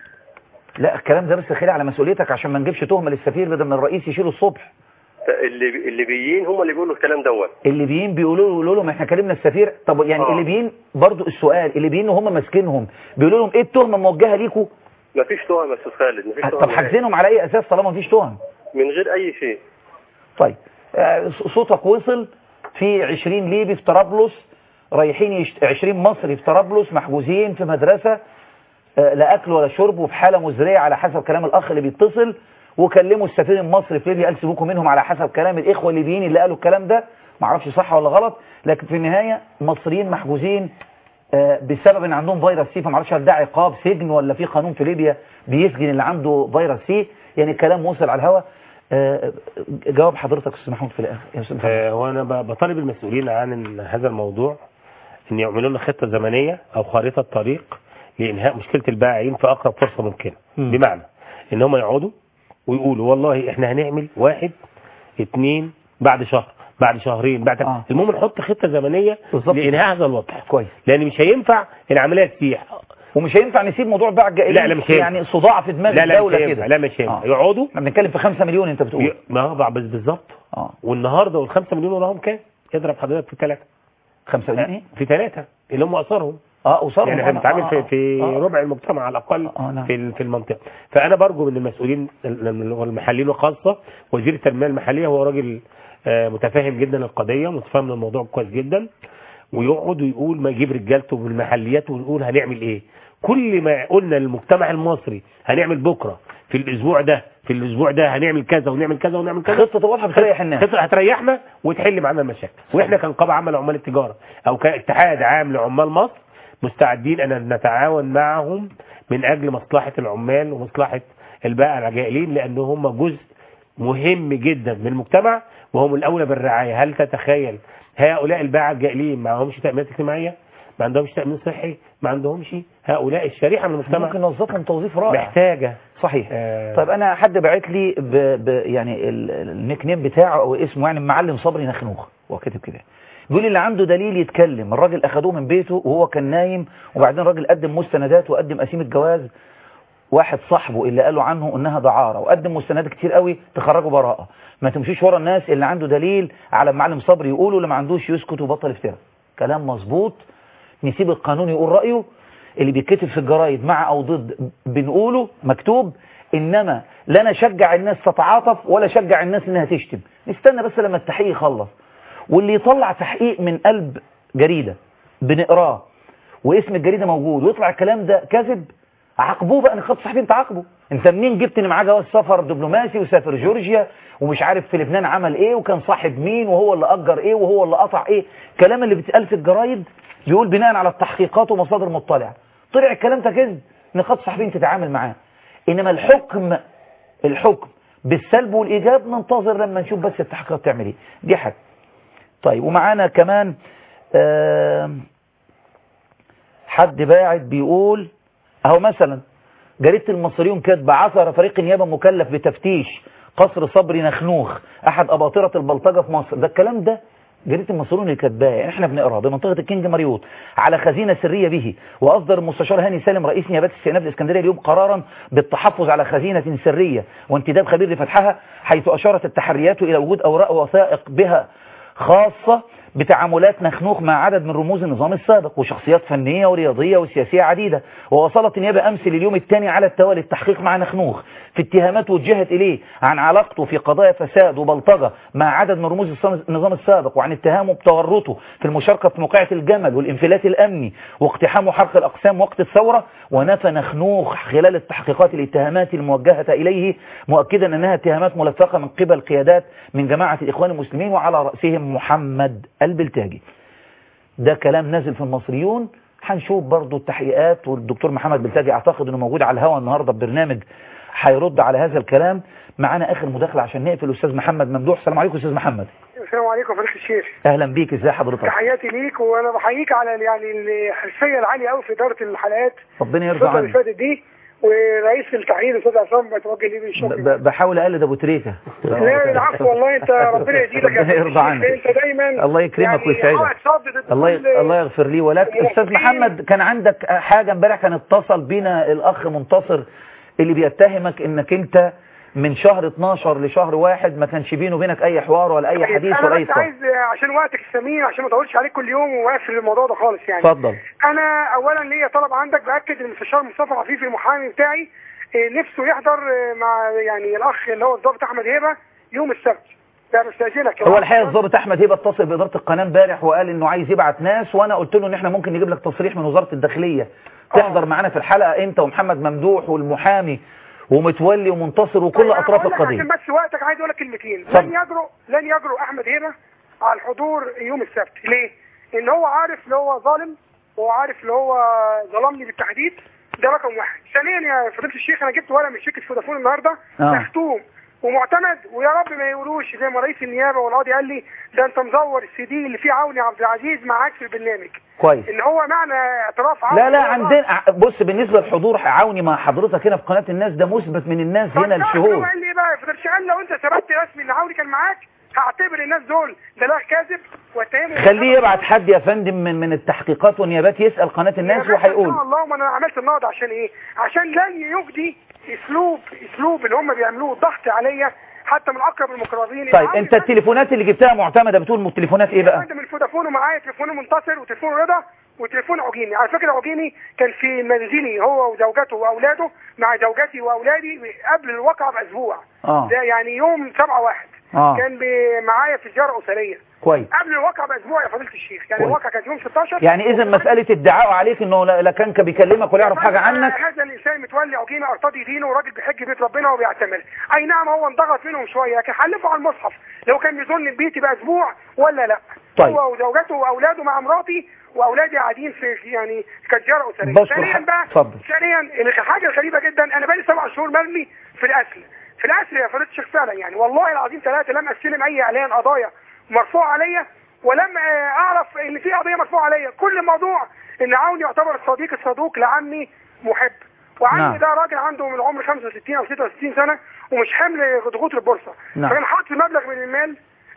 لا الكلام ده بس خلي على مسؤوليتك عشان ما نجيبش تهمه للسفير بدل ما الرئيس يشيله الصبح اللي- الليبيين هم اللي بيقولوا الكلام دوت الليبيين بيقولوا له يقولوا لهم احنا كلمنا السفير طب يعني آه. الليبيين برضو السؤال الليبيين وهم ماسكينهم بيقولوا لهم ايه التهمه موجهه ليكوا ما فيش تهم يا استاذ خالد ما فيش طب تهم حاجزينهم على اي اساس طالما مفيش تهم من غير اي شيء طيب آه، صوتك وصل في 20 ليبي في طرابلس رايحين يشت... 20 مصري في طرابلس محجوزين في مدرسة آه، لا أكل ولا شرب وفي حالة مزرية على حسب كلام الأخ اللي بيتصل وكلموا السفير المصري في ليبيا قال سيبوكم منهم على حسب كلام الإخوة الليبيين اللي قالوا الكلام ده معرفش صح ولا غلط لكن في النهاية مصريين محجوزين آه، بسبب ان عندهم فيروس سي فمعرفش هل ده عقاب سجن ولا في قانون في ليبيا بيسجن اللي عنده فيروس سي يعني الكلام وصل على الهواء آه، جواب حضرتك استاذ محمود في الاخر يا استاذ محمود. آه، وانا ب- بطالب المسؤولين عن ال- هذا الموضوع ان يعملوا لنا خطه زمنيه او خريطه طريق لانهاء مشكله البائعين في اقرب فرصه ممكنه بمعنى ان هم يقعدوا ويقولوا والله احنا هنعمل واحد اتنين بعد شهر بعد شهرين بعد آه. المهم نحط خطه زمنيه لانهاء هذا الوضع كويس لان مش هينفع العمليه تسيح ومش هينفع نسيب موضوع بيع الجائلين لا لا مش هينفع يعني صداع في دماغ لا لا الدولة مش هينفع كده لا مش هينفع آه. يقعدوا احنا بنتكلم في 5 مليون انت بتقول ما هو بس بالظبط اه والنهارده والخمسة مليون وراهم كام؟ اضرب حضرتك في ثلاثة 5 مليون ايه؟ في ثلاثة اللي هم اثرهم اه اسرهم يعني احنا طبعاً. بنتعامل آه، في آه، في آه. ربع المجتمع على الاقل آه، نعم. في ال- في المنطقه فانا برجو من المسؤولين ال- ال- والمحليين وخاصه وزير التنميه المحليه هو راجل آه، متفاهم جدا القضيه متفاهم الموضوع كويس جدا ويقعد ويقول ما يجيب رجالته من المحليات ويقول هنعمل ايه كل ما قلنا للمجتمع المصري هنعمل بكره في الاسبوع ده في الاسبوع ده هنعمل كذا ونعمل كذا ونعمل كذا خطة واضحة بتريح الناس خطه هتريحنا وتحل معانا المشاكل واحنا كنقابه عامه لعمال التجاره او كاتحاد عام لعمال مصر مستعدين ان نتعاون معهم من اجل مصلحه العمال ومصلحه البائع الجائلين لان هم جزء مهم جدا من المجتمع وهم الاولى بالرعايه هل تتخيل هؤلاء البائع الجائلين ما عندهمش تامينات اجتماعيه ما عندهمش تامين صحي ما عندهمش هؤلاء الشريحه من المجتمع ممكن نوظفهم توظيف رائع محتاجه صحيح آه. طيب انا حد بعت لي ب... ب... يعني ال- النيك نيم بتاعه او اسمه يعني معلم صبري نخنوخ هو كاتب كده بيقول اللي عنده دليل يتكلم الراجل اخدوه من بيته وهو كان نايم وبعدين الراجل قدم مستندات وقدم قسيمه جواز واحد صاحبه اللي قالوا عنه انها دعاره وقدم مستندات كتير قوي تخرجوا براءه ما تمشيش ورا الناس اللي عنده دليل على المعلم صبري يقوله اللي ما عندوش يسكت وبطل افتراء كلام مظبوط نسيب القانون يقول رايه اللي بيتكتب في الجرايد مع او ضد بنقوله مكتوب انما لا انا اشجع الناس تتعاطف ولا اشجع الناس انها تشتم نستنى بس لما التحقيق يخلص واللي يطلع تحقيق من قلب جريده بنقراه واسم الجريده موجود ويطلع الكلام ده كذب عاقبوه بقى نقابه الصحفيين تعاقبه انت منين جبت ان معاه جواز سفر دبلوماسي وسافر جورجيا ومش عارف في لبنان عمل ايه وكان صاحب مين وهو اللي اجر ايه وهو اللي قطع ايه الكلام اللي بيتقال في الجرايد بيقول بناء على التحقيقات ومصادر مطلعه طلع الكلام ده كذب نقابه الصحفيين تتعامل معاه انما الحكم الحكم بالسلب والايجاب ننتظر لما نشوف بس التحقيقات تعمل ايه دي حاجه طيب ومعانا كمان آه حد باعت بيقول اهو مثلا جريدة المصريون كاتبه عثر فريق النيابة مكلف بتفتيش قصر صبري نخنوخ احد اباطرة البلطجة في مصر ده الكلام ده جريدة المصريون اللي كاتباه يعني احنا بنقرا بمنطقة الكينج مريوط على خزينة سرية به واصدر المستشار هاني سالم رئيس نيابات استئناف الاسكندرية اليوم قرارا بالتحفظ على خزينة سرية وانتداب خبير لفتحها حيث اشارت التحريات الى وجود اوراق وثائق بها خاصة بتعاملات نخنوخ مع عدد من رموز النظام السابق وشخصيات فنية ورياضية وسياسية عديدة ووصلت النيابة أمس لليوم الثاني على التوالي التحقيق مع نخنوخ في اتهامات وجهت إليه عن علاقته في قضايا فساد وبلطجة مع عدد من رموز النظام السابق وعن اتهامه بتورطه في المشاركة في موقعة الجمل والانفلات الأمني واقتحامه حرق الأقسام وقت الثورة ونفى نخنوخ خلال التحقيقات الاتهامات الموجهة إليه مؤكدا أنها اتهامات ملفقة من قبل قيادات من جماعة الإخوان المسلمين وعلى رأسهم محمد البلتاجي ده كلام نازل في المصريون هنشوف برضو التحقيقات والدكتور محمد بلتاجي اعتقد انه موجود على الهواء النهارده ببرنامج هيرد على هذا الكلام معانا اخر مداخله عشان نقفل استاذ محمد ممدوح السلام عليكم استاذ محمد السلام عليكم فضيله الشيخ اهلا بيك ازي حضرتك تحياتي ليك وانا بحييك على يعني الحرفيه العاليه قوي في اداره الحلقات ربنا يرضى الفتره اللي عنك فاتت دي ورئيس التحرير الاستاذ عصام بتوجه ليه بالشكر ب- بحاول اقلد ابو تريكه لا العفو والله انت ربنا يزيدك يا ربنا فضيلة يرضى الشيخ. عنك. انت دايما الله يكرمك يعني ويسعدك. حائط صد ضد الله ي... كل- الله يغفر لي ولك استاذ محمد كان عندك حاجه امبارح كان اتصل بينا الاخ منتصر اللي بيتهمك انك انت من شهر 12 لشهر واحد ما كانش بينه وبينك اي حوار ولا اي حديث انا ولا اي بس صوت عايز عشان وقتك الثمين عشان ما اطولش عليك كل يوم واقفل الموضوع ده خالص يعني اتفضل انا اولا ليا طلب عندك باكد ان المستشار مصطفى عفيفي المحامي بتاعي إيه، نفسه يحضر إيه، مع يعني الاخ اللي هو الضابط احمد هيبه يوم السبت ده بستاذنك هو الحقيقه الضابط احمد هيبه اتصل باداره القناه امبارح وقال انه عايز يبعت ناس وانا قلت له ان احنا ممكن نجيب لك تصريح من وزاره الداخليه تحضر معانا في الحلقه انت ومحمد ممدوح والمحامي ومتولي ومنتصر وكل اطراف أقول لك القضيه عشان بس وقتك عايز اقول لك كلمتين اتفضل. لن يجرؤ لن يجرؤ احمد هيبه على الحضور يوم السبت ليه؟ ان هو عارف اللي هو ظالم وهو عارف اللي هو ظلمني بالتحديد ده رقم واحد ثانيا يا فضيله الشيخ انا جبت ورقه من شركه فودافون النهارده آه. مختوم ومعتمد ويا رب ما يقولوش زي ما رئيس النيابه والقاضي قال لي ده انت مزور السي دي اللي فيه عوني عبد العزيز معاك في البرنامج كويس ان هو معنى اعتراف عوني لا لا هو عندنا بص بالنسبه للحضور عوني مع حضرتك هنا في قناه الناس ده مثبت من الناس هنا هو الشهود قال لي ايه بقى فضل شغال لو انت ثبت رسمي ان عوني كان معاك هعتبر الناس دول دلاغ كاذب واتهمهم خليه يبعت حد يا فندم من من التحقيقات والنيابات يسال قناه الناس يا باشا ان وهيقول شاء الله ما انا عملت النهضه عشان ايه عشان لن يجدي اسلوب اسلوب اللي هم بيعملوه الضغط عليا حتى من اقرب المقربين طيب انت التليفونات اللي جبتها معتمده بتقول م- التليفونات ايه بقى عندي من فودافون ومعايا تليفون منتصر وتليفون رضا وتليفون عجيني على فكره عجيني كان في منزلي هو وزوجته واولاده مع زوجتي واولادي قبل الواقعه باسبوع اه ده يعني يوم 7 واحد آه. كان بي- معايا في زياره اسريه كويس قبل الواقعه باسبوع يا فضيله الشيخ يعني كويس. الواقعه كانت يوم 16 يعني اذا مساله ادعاء عليك انه لا لا كان كان بيكلمك ولا يعرف حاجه عنك هذا الانسان متولي عجينه ارتضي دينه وراجل بيحج بيت ربنا وبيعتمر اي نعم هو انضغط منهم شويه لكن حلفوا على المصحف لو كان بيظن بيتي باسبوع ولا لا طيب. هو وزوجته واولاده مع مراتي واولادي قاعدين في في- يعني كزياره اسريه بشكر ثانيا حق- بقى اتفضل. ثانيا الحاجه الغريبه جدا انا بقالي سبع شهور مرمي في الاسل في الاسل يا فضيله الشيخ فعلا يعني والله العظيم ثلاثه لم استلم اي اعلان قضايا مرفوع عليا ولم آه، اعرف ان في قضيه مرفوعه عليا كل الموضوع ان عوني يعتبر الصديق الصدوق لعمي محب وعمي نعم. ده راجل عنده من العمر 65 او 66 سنه ومش حمل ضغوط البورصه نعم. فكان حاطط مبلغ من المال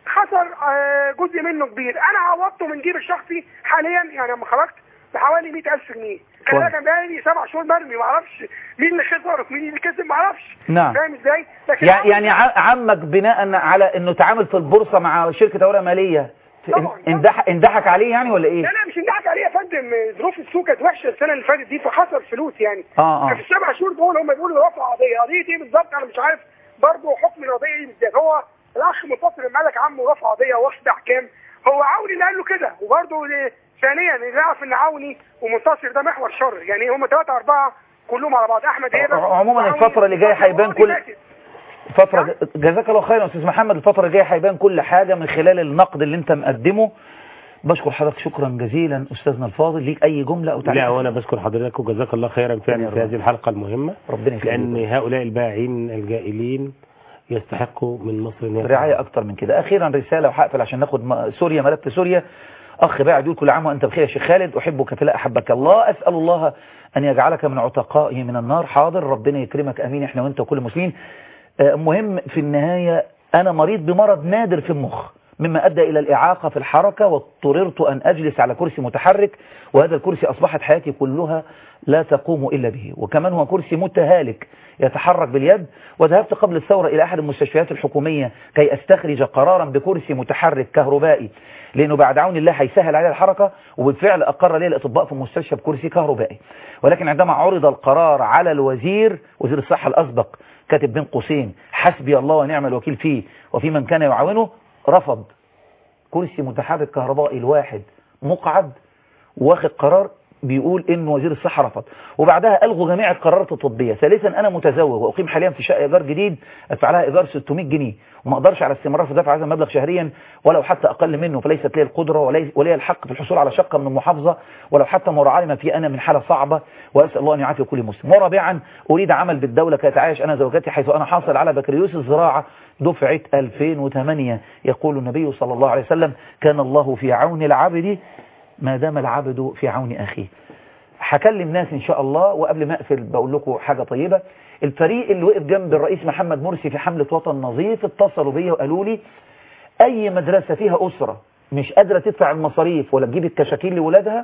خسر آه، جزء منه كبير انا عوضته من جيبي الشخصي حاليا يعني لما خرجت بحوالي 100000 جنيه كان ده كان بقالي سبع شهور مرمي ما اعرفش مين اللي خسر ومين اللي كسب ما اعرفش نعم. فاهم ازاي لكن يعني يعني ع- عمك بناء على انه تعامل في البورصه مع شركه اوراق ماليه اندح- اندحك عليه يعني ولا ايه؟ لا لا مش اندعك عليه يا فندم ظروف السوق كانت وحشه السنه اللي فاتت دي فخسر فلوس يعني اه في السبع شهور دول هم بيقولوا رفع قضيه قضيه ايه بالظبط انا مش عارف برضه حكم القضيه ايه بالذات هو الاخ منتصر الملك عمه رفع قضيه واخد احكام هو عوني اللي قال له كده وبرضه ل- ثانيا اللي يعرف ان عوني ومنتصر ده محور شر يعني هم ثلاثه اربعه كلهم على بعض احمد هيبه عموما وعوني الفتره اللي جايه هيبان كل فترة جزاك الله خيرا يا استاذ محمد الفترة الجاية هيبان كل حاجة من خلال النقد اللي انت مقدمه بشكر حضرتك شكرا جزيلا استاذنا الفاضل ليك اي جملة او تعليق لا وانا بشكر حضرتك وجزاك الله خيرا فعلا في هذه الحلقه المهمه ربنا يخليك لان هؤلاء الباعين الجائلين يستحقوا من مصر ان هي رعاية اكتر من كده اخيرا رسالة وهقفل عشان ناخد م- سوريا ملف سوريا اخ باعد يقول كل عام وانت بخير يا شيخ خالد احبك في الله احبك الله اسال الله ان يجعلك من عتقائه من النار حاضر ربنا يكرمك امين احنا وانت وكل المسلمين آه، مهم في النهاية انا مريض بمرض نادر في المخ مما ادى الى الاعاقة في الحركة واضطررت ان اجلس على كرسي متحرك وهذا الكرسي اصبحت حياتي كلها لا تقوم الا به وكمان هو كرسي متهالك يتحرك باليد وذهبت قبل الثورة إلى أحد المستشفيات الحكومية كي أستخرج قرارا بكرسي متحرك كهربائي لأنه بعد عون الله هيسهل علي الحركة وبالفعل أقر لي الأطباء في المستشفى بكرسي كهربائي ولكن عندما عرض القرار على الوزير وزير الصحة الأسبق كاتب بين قوسين حسبي الله ونعم الوكيل فيه وفي من كان يعاونه رفض كرسي متحرك كهربائي الواحد مقعد واخد قرار بيقول ان وزير الصحة رفض وبعدها الغوا جميع القرارات الطبية ثالثا انا متزوج واقيم حاليا في شقة ايجار جديد ادفع لها ايجار 600 جنيه وما اقدرش على استمرار في دفع هذا المبلغ شهريا ولو حتى اقل منه فليست لي القدرة ولي ولي الحق في الحصول على شقة من المحافظة ولو حتى مراعاة لما في انا من حالة صعبة واسال الله ان يعافي كل مسلم ورابعا اريد عمل بالدولة كي اتعايش انا زوجتي حيث انا حاصل على بكالوريوس الزراعة دفعة 2008 يقول النبي صلى الله عليه وسلم كان الله في عون العبد ما دام العبد في عون اخيه هكلم ناس ان شاء الله وقبل ما اقفل بقول لكم حاجة طيبة الفريق اللي وقف جنب الرئيس محمد مرسي في حملة وطن نظيف اتصلوا بيا وقالوا لي اي مدرسة فيها اسرة مش قادرة تدفع المصاريف ولا تجيب الكشاكيل لولادها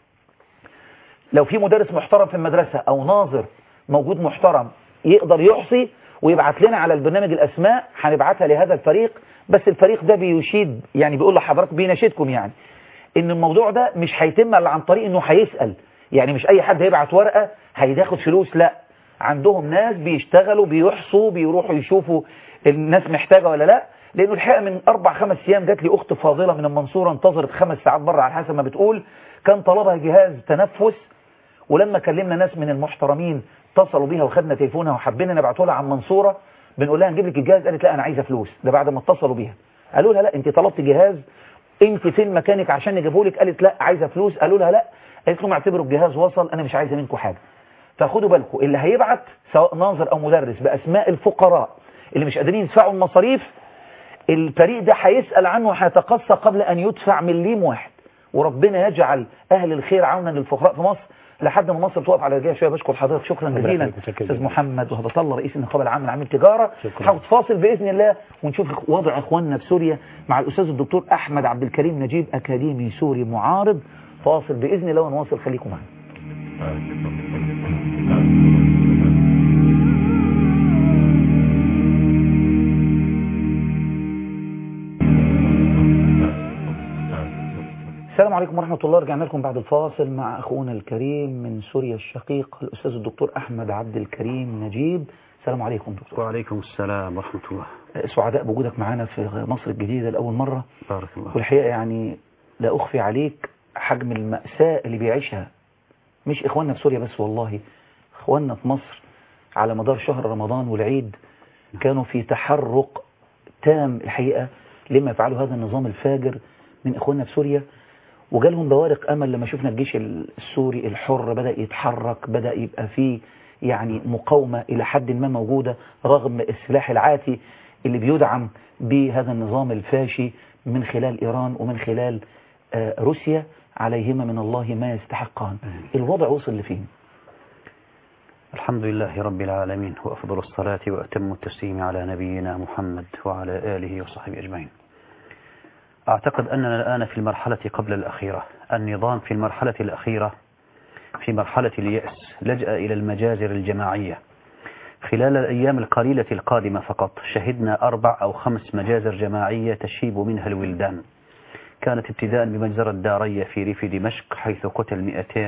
لو في مدرس محترم في المدرسة او ناظر موجود محترم يقدر يحصي ويبعت لنا على البرنامج الاسماء هنبعتها لهذا الفريق بس الفريق ده بيشيد يعني بيقول لحضرتك بيناشدكم يعني ان الموضوع ده مش هيتم الا عن طريق انه هيسأل يعني مش اي حد هيبعت ورقة هياخد فلوس لا عندهم ناس بيشتغلوا بيحصوا بيروحوا يشوفوا الناس محتاجة ولا لا لانه الحقيقة من اربع خمس ايام جات لي اخت فاضلة من المنصورة انتظرت خمس ساعات بره على حسب ما بتقول كان طلبها جهاز تنفس ولما كلمنا ناس من المحترمين اتصلوا بيها وخدنا تليفونها وحبينا نبعته لها عن منصورة بنقول لها نجيب لك الجهاز قالت لا انا عايزه فلوس ده بعد ما اتصلوا بيها قالوا لها لا انت طلبت جهاز انت فين مكانك عشان نجيبه لك قالت لا عايزه فلوس قالوا لها لا قالت لهم اعتبروا الجهاز وصل انا مش عايزه منكم حاجه فخدوا بالكم اللي هيبعت سواء ناظر او مدرس باسماء الفقراء اللي مش قادرين يدفعوا المصاريف الفريق ده هيسال عنه وهيتقصى قبل ان يدفع مليم واحد وربنا يجعل اهل الخير عونا للفقراء في مصر لحد ما مصر تقف على رجليها شويه بشكر حضرتك شكرا ربنا جزيلا يخليك، متشكر استاذ جدا. محمد وهبه الله رئيس النقابه العامه لعامل التجاره شكرا. هاخد فاصل باذن الله ونشوف وضع اخواننا في سوريا مع الاستاذ الدكتور احمد عبد الكريم نجيب اكاديمي سوري معارض فاصل باذن الله ونواصل خليكم معنا السلام عليكم ورحمة الله رجعنا لكم بعد الفاصل مع أخونا الكريم من سوريا الشقيق الأستاذ الدكتور أحمد عبد الكريم نجيب السلام عليكم دكتور وعليكم السلام ورحمة الله سعداء بوجودك معنا في مصر الجديدة لأول مرة بارك الله والحقيقة يعني لا أخفي عليك حجم المأساة اللي بيعيشها مش إخواننا في سوريا بس والله إخواننا في مصر على مدار شهر رمضان والعيد كانوا في تحرك تام الحقيقة لما يفعله هذا النظام الفاجر من إخواننا في سوريا وجالهم بوارق أمل لما شفنا الجيش السوري الحر بدأ يتحرك بدأ يبقى فيه يعني مقاومة إلى حد ما موجودة رغم السلاح العاتي اللي بيدعم بهذا النظام الفاشي من خلال إيران ومن خلال آه، روسيا عليهما من الله ما يستحقان الوضع وصل لفين الحمد لله رب العالمين وأفضل الصلاة وأتم التسليم على نبينا محمد وعلى آله وصحبه أجمعين أعتقد أننا الآن في المرحلة قبل الأخيرة النظام في المرحلة الأخيرة في مرحلة اليأس لجأ إلى المجازر الجماعية خلال الأيام القليلة القادمة فقط شهدنا أربع أو خمس مجازر جماعية تشيب منها الولدان كانت ابتداء بمجزرة دارية في ريف دمشق حيث قتل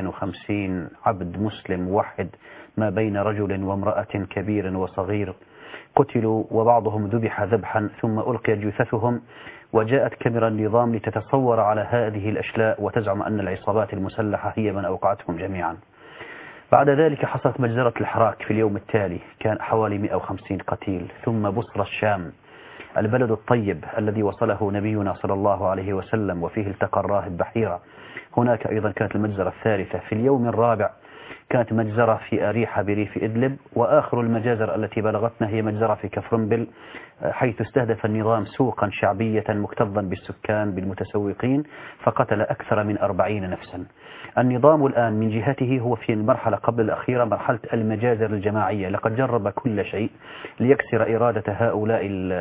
250 عبد مسلم موحد ما بين رجل وامرأة كبير وصغير قتلوا وبعضهم ذبح ذبحا ثم ألقي جثثهم وجاءت كاميرا النظام لتتصور على هذه الأشلاء وتزعم أن العصابات المسلحة هي من أوقعتهم جميعا بعد ذلك حصلت مجزرة الحراك في اليوم التالي كان حوالي 150 قتيل ثم بصرى الشام البلد الطيب الذي وصله نبينا صلى الله عليه وسلم وفيه التقى الراهب بحيرة هناك أيضا كانت المجزرة الثالثة في اليوم الرابع كانت مجزرة في أريحة بريف إدلب وآخر المجازر التي بلغتنا هي مجزرة في كفرنبل حيث استهدف النظام سوقا شعبية مكتظا بالسكان بالمتسوقين فقتل أكثر من أربعين نفسا النظام الآن من جهته هو في المرحلة قبل الأخيرة مرحلة المجازر الجماعية لقد جرب كل شيء ليكسر إرادة هؤلاء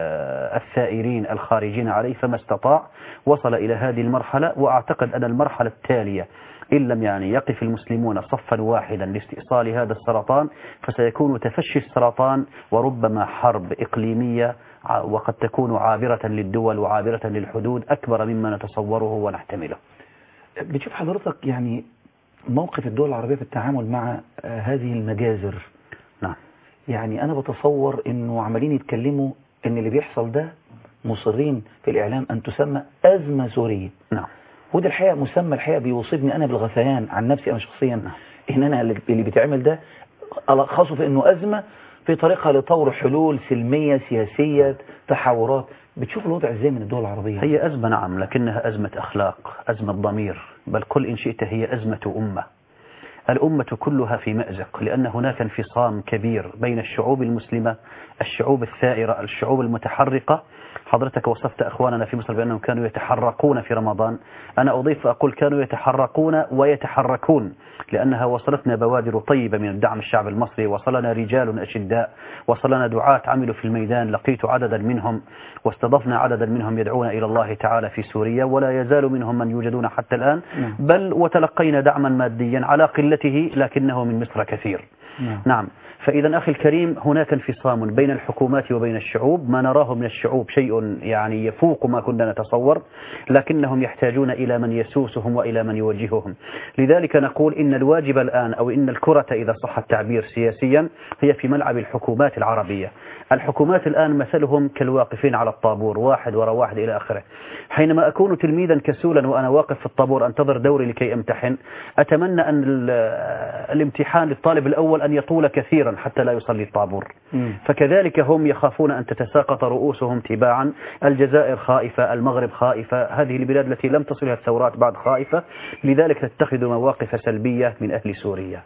الثائرين الخارجين عليه فما استطاع وصل إلى هذه المرحلة وأعتقد أن المرحلة التالية إن لم يعني يقف المسلمون صفا واحدا لاستئصال هذا السرطان فسيكون تفشي السرطان وربما حرب إقليمية وقد تكون عابرة للدول وعابرة للحدود أكبر مما نتصوره ونحتمله بتشوف حضرتك يعني موقف الدول العربية في التعامل مع هذه المجازر نعم يعني أنا بتصور أنه عمالين يتكلموا أن اللي بيحصل ده مصرين في الإعلام أن تسمى أزمة سورية نعم وده الحقيقة مسمى الحقيقة بيوصفني أنا بالغثيان عن نفسي أنا شخصيا إن أنا اللي بيتعمل ده ألخصه في أنه أزمة في طريقة لطور حلول سلمية سياسية تحورات بتشوف الوضع ازاي من الدول العربية هي أزمة نعم لكنها أزمة أخلاق أزمة ضمير بل كل إن شئت هي أزمة أمة الأمة كلها في مأزق لأن هناك انفصام كبير بين الشعوب المسلمة الشعوب الثائرة الشعوب المتحرقة حضرتك وصفت أخواننا في مصر بأنهم كانوا يتحرقون في رمضان أنا أضيف أقول كانوا يتحرقون ويتحركون لأنها وصلتنا بوادر طيبة من الدعم الشعب المصري وصلنا رجال أشداء وصلنا دعاة عملوا في الميدان لقيت عددا منهم واستضفنا عددا منهم يدعون إلى الله تعالى في سوريا ولا يزال منهم من يوجدون حتى الآن بل وتلقينا دعما ماديا على قلته لكنه من مصر كثير نعم فإذا أخي الكريم هناك انفصام بين الحكومات وبين الشعوب ما نراه من الشعوب شيء يعني يفوق ما كنا نتصور لكنهم يحتاجون إلى من يسوسهم وإلى من يوجههم لذلك نقول إن الواجب الآن أو إن الكرة إذا صح التعبير سياسيا هي في ملعب الحكومات العربية الحكومات الآن مثلهم كالواقفين على الطابور واحد وراء واحد إلى آخره حينما أكون تلميذا كسولا وأنا واقف في الطابور أنتظر دوري لكي أمتحن أتمنى أن الامتحان للطالب الأول أن يطول كثيرا حتى لا يصلي الطابور فكذلك هم يخافون أن تتساقط رؤوسهم تباعا الجزائر خائفة المغرب خائفة هذه البلاد التي لم تصلها الثورات بعد خائفة لذلك تتخذ مواقف سلبية من أهل سوريا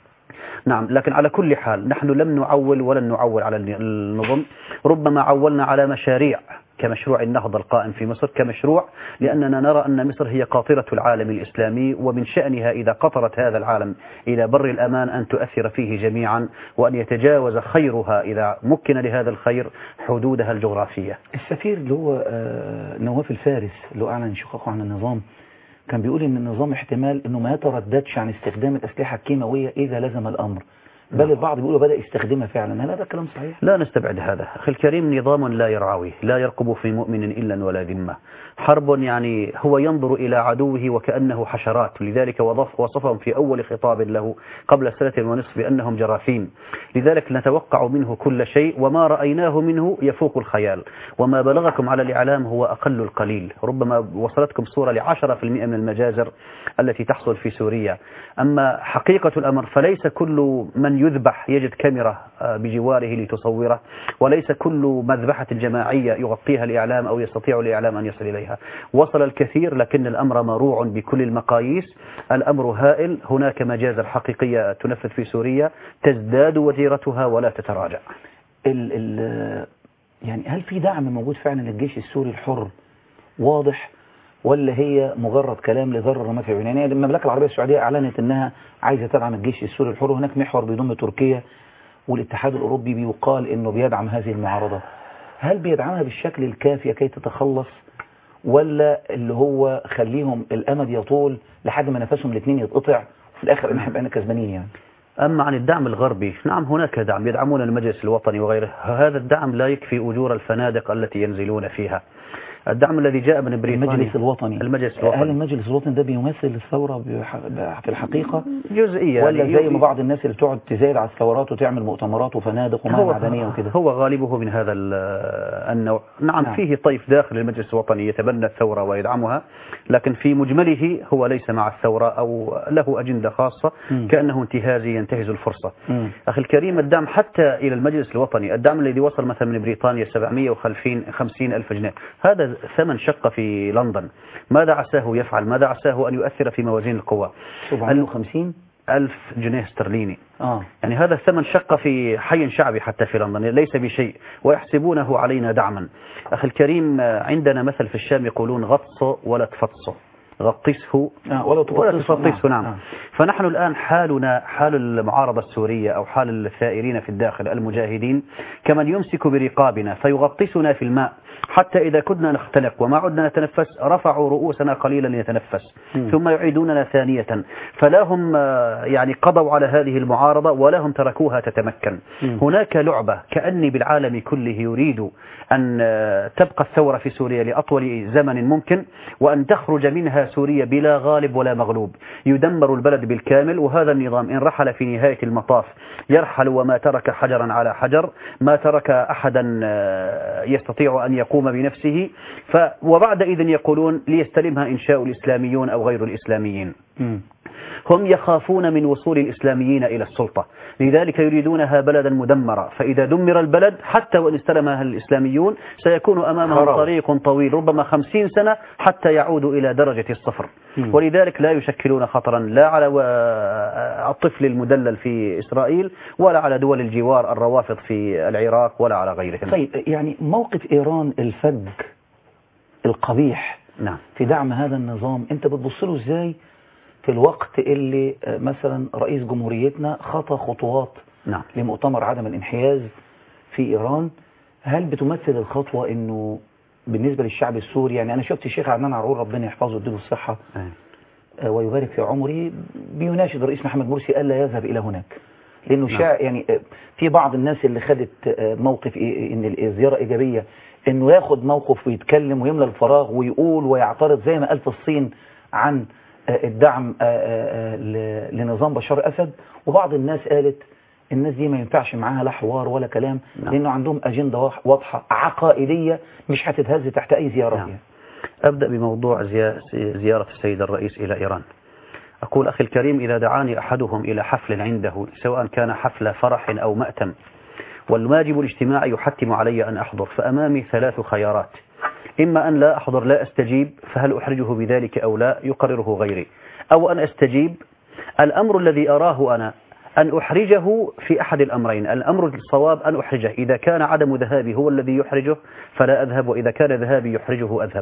نعم لكن على كل حال نحن لم نعول ولن نعول على النظم ربما عولنا على مشاريع كمشروع النهضة القائم في مصر كمشروع لأننا نرى أن مصر هي قاطرة العالم الإسلامي ومن شأنها إذا قطرت هذا العالم إلى بر الأمان أن تؤثر فيه جميعا وأن يتجاوز خيرها إذا مكن لهذا الخير حدودها الجغرافية السفير اللي هو آه نواف الفارس اللي هو أعلن شقاقه عن النظام كان بيقول ان النظام احتمال انه ما يترددش عن استخدام الاسلحه الكيماويه اذا لزم الامر بل البعض بيقولوا بدا يستخدمها فعلا هل هذا كلام صحيح لا نستبعد هذا اخي الكريم نظام لا يرعوي لا يرقب في مؤمن الا ولا ذمه حرب يعني هو ينظر الى عدوه وكانه حشرات لذلك وضف وصفهم في اول خطاب له قبل سنه ونصف بانهم جراثيم لذلك نتوقع منه كل شيء وما رايناه منه يفوق الخيال وما بلغكم على الاعلام هو اقل القليل ربما وصلتكم صوره لعشرة في المئة من المجازر التي تحصل في سوريا اما حقيقه الامر فليس كل من يذبح يجد كاميرا بجواره لتصوره وليس كل مذبحة جماعية يغطيها الإعلام أو يستطيع الإعلام أن يصل إليها وصل الكثير لكن الأمر مروع بكل المقاييس الأمر هائل هناك مجازر حقيقية تنفذ في سوريا تزداد وتيرتها ولا تتراجع ال ال يعني هل في دعم موجود فعلا للجيش السوري الحر واضح ولا هي مجرد كلام لضرر ما في عيون يعني المملكة العربية السعودية أعلنت أنها عايزة تدعم الجيش السوري الحر وهناك محور بيضم تركيا والاتحاد الأوروبي بيقال أنه بيدعم هذه المعارضة هل بيدعمها بالشكل الكافي كي تتخلص ولا اللي هو خليهم الامد يطول لحد ما نفسهم الاثنين يتقطع وفي الاخر احنا بقينا كسبانين يعني أما عن الدعم الغربي نعم هناك دعم يدعمون المجلس الوطني وغيره هذا الدعم لا يكفي أجور الفنادق التي ينزلون فيها الدعم الذي جاء من بريطانيا المجلس الوطني المجلس هل الوطني المجلس الوطني ده بيمثل الثورة بح- في الحقيقة جزئيا ولا يعني زي يو- ما بعض الناس اللي بتقعد تزايد على الثورات وتعمل مؤتمرات وفنادق ومعا معدنية وكده هو غالبه من هذا ال- النوع نعم, نعم. فيه طيف داخل المجلس الوطني يتبنى الثورة ويدعمها لكن في مجمله هو ليس مع الثورة أو له أجندة خاصة مم. كأنه انتهازي ينتهز الفرصة مم. أخي الكريم الدعم حتى إلى المجلس الوطني الدعم الذي وصل مثلا من بريطانيا 750 ألف جنيه هذا ثمن شقة في لندن ماذا عساه يفعل ماذا عساه أن يؤثر في موازين القوى 750 ألف جنيه استرليني اه يعني هذا الثمن شقة في حي شعبي حتى في لندن ليس بشيء ويحسبونه علينا دعما أخي الكريم آه، عندنا مثل في الشام يقولون غطس ولا تفطسه غطسه آه، ولا تفطسه، تفطسه نعم. نعم آه. فنحن الآن حالنا حال المعارضة السورية أو حال الثائرين في الداخل المجاهدين كمن يمسك برقابنا فيغطسنا في الماء حتى إذا كنا نختنق وما عدنا نتنفس رفعوا رؤوسنا قليلا لنتنفس مم. ثم يعيدوننا ثانية فلا هم آه، يعني قضوا على هذه المعارضة ولا هم تركوها تتمكن مم. هناك لعبة كأني بالعالم كله يريد أن آه، تبقى الثورة في سوريا لأطول زمن ممكن وأن تخرج منها سوريا بلا غالب ولا مغلوب يدمر البلد بالكامل وهذا النظام إن رحل في نهاية المطاف يرحل وما ترك حجرا على حجر ما ترك أحدا آه، يستطيع أن يقوم بنفسه ف وبعد إذن يقولون ليستلمها إن شاء الإسلاميون أو غير الإسلاميين مم. هم يخافون من وصول الإسلاميين إلى السلطة لذلك يريدونها بلدا مدمرا فإذا دمر البلد حتى وإن استلمها الإسلاميون سيكون أمامهم خراب. طريق طويل ربما خمسين سنة حتى يعودوا إلى درجة الصفر مم. ولذلك لا يشكلون خطرا لا على و- الطفل المدلل في إسرائيل ولا على دول الجوار الروافض في العراق ولا على غيرهم طيب يعني موقف إيران الفج القبيح نعم في دعم هذا النظام انت بتبص له ازاي في الوقت اللي آه، مثلا رئيس جمهوريتنا خطى خطوات نعم لمؤتمر عدم الانحياز في ايران هل بتمثل الخطوة انه بالنسبة للشعب السوري يعني انا شفت الشيخ عدنان عرور ربنا يحفظه ويديله الصحة آه، ويبارك في عمره بيناشد الرئيس محمد مرسي الا يذهب الى هناك لانه نعم. شاع يعني آه، في بعض الناس اللي خدت آه، موقف إيه- ان الزياره ايجابيه انه ياخد موقف ويتكلم ويملى الفراغ ويقول ويعترض زي ما قال في الصين عن آه، الدعم آه، آه، آه، ل- لنظام بشار الاسد وبعض الناس قالت الناس دي ما ينفعش معاها لا حوار ولا كلام نعم. لانه عندهم اجنده واضح- واضحه عقائديه مش هتتهز تحت اي زياره نعم. يعني. أبدأ بموضوع زيا- زيارة السيد الرئيس إلى إيران أقول أخي الكريم إذا دعاني أحدهم إلى حفل عنده سواء كان حفل فرح أو مأتم والواجب الاجتماعي يحتم علي أن أحضر فأمامي ثلاث خيارات إما أن لا أحضر لا أستجيب فهل أحرجه بذلك أو لا يقرره غيري أو أن أستجيب الأمر الذي أراه أنا أن أحرجه في أحد الأمرين الأمر الصواب أن أحرجه إذا كان عدم ذهابي هو الذي يحرجه فلا أذهب وإذا كان ذهابي يحرجه أذهب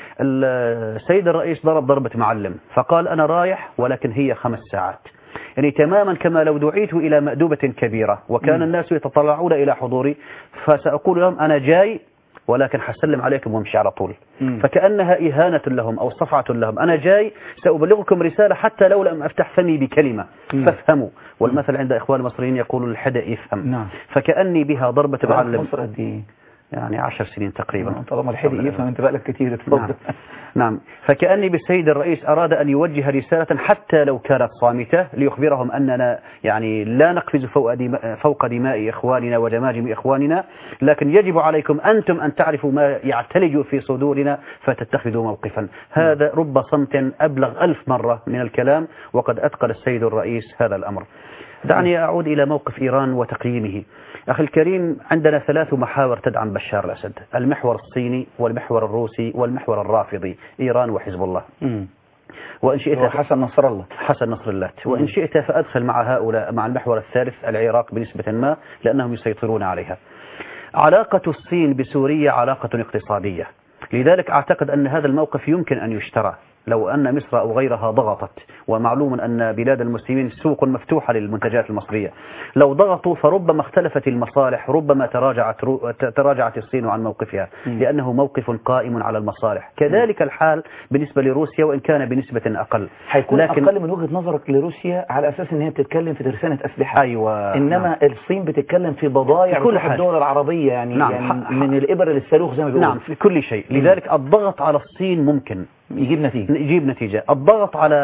السيد الرئيس ضرب ضربة معلم فقال أنا رايح ولكن هي خمس ساعات يعني تماما كما لو دعيت إلى مأدوبة كبيرة وكان مم. الناس يتطلعون إلى حضوري فسأقول لهم أنا جاي ولكن حسلم عليكم وامشي على طول مم. فكأنها إهانة لهم أو صفعة لهم أنا جاي سأبلغكم رسالة حتى لو لم أفتح فمي بكلمة مم. فافهموا والمثل عند إخوان المصريين يقول الحدأ يفهم نعم فكأني بها ضربة تبقى في معلم مصر قد ايه؟ يعني عشر سنين تقريبا طالما الحدق يفهم انت بقالك كتير اتفضل نعم. نعم فكأني بالسيد الرئيس أراد أن يوجه رسالة حتى لو كانت صامتة ليخبرهم أننا يعني لا نقفز فوق دماء, فوق دماء إخواننا وجماجم إخواننا لكن يجب عليكم أنتم أن تعرفوا ما يعتلج في صدورنا فتتخذوا موقفا هذا رب صمت أبلغ ألف مرة من الكلام وقد أتقن السيد الرئيس هذا الأمر دعني أعود إلى موقف إيران وتقييمه أخي الكريم عندنا ثلاث محاور تدعم بشار الأسد المحور الصيني والمحور الروسي والمحور الرافضي إيران وحزب الله مم. وإن شئت هو حسن نصر الله حسن نصر الله وإن شئت فأدخل مع هؤلاء مع المحور الثالث العراق بنسبة ما لأنهم يسيطرون عليها علاقة الصين بسوريا علاقة اقتصادية لذلك أعتقد أن هذا الموقف يمكن أن يشترى لو أن مصر أو غيرها ضغطت ومعلوم أن بلاد المسلمين سوق مفتوحة للمنتجات المصرية لو ضغطوا فربما اختلفت المصالح ربما تراجعت رو- تراجعت الصين عن موقفها مم. لأنه موقف قائم على المصالح كذلك الحال بالنسبة لروسيا وإن كان بنسبة أقل هيكون لكن أقل من وجهة نظرك لروسيا على أساس إن هي بتتكلم في ترسانة أسلحة أيوة إنما نعم. الصين بتتكلم في بضائع في كل بتروح حاجة. الدول العربية يعني, نعم. يعني ح- من الإبر للصاروخ زي ما بيقولوا نعم في كل شيء لذلك الضغط على الصين ممكن يجيب نتيجة يجيب نتيجة الضغط على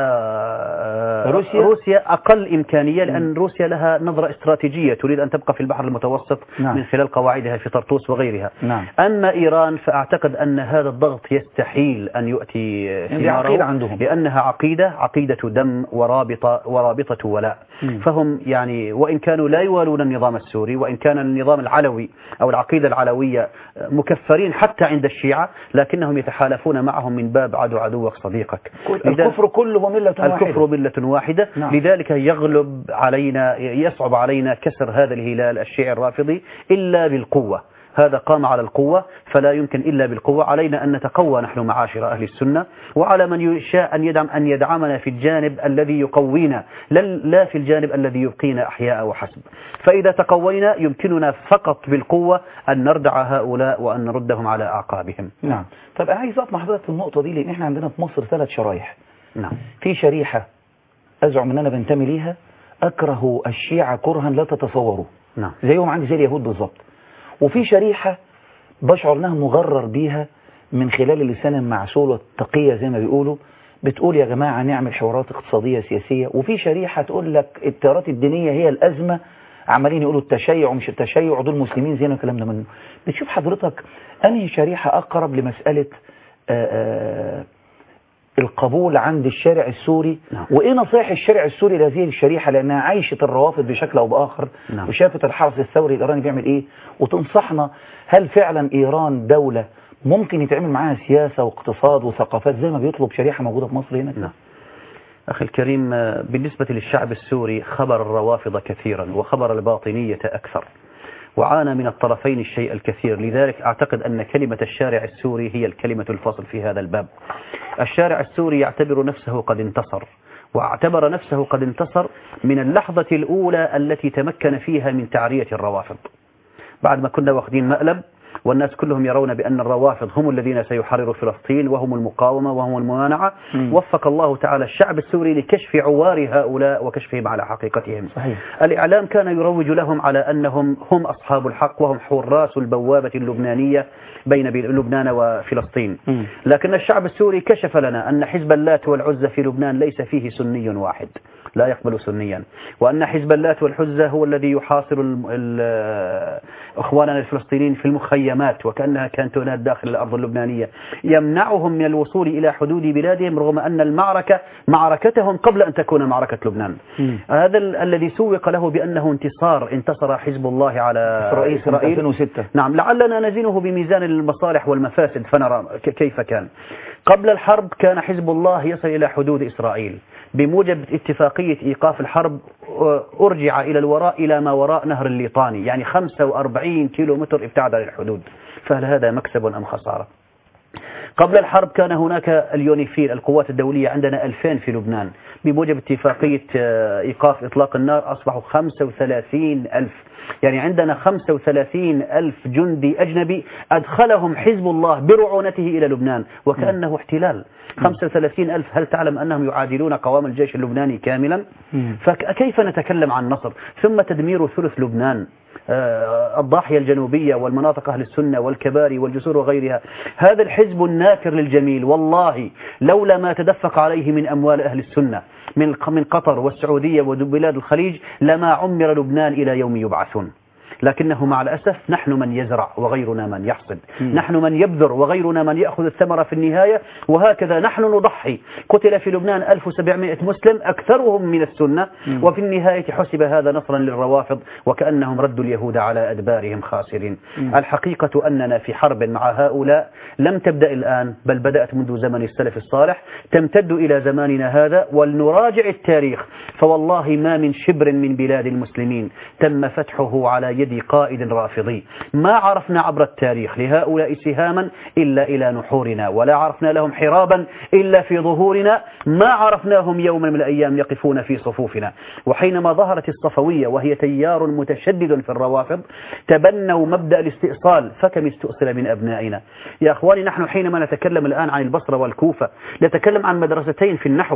روسيا؟ روسيا أقل إمكانية لأن روسيا لها نظرة استراتيجية تريد أن تبقى في البحر المتوسط نعم. من خلال قواعدها في طرطوس وغيرها نعم أما إيران فأعتقد أن هذا الضغط يستحيل أن يؤتي دي عقيدة ثماره عندهم. لأنها عقيدة عقيدة دم ورابطة ورابطة ولاء مم. فهم يعني وإن كانوا لا يوالون النظام السوري وإن كان النظام العلوي أو العقيدة العلوية مكفرين حتى عند الشيعة لكنهم يتحالفون معهم من باب عدو عدوك صديقك الكفر كله ملة واحدة الكفر ملة واحدة نعم. لذلك يغلب علينا يصعب علينا كسر هذا الهلال الشيعي الرافضي إلا بالقوة هذا قام على القوة فلا يمكن إلا بالقوة علينا أن نتقوى نحن معاشر أهل السنة وعلى من يشاء أن يدعم أن يدعمنا في الجانب الذي يقوينا لا- لا في الجانب الذي يبقينا أحياء وحسب فإذا تقوينا يمكننا فقط بالقوة أن نردع هؤلاء وأن نردهم على أعقابهم نعم طب أنا عايز أقف مع حضرتك في النقطة دي لأن إحنا عندنا في مصر ثلاث شرايح نعم في شريحة أزعم أن أنا بنتمي ليها أكره الشيعة كرها لا تتصوروا نعم زيهم عندي زي اليهود بالظبط وفي شريحة بشعر انها مغرر بيها من خلال اللسان المعسول والتقية زي ما بيقولوا بتقول يا جماعة نعمل حوارات اقتصادية سياسية وفي شريحة تقول لك التيارات الدينية هي الأزمة عمالين يقولوا التشيع ومش التشيع دول مسلمين زينا الكلام ده منه بتشوف حضرتك أنهي شريحة أقرب لمسألة آآ آآ القبول عند الشارع السوري نعم. وإيه نصائح الشارع السوري لهذه الشريحة لأنها عايشة الروافض بشكل أو بآخر نعم. وشافت الحرس الثوري الإيراني بيعمل إيه وتنصحنا هل فعلا إيران دولة ممكن يتعمل معاها سياسة واقتصاد وثقافات زي ما بيطلب شريحة موجودة في مصر هنا نعم. أخي الكريم آه، بالنسبة للشعب السوري خبر الروافض كثيرا وخبر الباطنية أكثر وعانى من الطرفين الشيء الكثير لذلك أعتقد أن كلمة الشارع السوري هي الكلمة الفصل في هذا الباب الشارع السوري يعتبر نفسه قد انتصر واعتبر نفسه قد انتصر من اللحظة الأولى التي تمكن فيها من تعرية الروافض بعد ما كنا واخدين مقلب والناس كلهم يرون بأن الروافض هم الذين سيحرروا فلسطين وهم المقاومة وهم الممانعة مم. وفق الله تعالى الشعب السوري لكشف عوار هؤلاء وكشفهم على حقيقتهم صحيح الإعلام كان يروج لهم على أنهم هم أصحاب الحق وهم حراس البوابة اللبنانية بين بي- لبنان وفلسطين مم. لكن الشعب السوري كشف لنا أن حزب اللات والعزة في لبنان ليس فيه سني واحد لا يقبل سنيا وأن حزب اللات والعزة هو الذي يحاصر ال- ال- إخواننا الفلسطينيين في المخيمات وكأنها كانتونات داخل الأرض اللبنانية يمنعهم من الوصول إلى حدود بلادهم رغم أن المعركة معركتهم قبل أن تكون معركة لبنان مم. هذا ال- الذي سوق له بأنه انتصار انتصر حزب الله على إسرائيل سنة 2006 نعم لعلنا نزنه بميزان المصالح والمفاسد فنرى ك- كيف كان قبل الحرب كان حزب الله يصل إلى حدود إسرائيل بموجب اتفاقية إيقاف الحرب آه، أرجع إلى الوراء إلى ما وراء نهر الليطاني يعني 45 كيلو متر ابتعد عن الحدود فهل هذا مكسب أم خسارة قبل الحرب كان هناك اليونيفيل القوات الدولية عندنا 2000 في لبنان بموجب اتفاقية آه، إيقاف إطلاق النار أصبحوا 35 ألف يعني عندنا 35 ألف جندي أجنبي أدخلهم حزب الله برعونته إلى لبنان وكأنه احتلال 35 ألف هل تعلم أنهم يعادلون قوام الجيش اللبناني كاملا فكيف نتكلم عن نصر ثم تدمير ثلث لبنان آه، الضاحية الجنوبية والمناطق أهل السنة والكباري والجسور وغيرها هذا الحزب الناكر للجميل والله لولا ما تدفق عليه من أموال أهل السنة من من قطر والسعودية وبلاد الخليج لما عمر لبنان إلى يوم يبعثون لكنه مع الأسف نحن من يزرع وغيرنا من يحصد نحن من يبذر وغيرنا من يأخذ الثمرة في النهاية وهكذا نحن نضحي قتل في لبنان 1700 مسلم أكثرهم من السنة مم. وفي النهاية حسب هذا نصرا للروافض وكأنهم ردوا اليهود على أدبارهم خاسرين مم. الحقيقة أننا في حرب مع هؤلاء لم تبدأ الآن بل بدأت منذ زمن السلف الصالح تمتد إلى زماننا هذا ولنراجع التاريخ فوالله ما من شبر من بلاد المسلمين تم فتحه على يد بأيدي قائد رافضي ما عرفنا عبر التاريخ لهؤلاء سهاما إلا إلى نحورنا ولا عرفنا لهم حرابا إلا في ظهورنا ما عرفناهم يوما من الأيام يقفون في صفوفنا وحينما ظهرت الصفوية وهي تيار متشدد في الروافض تبنوا مبدأ الاستئصال فكم استؤصل من أبنائنا يا أخواني نحن حينما نتكلم الآن عن البصرة والكوفة نتكلم عن مدرستين في النحو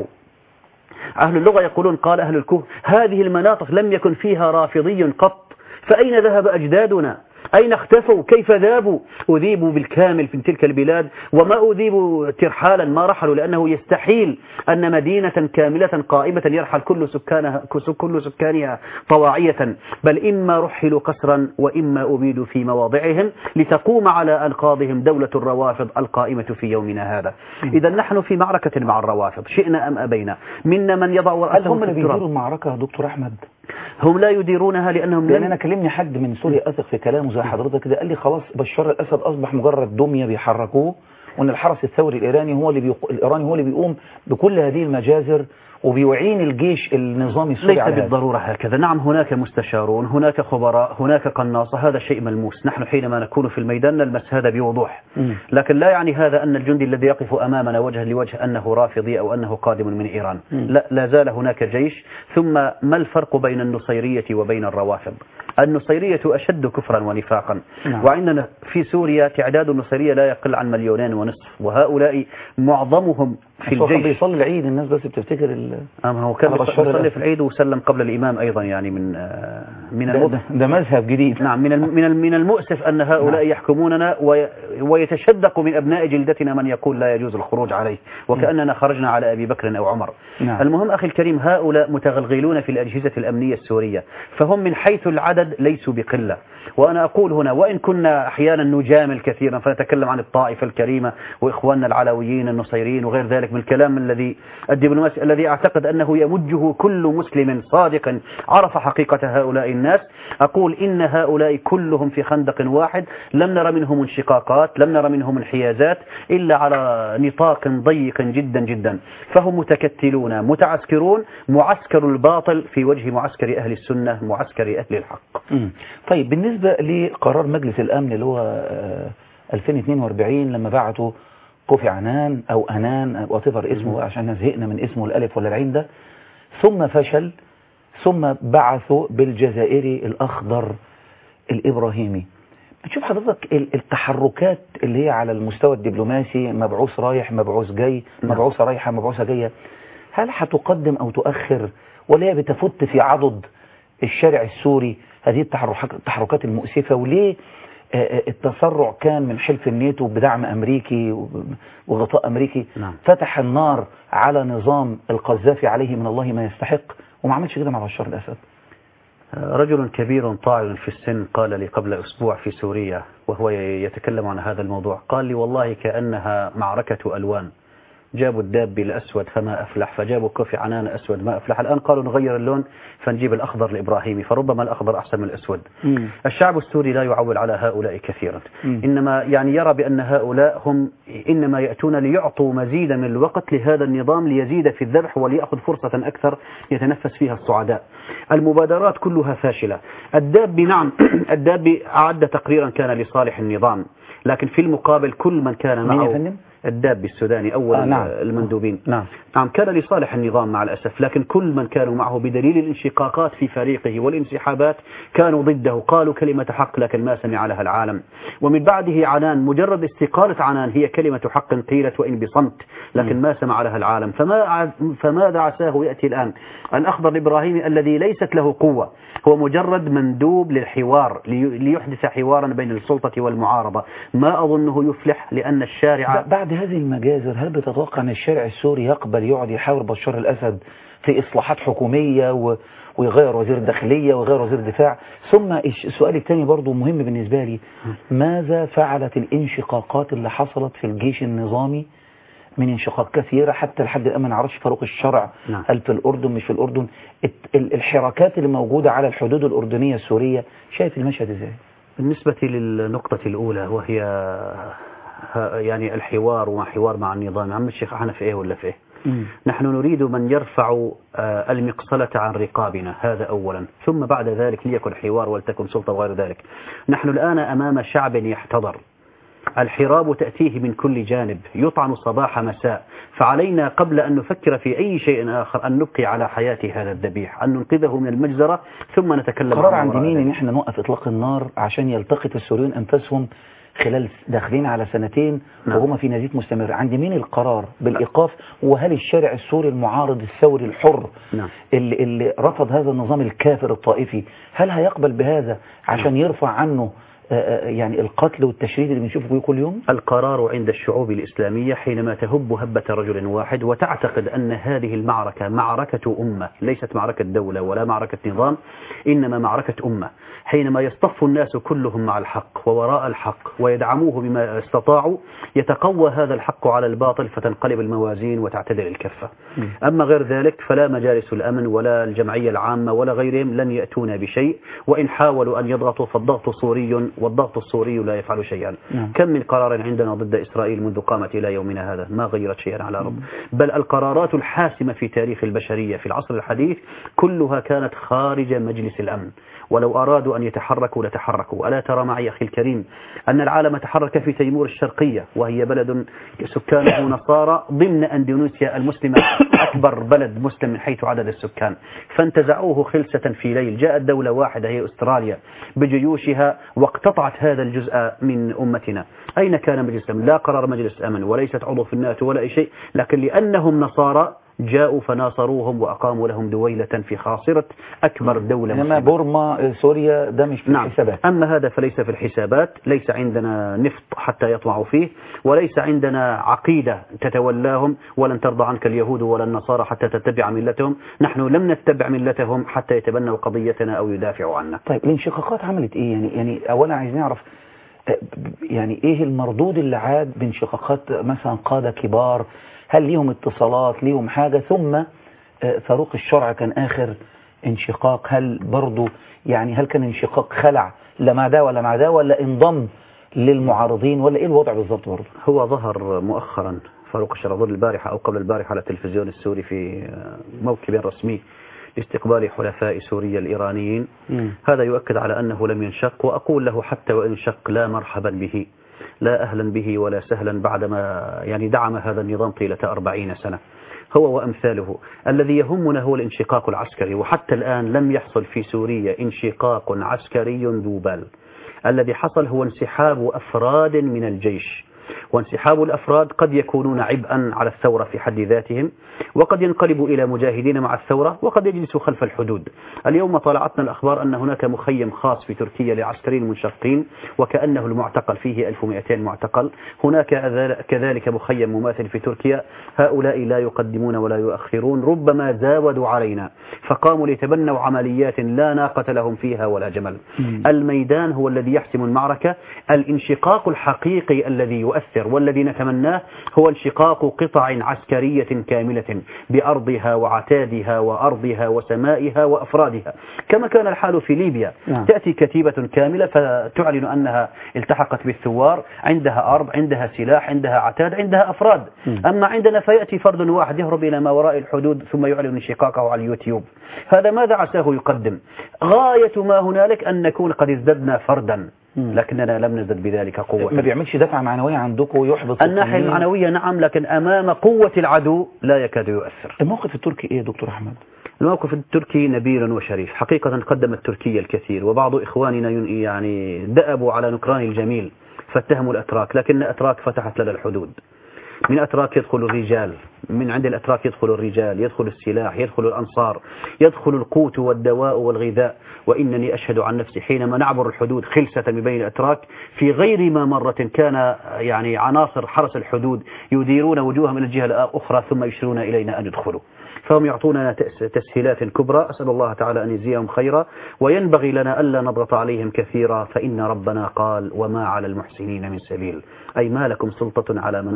أهل اللغة يقولون قال أهل الكوفة هذه المناطق لم يكن فيها رافضي قط فأين ذهب أجدادنا أين اختفوا كيف ذابوا أذيبوا بالكامل في تلك البلاد وما أذيبوا ترحالا ما رحلوا لأنه يستحيل أن مدينة كاملة قائمة يرحل كل سكانها كل سكانها طواعية بل إما رحلوا قسرا وإما أبيدوا في مواضعهم لتقوم على أنقاضهم دولة الروافض القائمة في يومنا هذا إذا نحن في معركة مع الروافض شئنا أم أبينا منا من يضع هل رأسه هم في اللي التراب بيديروا المعركة يا دكتور أحمد هم لا يديرونها لأنهم لأن لم أنا كلمني حد من سوريا أثق في كلامه زي حضرتك كده قال لي خلاص بشار الأسد أصبح مجرد دمية بيحركوه وأن الحرس الثوري الإيراني هو اللي بيق... الإيراني هو اللي بيقوم بكل هذه المجازر وبيعين الجيش النظامي السوري ليس على هذا. بالضرورة هكذا نعم هناك مستشارون هناك خبراء هناك قناصة هذا شيء ملموس نحن حينما نكون في الميدان نلمس هذا بوضوح مم. لكن لا يعني هذا أن الجندي الذي يقف أمامنا وجها لوجه أنه رافضي أو أنه قادم من إيران مم. لا, لا زال هناك جيش ثم ما الفرق بين النصيرية وبين الروافض النصيرية أشد كفرا ونفاقا نعم. وعندنا في سوريا تعداد النصيرية لا يقل عن مليونين ونصف وهؤلاء معظمهم في بس هو كان الجيش بيصلي العيد الناس بس بتفتكر ال... أم هو كان على بيص- بشار بيصلي الأسد. في العيد وسلم قبل الإمام أيضا يعني من آه، من ده, المؤ- ده, ده مذهب جديد نعم من الم- من الم- من المؤسف أن هؤلاء يحكموننا وي- ويتشدق من أبناء جلدتنا من يقول لا يجوز الخروج عليه وكأننا خرجنا على أبي بكر أو عمر نعم. المهم أخي الكريم هؤلاء متغلغلون في الأجهزة الأمنية السورية فهم من حيث العدد ليسوا بقلة وأنا أقول هنا وإن كنا أحيانا نجامل كثيرا فنتكلم عن الطائفة الكريمة وإخواننا العلويين النصيريين وغير ذلك من الكلام الذي الدبلوماسي الذي أعتقد أنه يمجه كل مسلم صادق عرف حقيقة هؤلاء الناس أقول إن هؤلاء كلهم في خندق واحد لم نرى منهم انشقاقات لم نرى منهم انحيازات إلا على نطاق ضيق جدا جدا فهم متكتلون متعسكرون معسكر الباطل في وجه معسكر أهل السنة معسكر أهل الحق مم. طيب بالنسبة لقرار مجلس الأمن اللي هو آه، 2042 لما بعتوا كوفي عنان أو أنان واتفر اسمه عشان زهقنا من اسمه الألف ولا العين ده ثم فشل ثم بعثوا بالجزائري الأخضر الإبراهيمي بتشوف حضرتك ال- التحركات اللي هي على المستوى الدبلوماسي مبعوث رايح مبعوث جاي نعم. مبعوثة رايحة مبعوثة جاية هل هتقدم أو تؤخر ولا هي بتفت في عضد الشارع السوري هذه التحركات التحركات المؤسفة وليه آه، آه، التسرع كان من حلف الناتو بدعم أمريكي وب- وغطاء أمريكي نعم. فتح النار على نظام القذافي عليه من الله ما يستحق وما عملش كده مع بشار الأسد رجل كبير طاعن في السن قال لي قبل أسبوع في سوريا وهو يتكلم عن هذا الموضوع قال لي والله كأنها معركة ألوان جابوا الداب الأسود فما أفلح فجابوا كوفي عنان أسود ما أفلح الآن قالوا نغير اللون فنجيب الأخضر الإبراهيمي فربما الأخضر أحسن من الأسود الشعب السوري لا يعول على هؤلاء كثيرا مم. إنما يعني يرى بأن هؤلاء هم إنما يأتون ليعطوا مزيدا من الوقت لهذا النظام ليزيد في الذبح وليأخذ فرصة أكثر يتنفس فيها السعداء المبادرات كلها فاشلة الداب نعم الداب أعد تقريرا كان لصالح النظام لكن في المقابل كل من كان مين يا معه فندم؟ الداب السوداني أول آه، نعم. المندوبين نعم نعم كان لصالح النظام مع الأسف لكن كل من كانوا معه بدليل الانشقاقات في فريقه والانسحابات كانوا ضده قالوا كلمة حق لكن ما سمع لها العالم ومن بعده عنان مجرد استقالة عنان هي كلمة حق قيلت وإن بصمت لكن ما سمع لها العالم فما ع- فماذا عساه يأتي الآن الأخضر الإبراهيمي الذي ليست له قوة هو مجرد مندوب للحوار لي- ليحدث حوارا بين السلطة والمعارضة ما أظنه يفلح لأن الشارع ب- بعد هذه المجازر هل بتتوقع أن الشارع السوري يقبل يقعد يحاور بشار الأسد في إصلاحات حكومية و... ويغير وزير الداخلية ويغير وزير الدفاع ثم الش- السؤال الثاني برضو مهم بالنسبة لي ماذا فعلت الانشقاقات اللي حصلت في الجيش النظامي من انشقاق كثيرة حتى لحد الآن ما نعرفش فاروق الشرع نعم. هل في الأردن مش في الأردن الت- ال- الحراكات اللي موجودة على الحدود الأردنية السورية شايف المشهد ازاي بالنسبة للنقطة الأولى وهي ها- يعني الحوار وما حوار مع النظام عم الشيخ احنا في ايه ولا في ايه نحن نريد من يرفع آه، المقصلة عن رقابنا هذا أولا ثم بعد ذلك ليكن حوار ولتكن سلطة وغير ذلك نحن الآن أمام شعب يحتضر الحراب تأتيه من كل جانب يطعن صباح مساء فعلينا قبل أن نفكر في أي شيء آخر أن نبقي على حياة هذا الذبيح أن ننقذه من المجزرة ثم نتكلم قرار عن عند وراء مين ان ذلك. احنا نوقف اطلاق النار عشان يلتقط السوريون انفسهم خلال داخلين على سنتين نعم. وهم في نزيف مستمر عند مين القرار بالايقاف وهل الشارع السوري المعارض الثوري الحر نعم. اللي, اللي رفض هذا النظام الكافر الطائفي هل هيقبل بهذا عشان يرفع عنه آه، آه، يعني القتل والتشريد اللي بنشوفه فيه كل يوم القرار عند الشعوب الإسلامية حينما تهب هبة رجل واحد وتعتقد أن هذه المعركة معركة أمة ليست معركة دولة ولا معركة نظام إنما معركة أمة حينما يصطف الناس كلهم مع الحق ووراء الحق ويدعموه بما استطاعوا يتقوى هذا الحق على الباطل فتنقلب الموازين وتعتدل الكفة أما غير ذلك فلا مجالس الأمن ولا الجمعية العامة ولا غيرهم لن يأتون بشيء وإن حاولوا أن يضغطوا فالضغط صوري والضغط الصوري لا يفعل شيئا نعم. كم من قرار عندنا ضد إسرائيل منذ قامت إلى يومنا هذا ما غيرت شيئا على الأرض بل القرارات الحاسمة في تاريخ البشرية في العصر الحديث كلها كانت خارج مجلس الأمن ولو أرادوا أن يتحركوا لتحركوا ألا ترى معي أخي الكريم أن العالم تحرك في تيمور الشرقية وهي بلد سكانه نصارى ضمن أندونيسيا المسلمة أكبر بلد مسلم من حيث عدد السكان فانتزعوه خلسة في ليل جاءت دولة واحدة هي أستراليا بجيوشها واقتطعت هذا الجزء من أمتنا أين كان مجلس الأمن لا قرار مجلس الأمن وليست عضو في الناتو ولا أي شيء لكن لأنهم نصارى جاءوا فناصروهم وأقاموا لهم دويلة في خاصرة أكبر دولة انما مسلمة. بورما سوريا ده مش في نعم الحسابات أما هذا فليس في الحسابات ليس عندنا نفط حتى يطمعوا فيه وليس عندنا عقيدة تتولاهم ولن ترضى عنك اليهود ولا النصارى حتى تتبع ملتهم نحن لم نتبع ملتهم حتى يتبنوا قضيتنا أو يدافعوا عنا طيب الانشقاقات عملت ايه يعني يعني اولا عايز نعرف آه، يعني ايه المردود اللي عاد بانشقاقات مثلا قادة كبار هل ليهم اتصالات ليهم حاجة ثم آه، فاروق الشرع كان اخر انشقاق هل برضو يعني هل كان انشقاق خلع لا مع ده ولا مع ده ولا انضم للمعارضين ولا ايه الوضع بالظبط برضو هو ظهر مؤخرا فاروق الشرعضور البارحة أو قبل البارحة على التلفزيون السوري في موكب رسمي لاستقبال حلفاء سوريا الإيرانيين هذا يؤكد على أنه لم ينشق وأقول له حتى وإن شق لا مرحبا به لا أهلا به ولا سهلا بعدما يعني دعم هذا النظام طيلة أربعين سنة هو وأمثاله الذي يهمنا هو الانشقاق العسكري وحتى الآن لم يحصل في سوريا انشقاق عسكري ذو بال الذي حصل هو انسحاب أفراد من الجيش وانسحاب الأفراد قد يكونون عبئا على الثورة في حد ذاتهم وقد ينقلبوا إلى مجاهدين مع الثورة وقد يجلسوا خلف الحدود اليوم طالعتنا الأخبار أن هناك مخيم خاص في تركيا لعسكريين منشقين وكأنه المعتقل فيه 1200 معتقل هناك كذلك مخيم مماثل في تركيا هؤلاء لا يقدمون ولا يؤخرون ربما زاودوا علينا فقاموا ليتبنوا عمليات لا ناقة لهم فيها ولا جمل الميدان هو الذي يحسم المعركة الانشقاق الحقيقي الذي يؤثر والذي نتمناه هو انشقاق قطع عسكرية كاملة بأرضها وعتادها وأرضها وسمائها وأفرادها كما كان الحال في ليبيا نعم. تأتي كتيبة كاملة فتعلن أنها التحقت بالثوار عندها أرض عندها سلاح عندها عتاد عندها أفراد أما عندنا فيأتي فرد واحد يهرب إلى ما وراء الحدود ثم يعلن انشقاقه على اليوتيوب هذا ماذا عساه يقدم غاية ما هنالك أن نكون قد ازددنا فردا لكننا لم نزدد بذلك قوة ما بيعملش دفعة معنوية عندكم ويحبط الناحية الصهيونيين؟ المعنوية نعم لكن أمام قوة العدو لا يكاد يؤثر الموقف التركي ايه يا دكتور أحمد الموقف التركي نبيل وشريف حقيقة قدمت تركيا الكثير وبعض إخواننا ين- يعني دأبوا على نكران الجميل فاتهموا الأتراك لكن الأتراك فتحت لنا الحدود من أتراك يدخل الرجال من عند الأتراك يدخل الرجال يدخل السلاح يدخل الأنصار يدخل القوت والدواء والغذاء وإنني أشهد عن نفسي حينما نعبر الحدود خلسة من بين الأتراك في غير ما مرة كان يعني عناصر حرس الحدود يديرون وجوههم إلى الجهة الأخرى ثم يشيرون إلينا أن يدخلوا فهم يعطوننا تس- تسهيلات كبرى أسأل الله تعالى أن يجزيهم خيرا وينبغي لنا ألا نضغط عليهم كثيرا فإن ربنا قال وما على المحسنين من سبيل أي ما لكم سلطة على من أحسن إليكم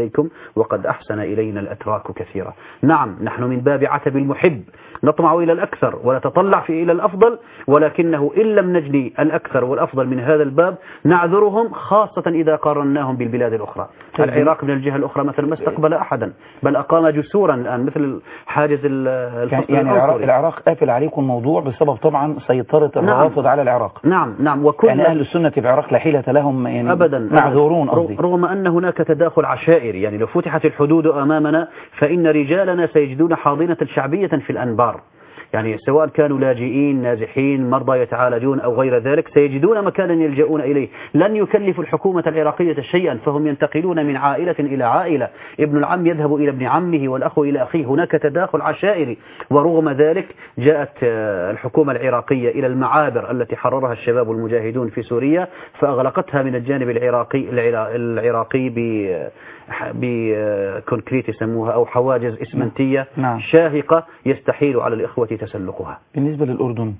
إليكم وقد أحسن إلينا الأتراك كثيرا نعم نحن من باب عتب المحب نطمع إلى الأكثر ونتطلع في إلى الأفضل ولكنه إن لم نجني الأكثر والأفضل من هذا الباب نعذرهم خاصة إذا قارناهم بالبلاد الأخرى طيب. العراق من الجهة الأخرى مثلا ما استقبل أحدا بل أقام جسورا الآن مثل حاجز ال- يعني, الفصل يعني العراق, العنصري. العراق قافل عليكم الموضوع بسبب طبعا سيطرة نعم. الروافض على العراق نعم نعم وكل يعني أهل السنة في العراق لا حيلة لهم يعني أبدا معذورون أبداً. قصدي رغم أن هناك تداخل عشائري يعني لو فتحت الحدود أمامنا فإن رجالنا سيجدون حاضنة شعبية في الأنبار يعني سواء كانوا لاجئين نازحين مرضى يتعالجون أو غير ذلك سيجدون مكانا يلجؤون إليه لن يكلف الحكومة العراقية شيئا فهم ينتقلون من عائلة إلى عائلة ابن العم يذهب إلى ابن عمه والأخ إلى أخيه هناك تداخل عشائري ورغم ذلك جاءت آه، الحكومة العراقية إلى المعابر التي حررها الشباب المجاهدون في سوريا فأغلقتها من الجانب العراقي العرا- العراقي ب بكونكريت يسموها أو حواجز إسمنتية نعم. شاهقة يستحيل على الإخوة تسلقها بالنسبة للأردن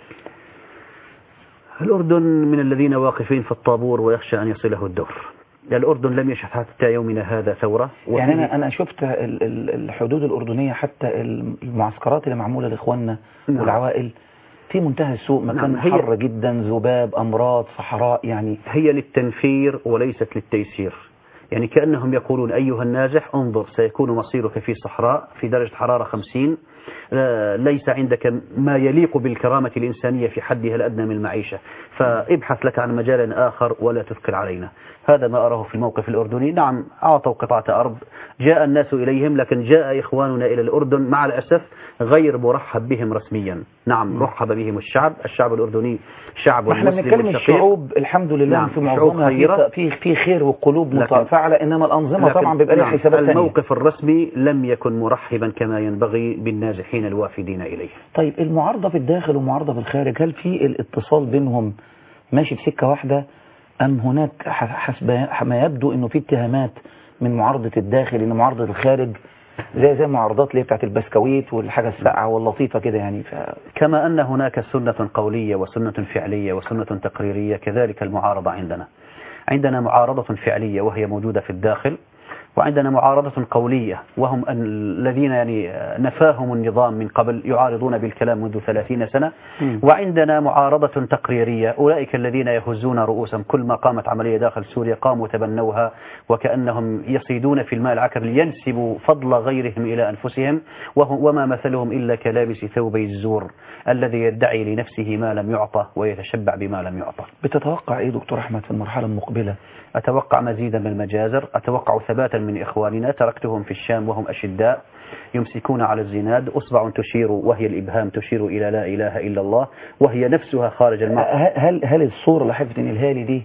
الأردن من الذين واقفين في الطابور ويخشى أن يصله الدور الأردن لم يشهد حتى يومنا هذا ثورة يعني وفيه- أنا أنا شفت ال- ال- الحدود الأردنية حتى المعسكرات اللي معمولة لإخواننا نعم. والعوائل في منتهى السوء مكان نعم، هي- حر جدا ذباب أمراض صحراء يعني هي للتنفير وليست للتيسير يعني كأنهم يقولون أيها النازح انظر سيكون مصيرك في صحراء في درجة حرارة خمسين آه، ليس عندك ما يليق بالكرامة الإنسانية في حدها الأدنى من المعيشة فابحث لك عن مجال آخر ولا تثقل علينا هذا ما أراه في الموقف الأردني نعم أعطوا قطعة أرض جاء الناس إليهم لكن جاء إخواننا إلى الأردن مع الأسف غير مرحب بهم رسميا نعم رحب بهم الشعب الشعب الأردني شعب ما احنا مسلم بنتكلم شقيق. الشعوب الحمد لله نعم، في شعوب معظمها خيرة. في في خير وقلوب لكن- متفاعلة إنما الأنظمة لكن طبعا بيبقى لها نعم، حسابات ثانية الموقف الرسمي لم يكن مرحبا كما ينبغي بالنازحين الوافدين إليه طيب المعارضة في الداخل والمعارضة في الخارج هل في الاتصال بينهم ماشي بسكة واحدة أم هناك ح- حسب ما يبدو أنه في اتهامات من معارضة الداخل أن معارضة الخارج زي زي المعارضات اللي هي بتاعت البسكويت والحاجة الساقعة واللطيفة كده يعني ف... كما أن هناك سنة قولية وسنة فعلية وسنة تقريرية كذلك المعارضة عندنا عندنا معارضة فعلية وهي موجودة في الداخل وعندنا معارضة قولية وهم ال- الذين يعني نفاهم النظام من قبل يعارضون بالكلام منذ ثلاثين سنة وعندنا معارضة تقريرية أولئك الذين يهزون رؤوسهم كل ما قامت عملية داخل سوريا قاموا تبنوها وكأنهم يصيدون في الماء العكر لينسبوا فضل غيرهم إلى أنفسهم وهم وما مثلهم إلا كلابس ثوبي الزور الذي يدعي لنفسه ما لم يعطى ويتشبع بما لم يعطى بتتوقع إيه دكتور أحمد في المرحلة المقبلة أتوقع مزيدا من المجازر أتوقع ثباتا من إخواننا تركتهم في الشام وهم أشداء يمسكون على الزناد أصبع تشير وهي الإبهام تشير إلى لا إله إلا الله وهي نفسها خارج الموقف ه- هل هل الصورة اللي حفظ الهالي دي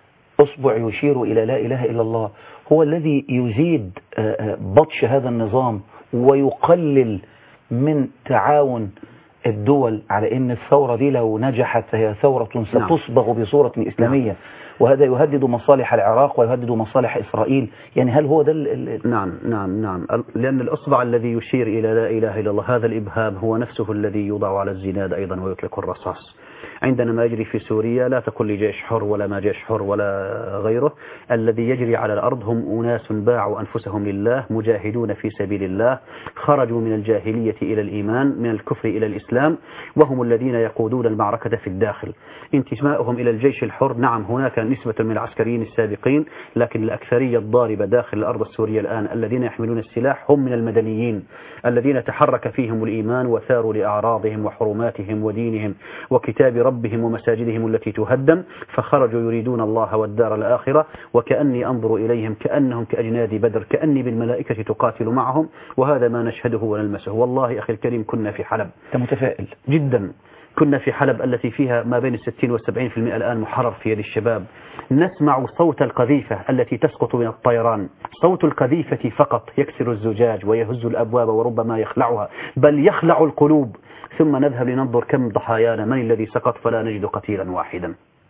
أصبع يشير إلى لا إله إلا الله هو الذي يزيد آه، آه، بطش هذا النظام ويقلل من تعاون الدول على أن الثورة دي لو نجحت فهي ثورة ستصبغ بصورة إسلامية وهذا يهدد مصالح العراق ويهدد مصالح إسرائيل يعني هل هو ده ال- ال- نعم نعم نعم لأن الأصبع الذي يشير إلى لا إله إلا الله هذا الإبهام هو نفسه الذي يوضع على الزناد أيضا ويطلق الرصاص عندنا ما يجري في سوريا لا تقل لي جيش حر ولا ما جيش حر ولا غيره الذي يجري على الأرض هم أناس باعوا أنفسهم لله مجاهدون في سبيل الله خرجوا من الجاهلية إلى الإيمان من الكفر إلى الإسلام وهم الذين يقودون المعركة في الداخل انتمائهم إلى الجيش الحر نعم هناك نسبة من العسكريين السابقين لكن الأكثرية الضاربة داخل الأرض السورية الآن الذين يحملون السلاح هم من المدنيين الذين تحرك فيهم الإيمان وثاروا لأعراضهم وحرماتهم ودينهم وكتاب ربهم ومساجدهم التي تهدم فخرجوا يريدون الله والدار الآخرة وكأني أنظر إليهم كأنهم كأجناد بدر كأني بالملائكة تقاتل معهم وهذا ما نشهده ونلمسه والله أخي الكريم كنا في حلب أنت متفائل جدا كنا في حلب التي فيها ما بين الستين والسبعين في المئة الآن محرر في يد الشباب نسمع صوت القذيفة التي تسقط من الطيران صوت القذيفة فقط يكسر الزجاج ويهز الأبواب وربما يخلعها بل يخلع القلوب ثم نذهب لننظر كم ضحايانا من الذي سقط فلا نجد قتيلا واحدا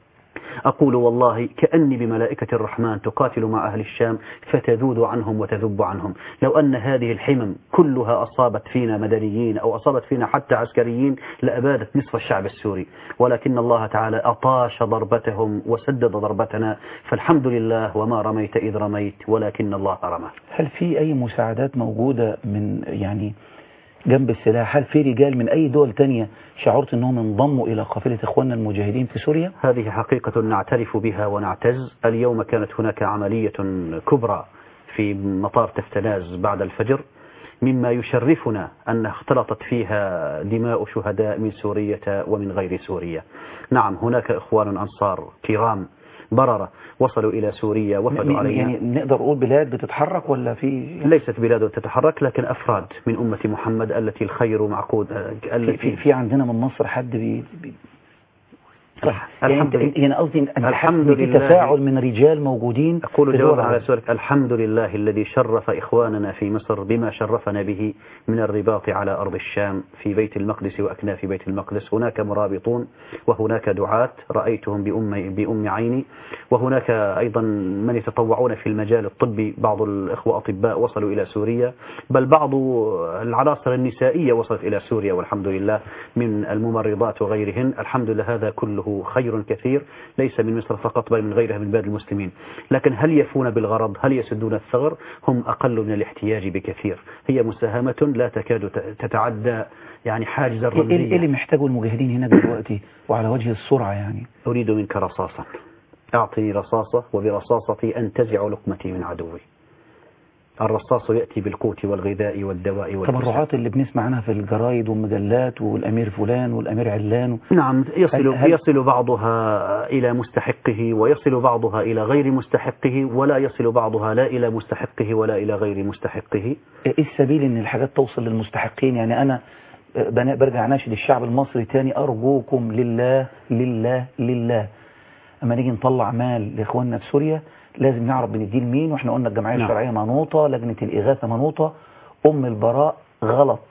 أقول والله كأني بملائكة الرحمن تقاتل مع أهل الشام فتذود عنهم وتذب عنهم لو أن هذه الحمم كلها أصابت فينا مدنيين أو أصابت فينا حتى عسكريين لأبادت نصف الشعب السوري ولكن الله تعالى أطاش ضربتهم وسدد ضربتنا فالحمد لله وما رميت إذ رميت ولكن الله رمى هل في أي مساعدات موجودة من يعني جنب السلاح هل في رجال من أي دول تانية شعرت أنهم انضموا إلى قافلة إخواننا المجاهدين في سوريا هذه حقيقة نعترف بها ونعتز اليوم كانت هناك عملية كبرى في مطار تفتناز بعد الفجر مما يشرفنا أن اختلطت فيها دماء شهداء من سورية ومن غير سوريا نعم هناك إخوان أنصار كرام بررة وصلوا إلى سوريا وفدوا علينا يعني نقدر نقول بلاد بتتحرك ولا في ليست بلاد تتحرك لكن أفراد من أمة محمد التي الخير معقود في, التي في, في عندنا من مصر حد بي, بي الحمد يعني لله. يعني قصدي أن الحمد تحس إن في لله. تفاعل من رجال موجودين أقول في جوابا دول على العالم. سؤالك الحمد لله الذي شرف إخواننا في مصر بما شرفنا به من الرباط على أرض الشام في بيت المقدس وأكناف بيت المقدس هناك مرابطون وهناك دعاة رأيتهم بأم, بأم عيني وهناك أيضا من يتطوعون في المجال الطبي بعض الإخوة أطباء وصلوا إلى سوريا بل بعض العناصر النسائية وصلت إلى سوريا والحمد لله من الممرضات وغيرهن الحمد لله هذا كله خير كثير ليس من مصر فقط بل من غيرها من بلاد المسلمين لكن هل يفون بالغرض هل يسدون الثغر هم أقل من الاحتياج بكثير هي مساهمة لا تكاد تتعدى يعني حاجز إيه إيه الرمزية اللي محتاجه المجاهدين هنا دلوقتي وعلى وجه السرعة يعني أريد منك رصاصا أعطني رصاصة وبرصاصتي أنتزع لقمتي من عدوي الرصاص يأتي بالقوت والغذاء والدواء والكساء التبرعات اللي بنسمع عنها في الجرايد والمجلات والأمير فلان والأمير علان نعم يصل هل- هل- يصل بعضها إلى مستحقه ويصل بعضها إلى غير مستحقه ولا يصل بعضها لا إلى مستحقه ولا إلى غير مستحقه ايه السبيل ان الحاجات توصل للمستحقين يعني انا بنا- برجع ناشد الشعب المصري تاني ارجوكم لله لله لله اما نيجي نطلع مال لاخواننا في سوريا لازم نعرف بنديه لمين واحنا قلنا الجمعيه نعم. الشرعيه منوطه لجنه الاغاثه منوطه ام البراء غلط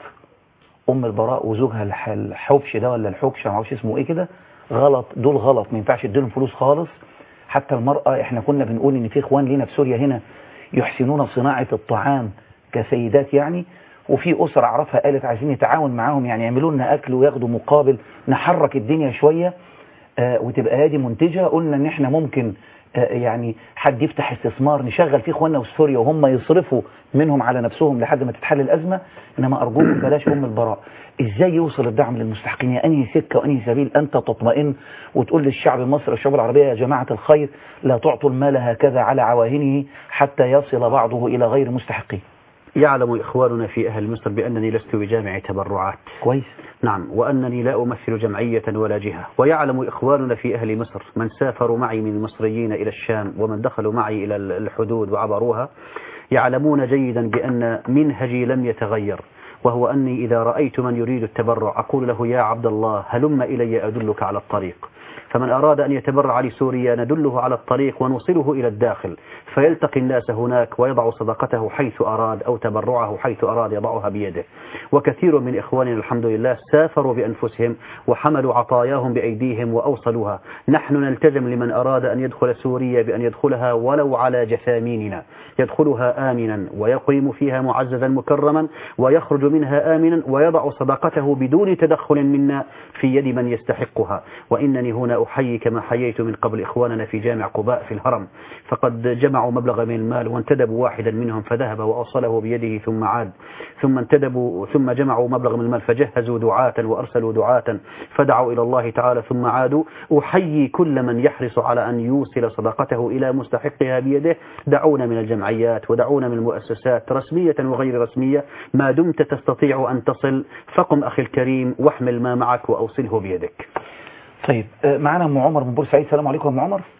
ام البراء وزوجها الح- الحوبش ده ولا الحوكش ما اعرفش اسمه ايه كده غلط دول غلط ما ينفعش تديلهم فلوس خالص حتى المرأة احنا كنا بنقول ان في اخوان لينا في سوريا هنا يحسنون صناعة الطعام كسيدات يعني وفي أسرة أعرفها قالت عايزين نتعاون معاهم يعني يعملوا لنا أكل وياخدوا مقابل نحرك الدنيا شوية آه، وتبقى هذه منتجة قلنا ان احنا ممكن آه، يعني حد يفتح استثمار نشغل فيه اخواننا في سوريا وهم يصرفوا منهم على نفسهم لحد ما تتحل الازمه انما ارجوكم بلاش ام البراء ازاي يوصل الدعم للمستحقين يا انهي سكه وانهي سبيل انت تطمئن وتقول للشعب المصري والشعوب العربيه يا جماعه الخير لا تعطوا المال هكذا على عواهنه حتى يصل بعضه الى غير مستحقيه يعلم إخواننا في أهل مصر بأنني لست بجامع تبرعات كويس نعم وأنني لا أمثل جمعية ولا جهة ويعلم إخواننا في أهل مصر من سافروا معي من المصريين إلى الشام ومن دخلوا معي إلى الحدود وعبروها يعلمون جيدا بأن منهجي لم يتغير وهو أني إذا رأيت من يريد التبرع أقول له يا عبد الله هلم إلي أدلك على الطريق فمن أراد أن يتبرع لسوريا ندله على الطريق ونوصله إلى الداخل فيلتقي الناس هناك ويضع صدقته حيث أراد أو تبرعه حيث أراد يضعها بيده وكثير من إخواننا الحمد لله سافروا بأنفسهم وحملوا عطاياهم بأيديهم وأوصلوها نحن نلتزم لمن أراد أن يدخل سوريا بأن يدخلها ولو على جثاميننا يدخلها آمنا ويقيم فيها معززا مكرما ويخرج منها آمنا ويضع صدقته بدون تدخل منا في يد من يستحقها وإنني هنا أحيي كما حييت من قبل إخواننا في جامع قباء في الهرم فقد جمعوا مبلغا من المال وانتدبوا واحدا منهم فذهب وأوصله بيده ثم عاد ثم انتدبوا ثم جمعوا مبلغ من المال فجهزوا دعاة وأرسلوا دعاة فدعوا إلى الله تعالى ثم عادوا أحيي كل من يحرص على أن يوصل صدقته إلى مستحقها بيده دعونا من الجمعيات ودعونا من المؤسسات رسمية وغير رسمية ما دمت تستطيع أن تصل فقم أخي الكريم واحمل ما معك وأوصله بيدك طيب آه، معانا ام عمر من بورسعيد السلام عليكم يا ام عمر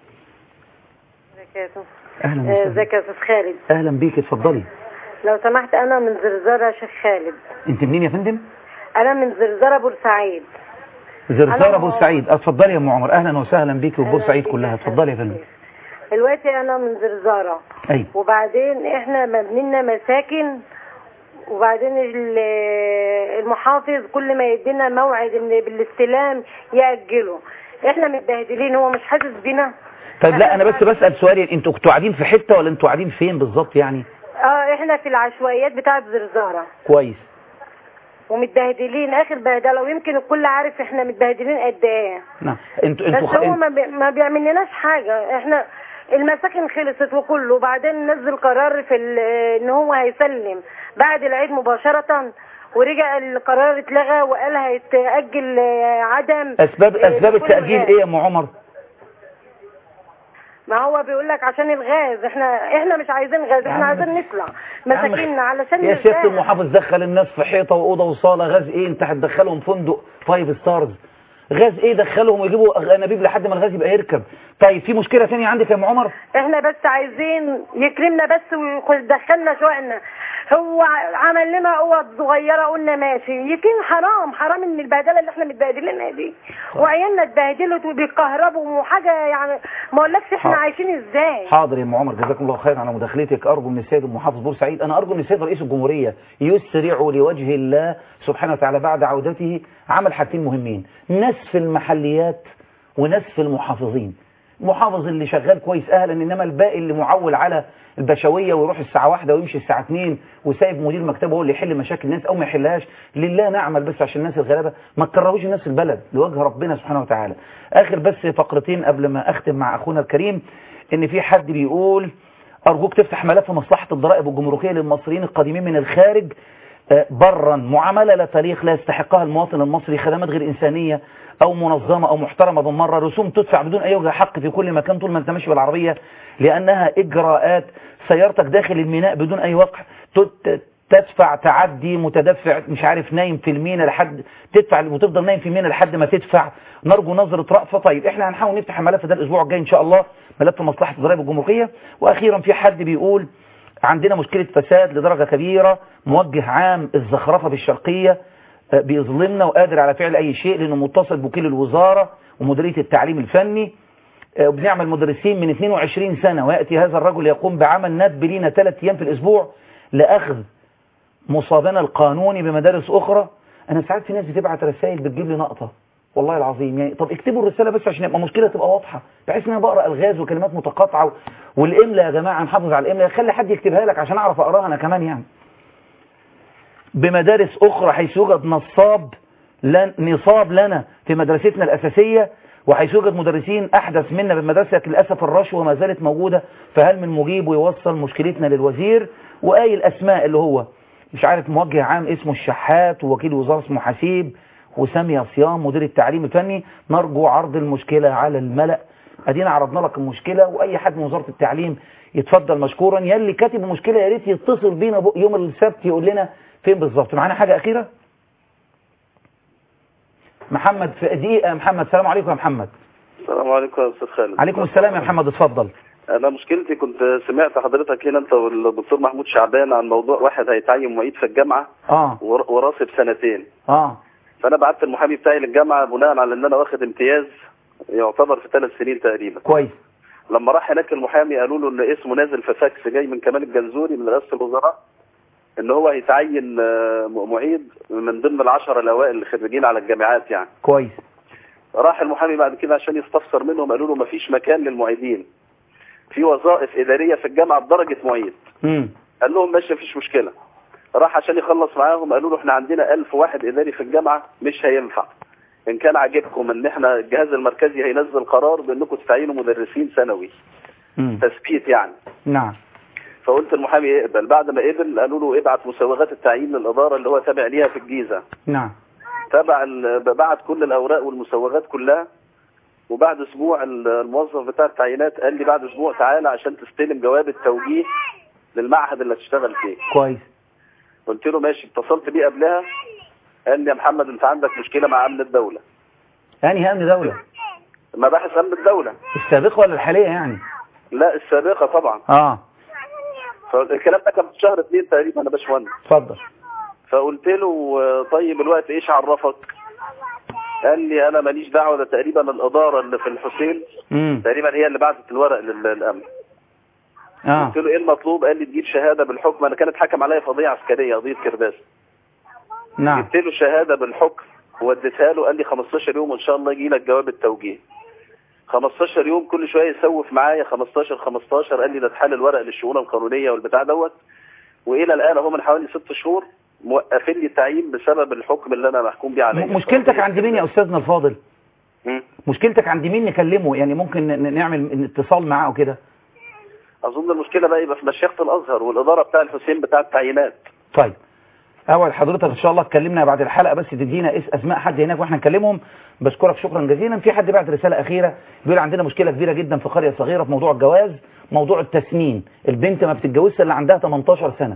وبركاته اهلا آه، وسهلا ازيك يا استاذ خالد اهلا بيك اتفضلي لو سمحت انا من زرزره يا شيخ خالد انت منين يا فندم انا من زرزره بورسعيد زرزارة أنا- بورسعيد اتفضلي يا ام عمر اهلا وسهل بيك وبورسعيد كلها اتفضلي يا فندم دلوقتي انا من زرزره ايوه وبعدين احنا مبنينا مساكن وبعدين ال- المحافظ كل ما يدينا موعد ان بالاستلام يأجله احنا متبهدلين هو مش حاسس بينا طيب لا انا بس بسال سؤالي انتوا كنتوا قاعدين في حته ولا انتوا قاعدين فين بالظبط يعني اه احنا في العشوائيات بتاعه زرزاره كويس ومتبهدلين اخر بهدله ويمكن الكل عارف احنا متبهدلين قد ايه نعم انتوا بس انتوا هو ما, بي... ما بيعملناش حاجه احنا المساكن خلصت وكله وبعدين نزل قرار في ال... ان هو هيسلم بعد العيد مباشره ورجع القرار اتلغى وقال هيتاجل آه، عدم اسباب آه، اسباب دخول التاجيل الغاز. ايه يا ام عمر ما هو بيقول لك عشان الغاز احنا احنا مش عايزين غاز احنا عايزين نطلع مساكيننا علشان يا نرتاح. ست المحافظ دخل الناس في حيطه واوضه وصاله غاز ايه انت هتدخلهم فندق فايف ستارز غاز ايه دخلهم ويجيبوا انابيب لحد ما الغاز يبقى يركب طيب في مشكله ثانيه عندك يا ام عمر احنا بس عايزين يكرمنا بس ويدخلنا شوقنا هو عمل لنا اوض صغيره قلنا ماشي يمكن حرام حرام ان البهدله اللي احنا متبهدلينها دي وعيالنا اتبهدلت وبيكهربوا وحاجه يعني ما اقولكش احنا حاضر. عايشين ازاي حاضر يا ام عمر جزاكم الله خيرا على مداخلتك ارجو من السيد المحافظ بورسعيد انا ارجو من السيد رئيس الجمهوريه يسرع لوجه الله سبحانه وتعالى بعد عودته عمل حاجتين مهمين نسف المحليات ونسف المحافظين المحافظ اللي شغال كويس اهلا انما الباقي اللي معول على البشويه ويروح الساعه واحدة ويمشي الساعه 2 وسايب مدير مكتبه هو اللي يحل مشاكل الناس او ما يحلهاش لله نعمل بس عشان الناس الغلابه ما تكرهوش الناس البلد لوجه ربنا سبحانه وتعالى اخر بس فقرتين قبل ما اختم مع اخونا الكريم ان في حد بيقول ارجوك تفتح ملف مصلحه الضرائب الجمركيه للمصريين القادمين من الخارج آه، برا معامله لا تليق لا يستحقها المواطن المصري خدمات غير انسانيه او منظمه او محترمه بالمره رسوم تدفع بدون اي وجه حق في كل مكان طول ما انت ماشي بالعربيه لانها اجراءات سيارتك داخل الميناء بدون اي وقع تت- تدفع تعدي متدفع مش عارف نايم في المينا لحد تدفع وتفضل نايم في المينا لحد ما تدفع نرجو نظرة رأفة طيب احنا هنحاول نفتح الملف ده الاسبوع الجاي ان شاء الله ملف مصلحة الضرائب الجمركية واخيرا في حد بيقول عندنا مشكلة فساد لدرجة كبيرة موجه عام الزخرفة بالشرقية آه، بيظلمنا وقادر على فعل اي شيء لانه متصل بوكيل الوزارة ومديرية التعليم الفني آه، وبنعمل مدرسين من 22 سنة ويأتي هذا الرجل يقوم بعمل ندب لينا ثلاث ايام في الاسبوع لأخذ مصابنا القانوني بمدارس أخرى أنا ساعات في ناس بتبعت رسائل بتجيب لي نقطة والله العظيم يعني طب اكتبوا الرسالة بس عشان يبقى مشكلة تبقى واضحة بحيث ان انا بقرا الغاز وكلمات متقاطعة و- والاملا يا جماعة نحافظ على الاملا خلي حد يكتبها لك عشان اعرف اقراها انا كمان يعني بمدارس اخرى حيث يوجد نصاب لن نصاب لنا في مدرستنا الاساسية وحيث يوجد مدرسين احدث منا بالمدرسة للاسف الرشوة ما زالت موجودة فهل من مجيب ويوصل مشكلتنا للوزير وآي الاسماء اللي هو مش عارف موجه عام اسمه الشحات ووكيل وزارة اسمه حسيب وسامية صيام مدير التعليم الفني نرجو عرض المشكلة على الملأ ادينا عرضنا لك المشكلة واي حد من وزارة التعليم يتفضل مشكورا يلي كاتب المشكلة يا ريت يتصل بينا بق- يوم السبت يقول لنا فين بالظبط معانا حاجة اخيرة محمد في دقيقة يا محمد السلام عليكم يا محمد السلام عليكم يا استاذ خالد عليكم السلام يا محمد اتفضل انا مشكلتي كنت سمعت حضرتك هنا انت والدكتور محمود شعبان عن موضوع واحد هيتعين معيد في الجامعه اه ور- وراسب سنتين اه فانا بعت المحامي بتاعي للجامعه بناء على ان انا واخد امتياز يعتبر في ثلاث سنين تقريبا كويس لما راح هناك المحامي قالوا له ان اسمه نازل في فاكس جاي من كمال الجنزوري من رئاسه الوزراء ان هو هيتعين آه، معيد من ضمن العشره الاوائل اللي خريجين على الجامعات يعني كويس راح المحامي بعد كده عشان يستفسر منهم قالوا له مفيش مكان للمعيدين في وظائف اداريه في الجامعه بدرجه معيد امم قال لهم ماشي مفيش مشكله راح عشان يخلص معاهم قالوا له احنا عندنا ألف واحد اداري في الجامعه مش هينفع ان كان عاجبكم ان احنا الجهاز المركزي هينزل قرار بانكم تتعينوا مدرسين ثانوي امم تثبيت يعني نعم فقلت المحامي يقبل بعد ما قبل قالوا له ابعت مسوغات التعيين للاداره اللي هو تابع ليها في الجيزه نعم تبع ال- بعت كل الاوراق والمسوغات كلها وبعد اسبوع ال- الموظف بتاع التعيينات قال لي بعد اسبوع تعالى عشان تستلم جواب التوجيه للمعهد اللي هتشتغل فيه كويس قلت له ماشي اتصلت بيه قبلها قال لي يا محمد انت عندك مشكله مع امن الدوله يعني امن دولة مباحث امن الدوله السابقة ولا الحالية يعني لا السابقه طبعا اه فالكلام ده كان في شهر اثنين تقريبا يا باشمهندس اتفضل فقلت له آه، طيب الوقت ايش عرفك قال لي انا ماليش دعوه ده تقريبا الاداره اللي في الحسين امم تقريبا هي اللي بعتت الورق لل- للامن اه قلت له ايه المطلوب قال لي تجيب شهاده بالحكم انا كانت حكم عليا في قضيه عسكريه قضيه كرداس نعم جبت له شهاده بالحكم وديتها له قال لي 15 يوم وان شاء الله يجي لك جواب التوجيه 15 يوم كل شويه يسوف معايا 15 15 قال لي ده اتحل الورق للشؤون القانونيه والبتاع دوت والى الان هو من حوالي ست شهور موقفين لي التعيين بسبب الحكم اللي انا محكوم بيه عليه م- مشكلتك عند مين يا استاذنا الفاضل مم. مشكلتك عند مين نكلمه يعني ممكن ن- نعمل اتصال معاه وكده اظن المشكله بقى يبقى في مشيخه الازهر والاداره بتاع الحسين بتاع التعيينات طيب اول حضرتك ان شاء الله اتكلمنا بعد الحلقه بس تدينا اس اسماء حد هناك واحنا نكلمهم بشكرك شكرا جزيلا في حد بعت رساله اخيره بيقول عندنا مشكله كبيره جدا في قريه صغيره في موضوع الجواز موضوع التسنين البنت ما بتتجوزش الا عندها 18 سنه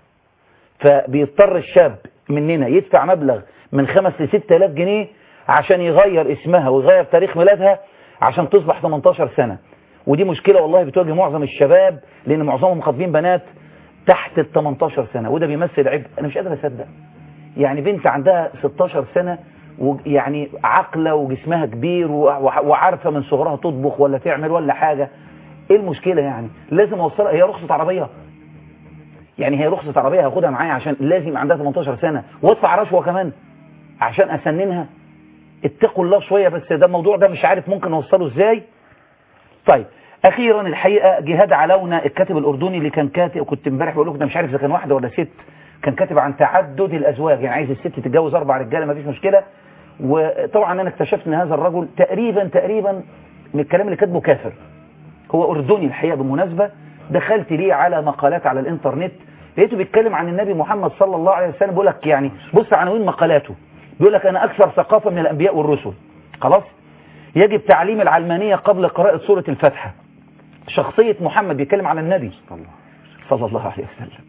فبيضطر الشاب مننا يدفع مبلغ من 5 ل 6000 جنيه عشان يغير اسمها ويغير تاريخ ميلادها عشان تصبح 18 سنه ودي مشكله والله بتواجه معظم الشباب لان معظمهم خاطبين بنات تحت ال 18 سنه وده بيمثل عبء انا مش قادر اصدق يعني بنت عندها 16 سنه ويعني عاقله وجسمها كبير وع- وعارفه من صغرها تطبخ ولا تعمل ولا حاجه ايه المشكله يعني لازم اوصلها هي رخصه عربيه يعني هي رخصه عربيه هاخدها معايا عشان لازم عندها 18 سنه وادفع رشوه كمان عشان اسننها اتقوا الله شويه بس ده الموضوع ده مش عارف ممكن نوصله ازاي طيب اخيرا الحقيقه جهاد علونا الكاتب الاردني اللي كان كاتب كنت امبارح بقول لكم ده مش عارف اذا كان واحده ولا ست كان كاتب عن تعدد الازواج يعني عايز الست تتجوز اربع رجاله مفيش مشكله وطبعا انا اكتشفت ان هذا الرجل تقريبا تقريبا من الكلام اللي كاتبه كافر هو اردني الحقيقه بالمناسبه دخلت ليه على مقالات على الانترنت لقيته بيتكلم عن النبي محمد صلى الله عليه وسلم بيقول لك يعني بص عناوين مقالاته بيقول لك انا اكثر ثقافه من الانبياء والرسل خلاص يجب تعليم العلمانيه قبل قراءه سوره الفاتحه شخصيه محمد بيتكلم عن النبي صلى الله عليه وسلم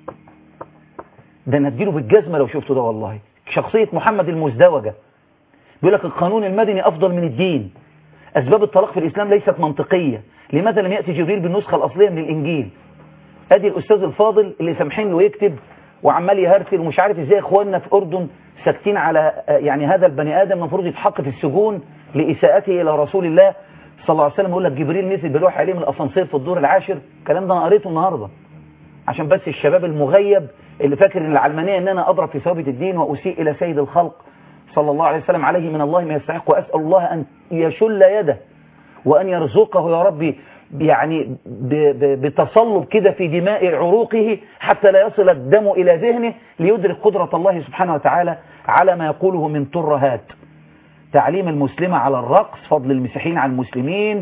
ده انا اديله بالجزمه لو شفته ده والله شخصيه محمد المزدوجه بيقول لك القانون المدني افضل من الدين اسباب الطلاق في الاسلام ليست منطقيه لماذا لم ياتي جبريل بالنسخه الاصليه من الانجيل ادي الاستاذ الفاضل اللي سامحين له يكتب وعمال يهرتل ومش عارف ازاي اخواننا في اردن ساكتين على آه، يعني هذا البني ادم المفروض يتحط في السجون لاساءته الى رسول الله صلى الله عليه وسلم يقول لك جبريل نزل بالوحي عليه من الاسانسير في الدور العاشر الكلام ده انا قريته النهارده عشان بس الشباب المغيب اللي فاكر ان العلمانيه ان انا اضرب في ثوابت الدين واسيء الى سيد الخلق صلى الله عليه وسلم عليه من الله ما يستحق واسال الله ان يشل يده وأن يرزقه يا ربي يعني ب- ب- بتصلب كده في دماء عروقه حتى لا يصل الدم إلى ذهنه ليدرك قدرة الله سبحانه وتعالى على ما يقوله من ترهات تعليم المسلمة على الرقص فضل المسيحيين على المسلمين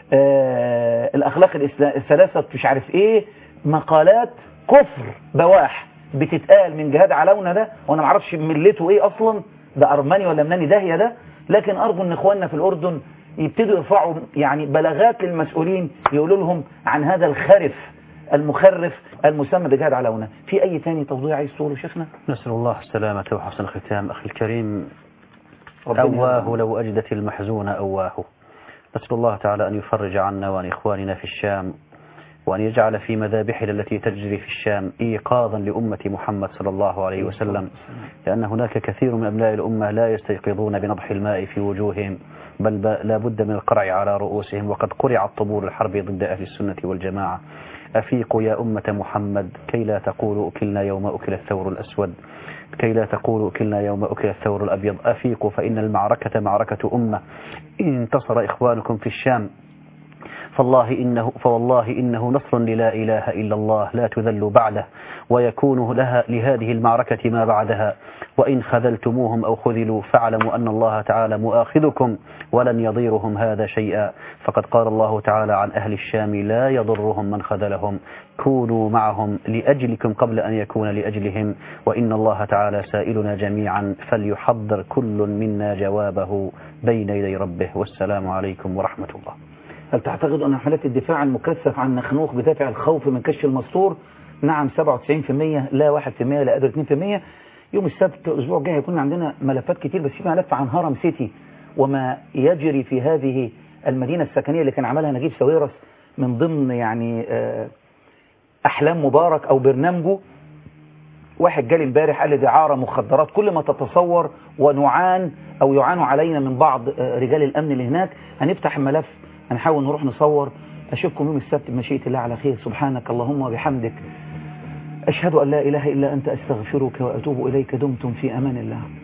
آه الأخلاق الإسلا- الثلاثة مش عارف إيه مقالات كفر بواح بتتقال من جهاد علونا ده وأنا معرفش ملته إيه أصلا ده أرماني ولا مناني داهية ده لكن أرجو أن إخواننا في الأردن يبتدوا يرفعوا يعني بلاغات للمسؤولين يقولوا لهم عن هذا الخرف المخرف المسمى بجهاد علونا في أي تاني توضيح عايز تقوله شيخنا نسأل الله السلامة وحسن الختام أخي الكريم ربنا أواه يرحمه. لو أجدت المحزون أواه نسأل الله تعالى أن يفرج عنا وعن إخواننا في الشام وأن يجعل في مذابحنا التي تجري في الشام إيقاظا لأمة محمد صلى الله عليه وسلم لأن هناك كثير من أبناء الأمة لا يستيقظون بنضح الماء في وجوههم بل ب- لا بد من القرع على رؤوسهم وقد قرعت طبول الحرب ضد أهل السنة والجماعة أفيقوا يا أمة محمد كي لا تقولوا أكلنا يوم أكل الثور الأسود كي لا تقولوا أكلنا يوم أكل الثور الأبيض أفيقوا فإن المعركة معركة أمة إن انتصر إخوانكم في الشام فالله إنه فوالله إنه نصر للا إله إلا الله لا تذل بعده ويكون لها لهذه المعركة ما بعدها وإن خذلتموهم أو خذلوا فاعلموا أن الله تعالى مؤاخذكم ولن يضيرهم هذا شيئا فقد قال الله تعالى عن أهل الشام لا يضرهم من خذلهم كونوا معهم لأجلكم قبل أن يكون لأجلهم وإن الله تعالى سائلنا جميعا فليحضر كل منا جوابه بين يدي ربه والسلام عليكم ورحمة الله هل تعتقد أن حالات الدفاع المكثف عن نخنوخ بدافع الخوف من كشف المستور نعم 97% لا 1% لا قدر 2% يوم السبت الأسبوع الجاي هيكون عندنا ملفات كتير بس في ملف عن هرم سيتي وما يجري في هذه المدينة السكنية اللي كان عملها نجيب ساويرس من ضمن يعني آه، أحلام مبارك أو برنامجه واحد جالي امبارح قال لي دعارة مخدرات كل ما تتصور ونعان أو يعانوا علينا من بعض آه، رجال الأمن اللي هناك هنفتح الملف هنحاول نروح نصور أشوفكم يوم السبت بمشيئة الله على خير سبحانك اللهم وبحمدك أشهد أن لا إله إلا أنت أستغفرك وأتوب إليك دمتم في أمان الله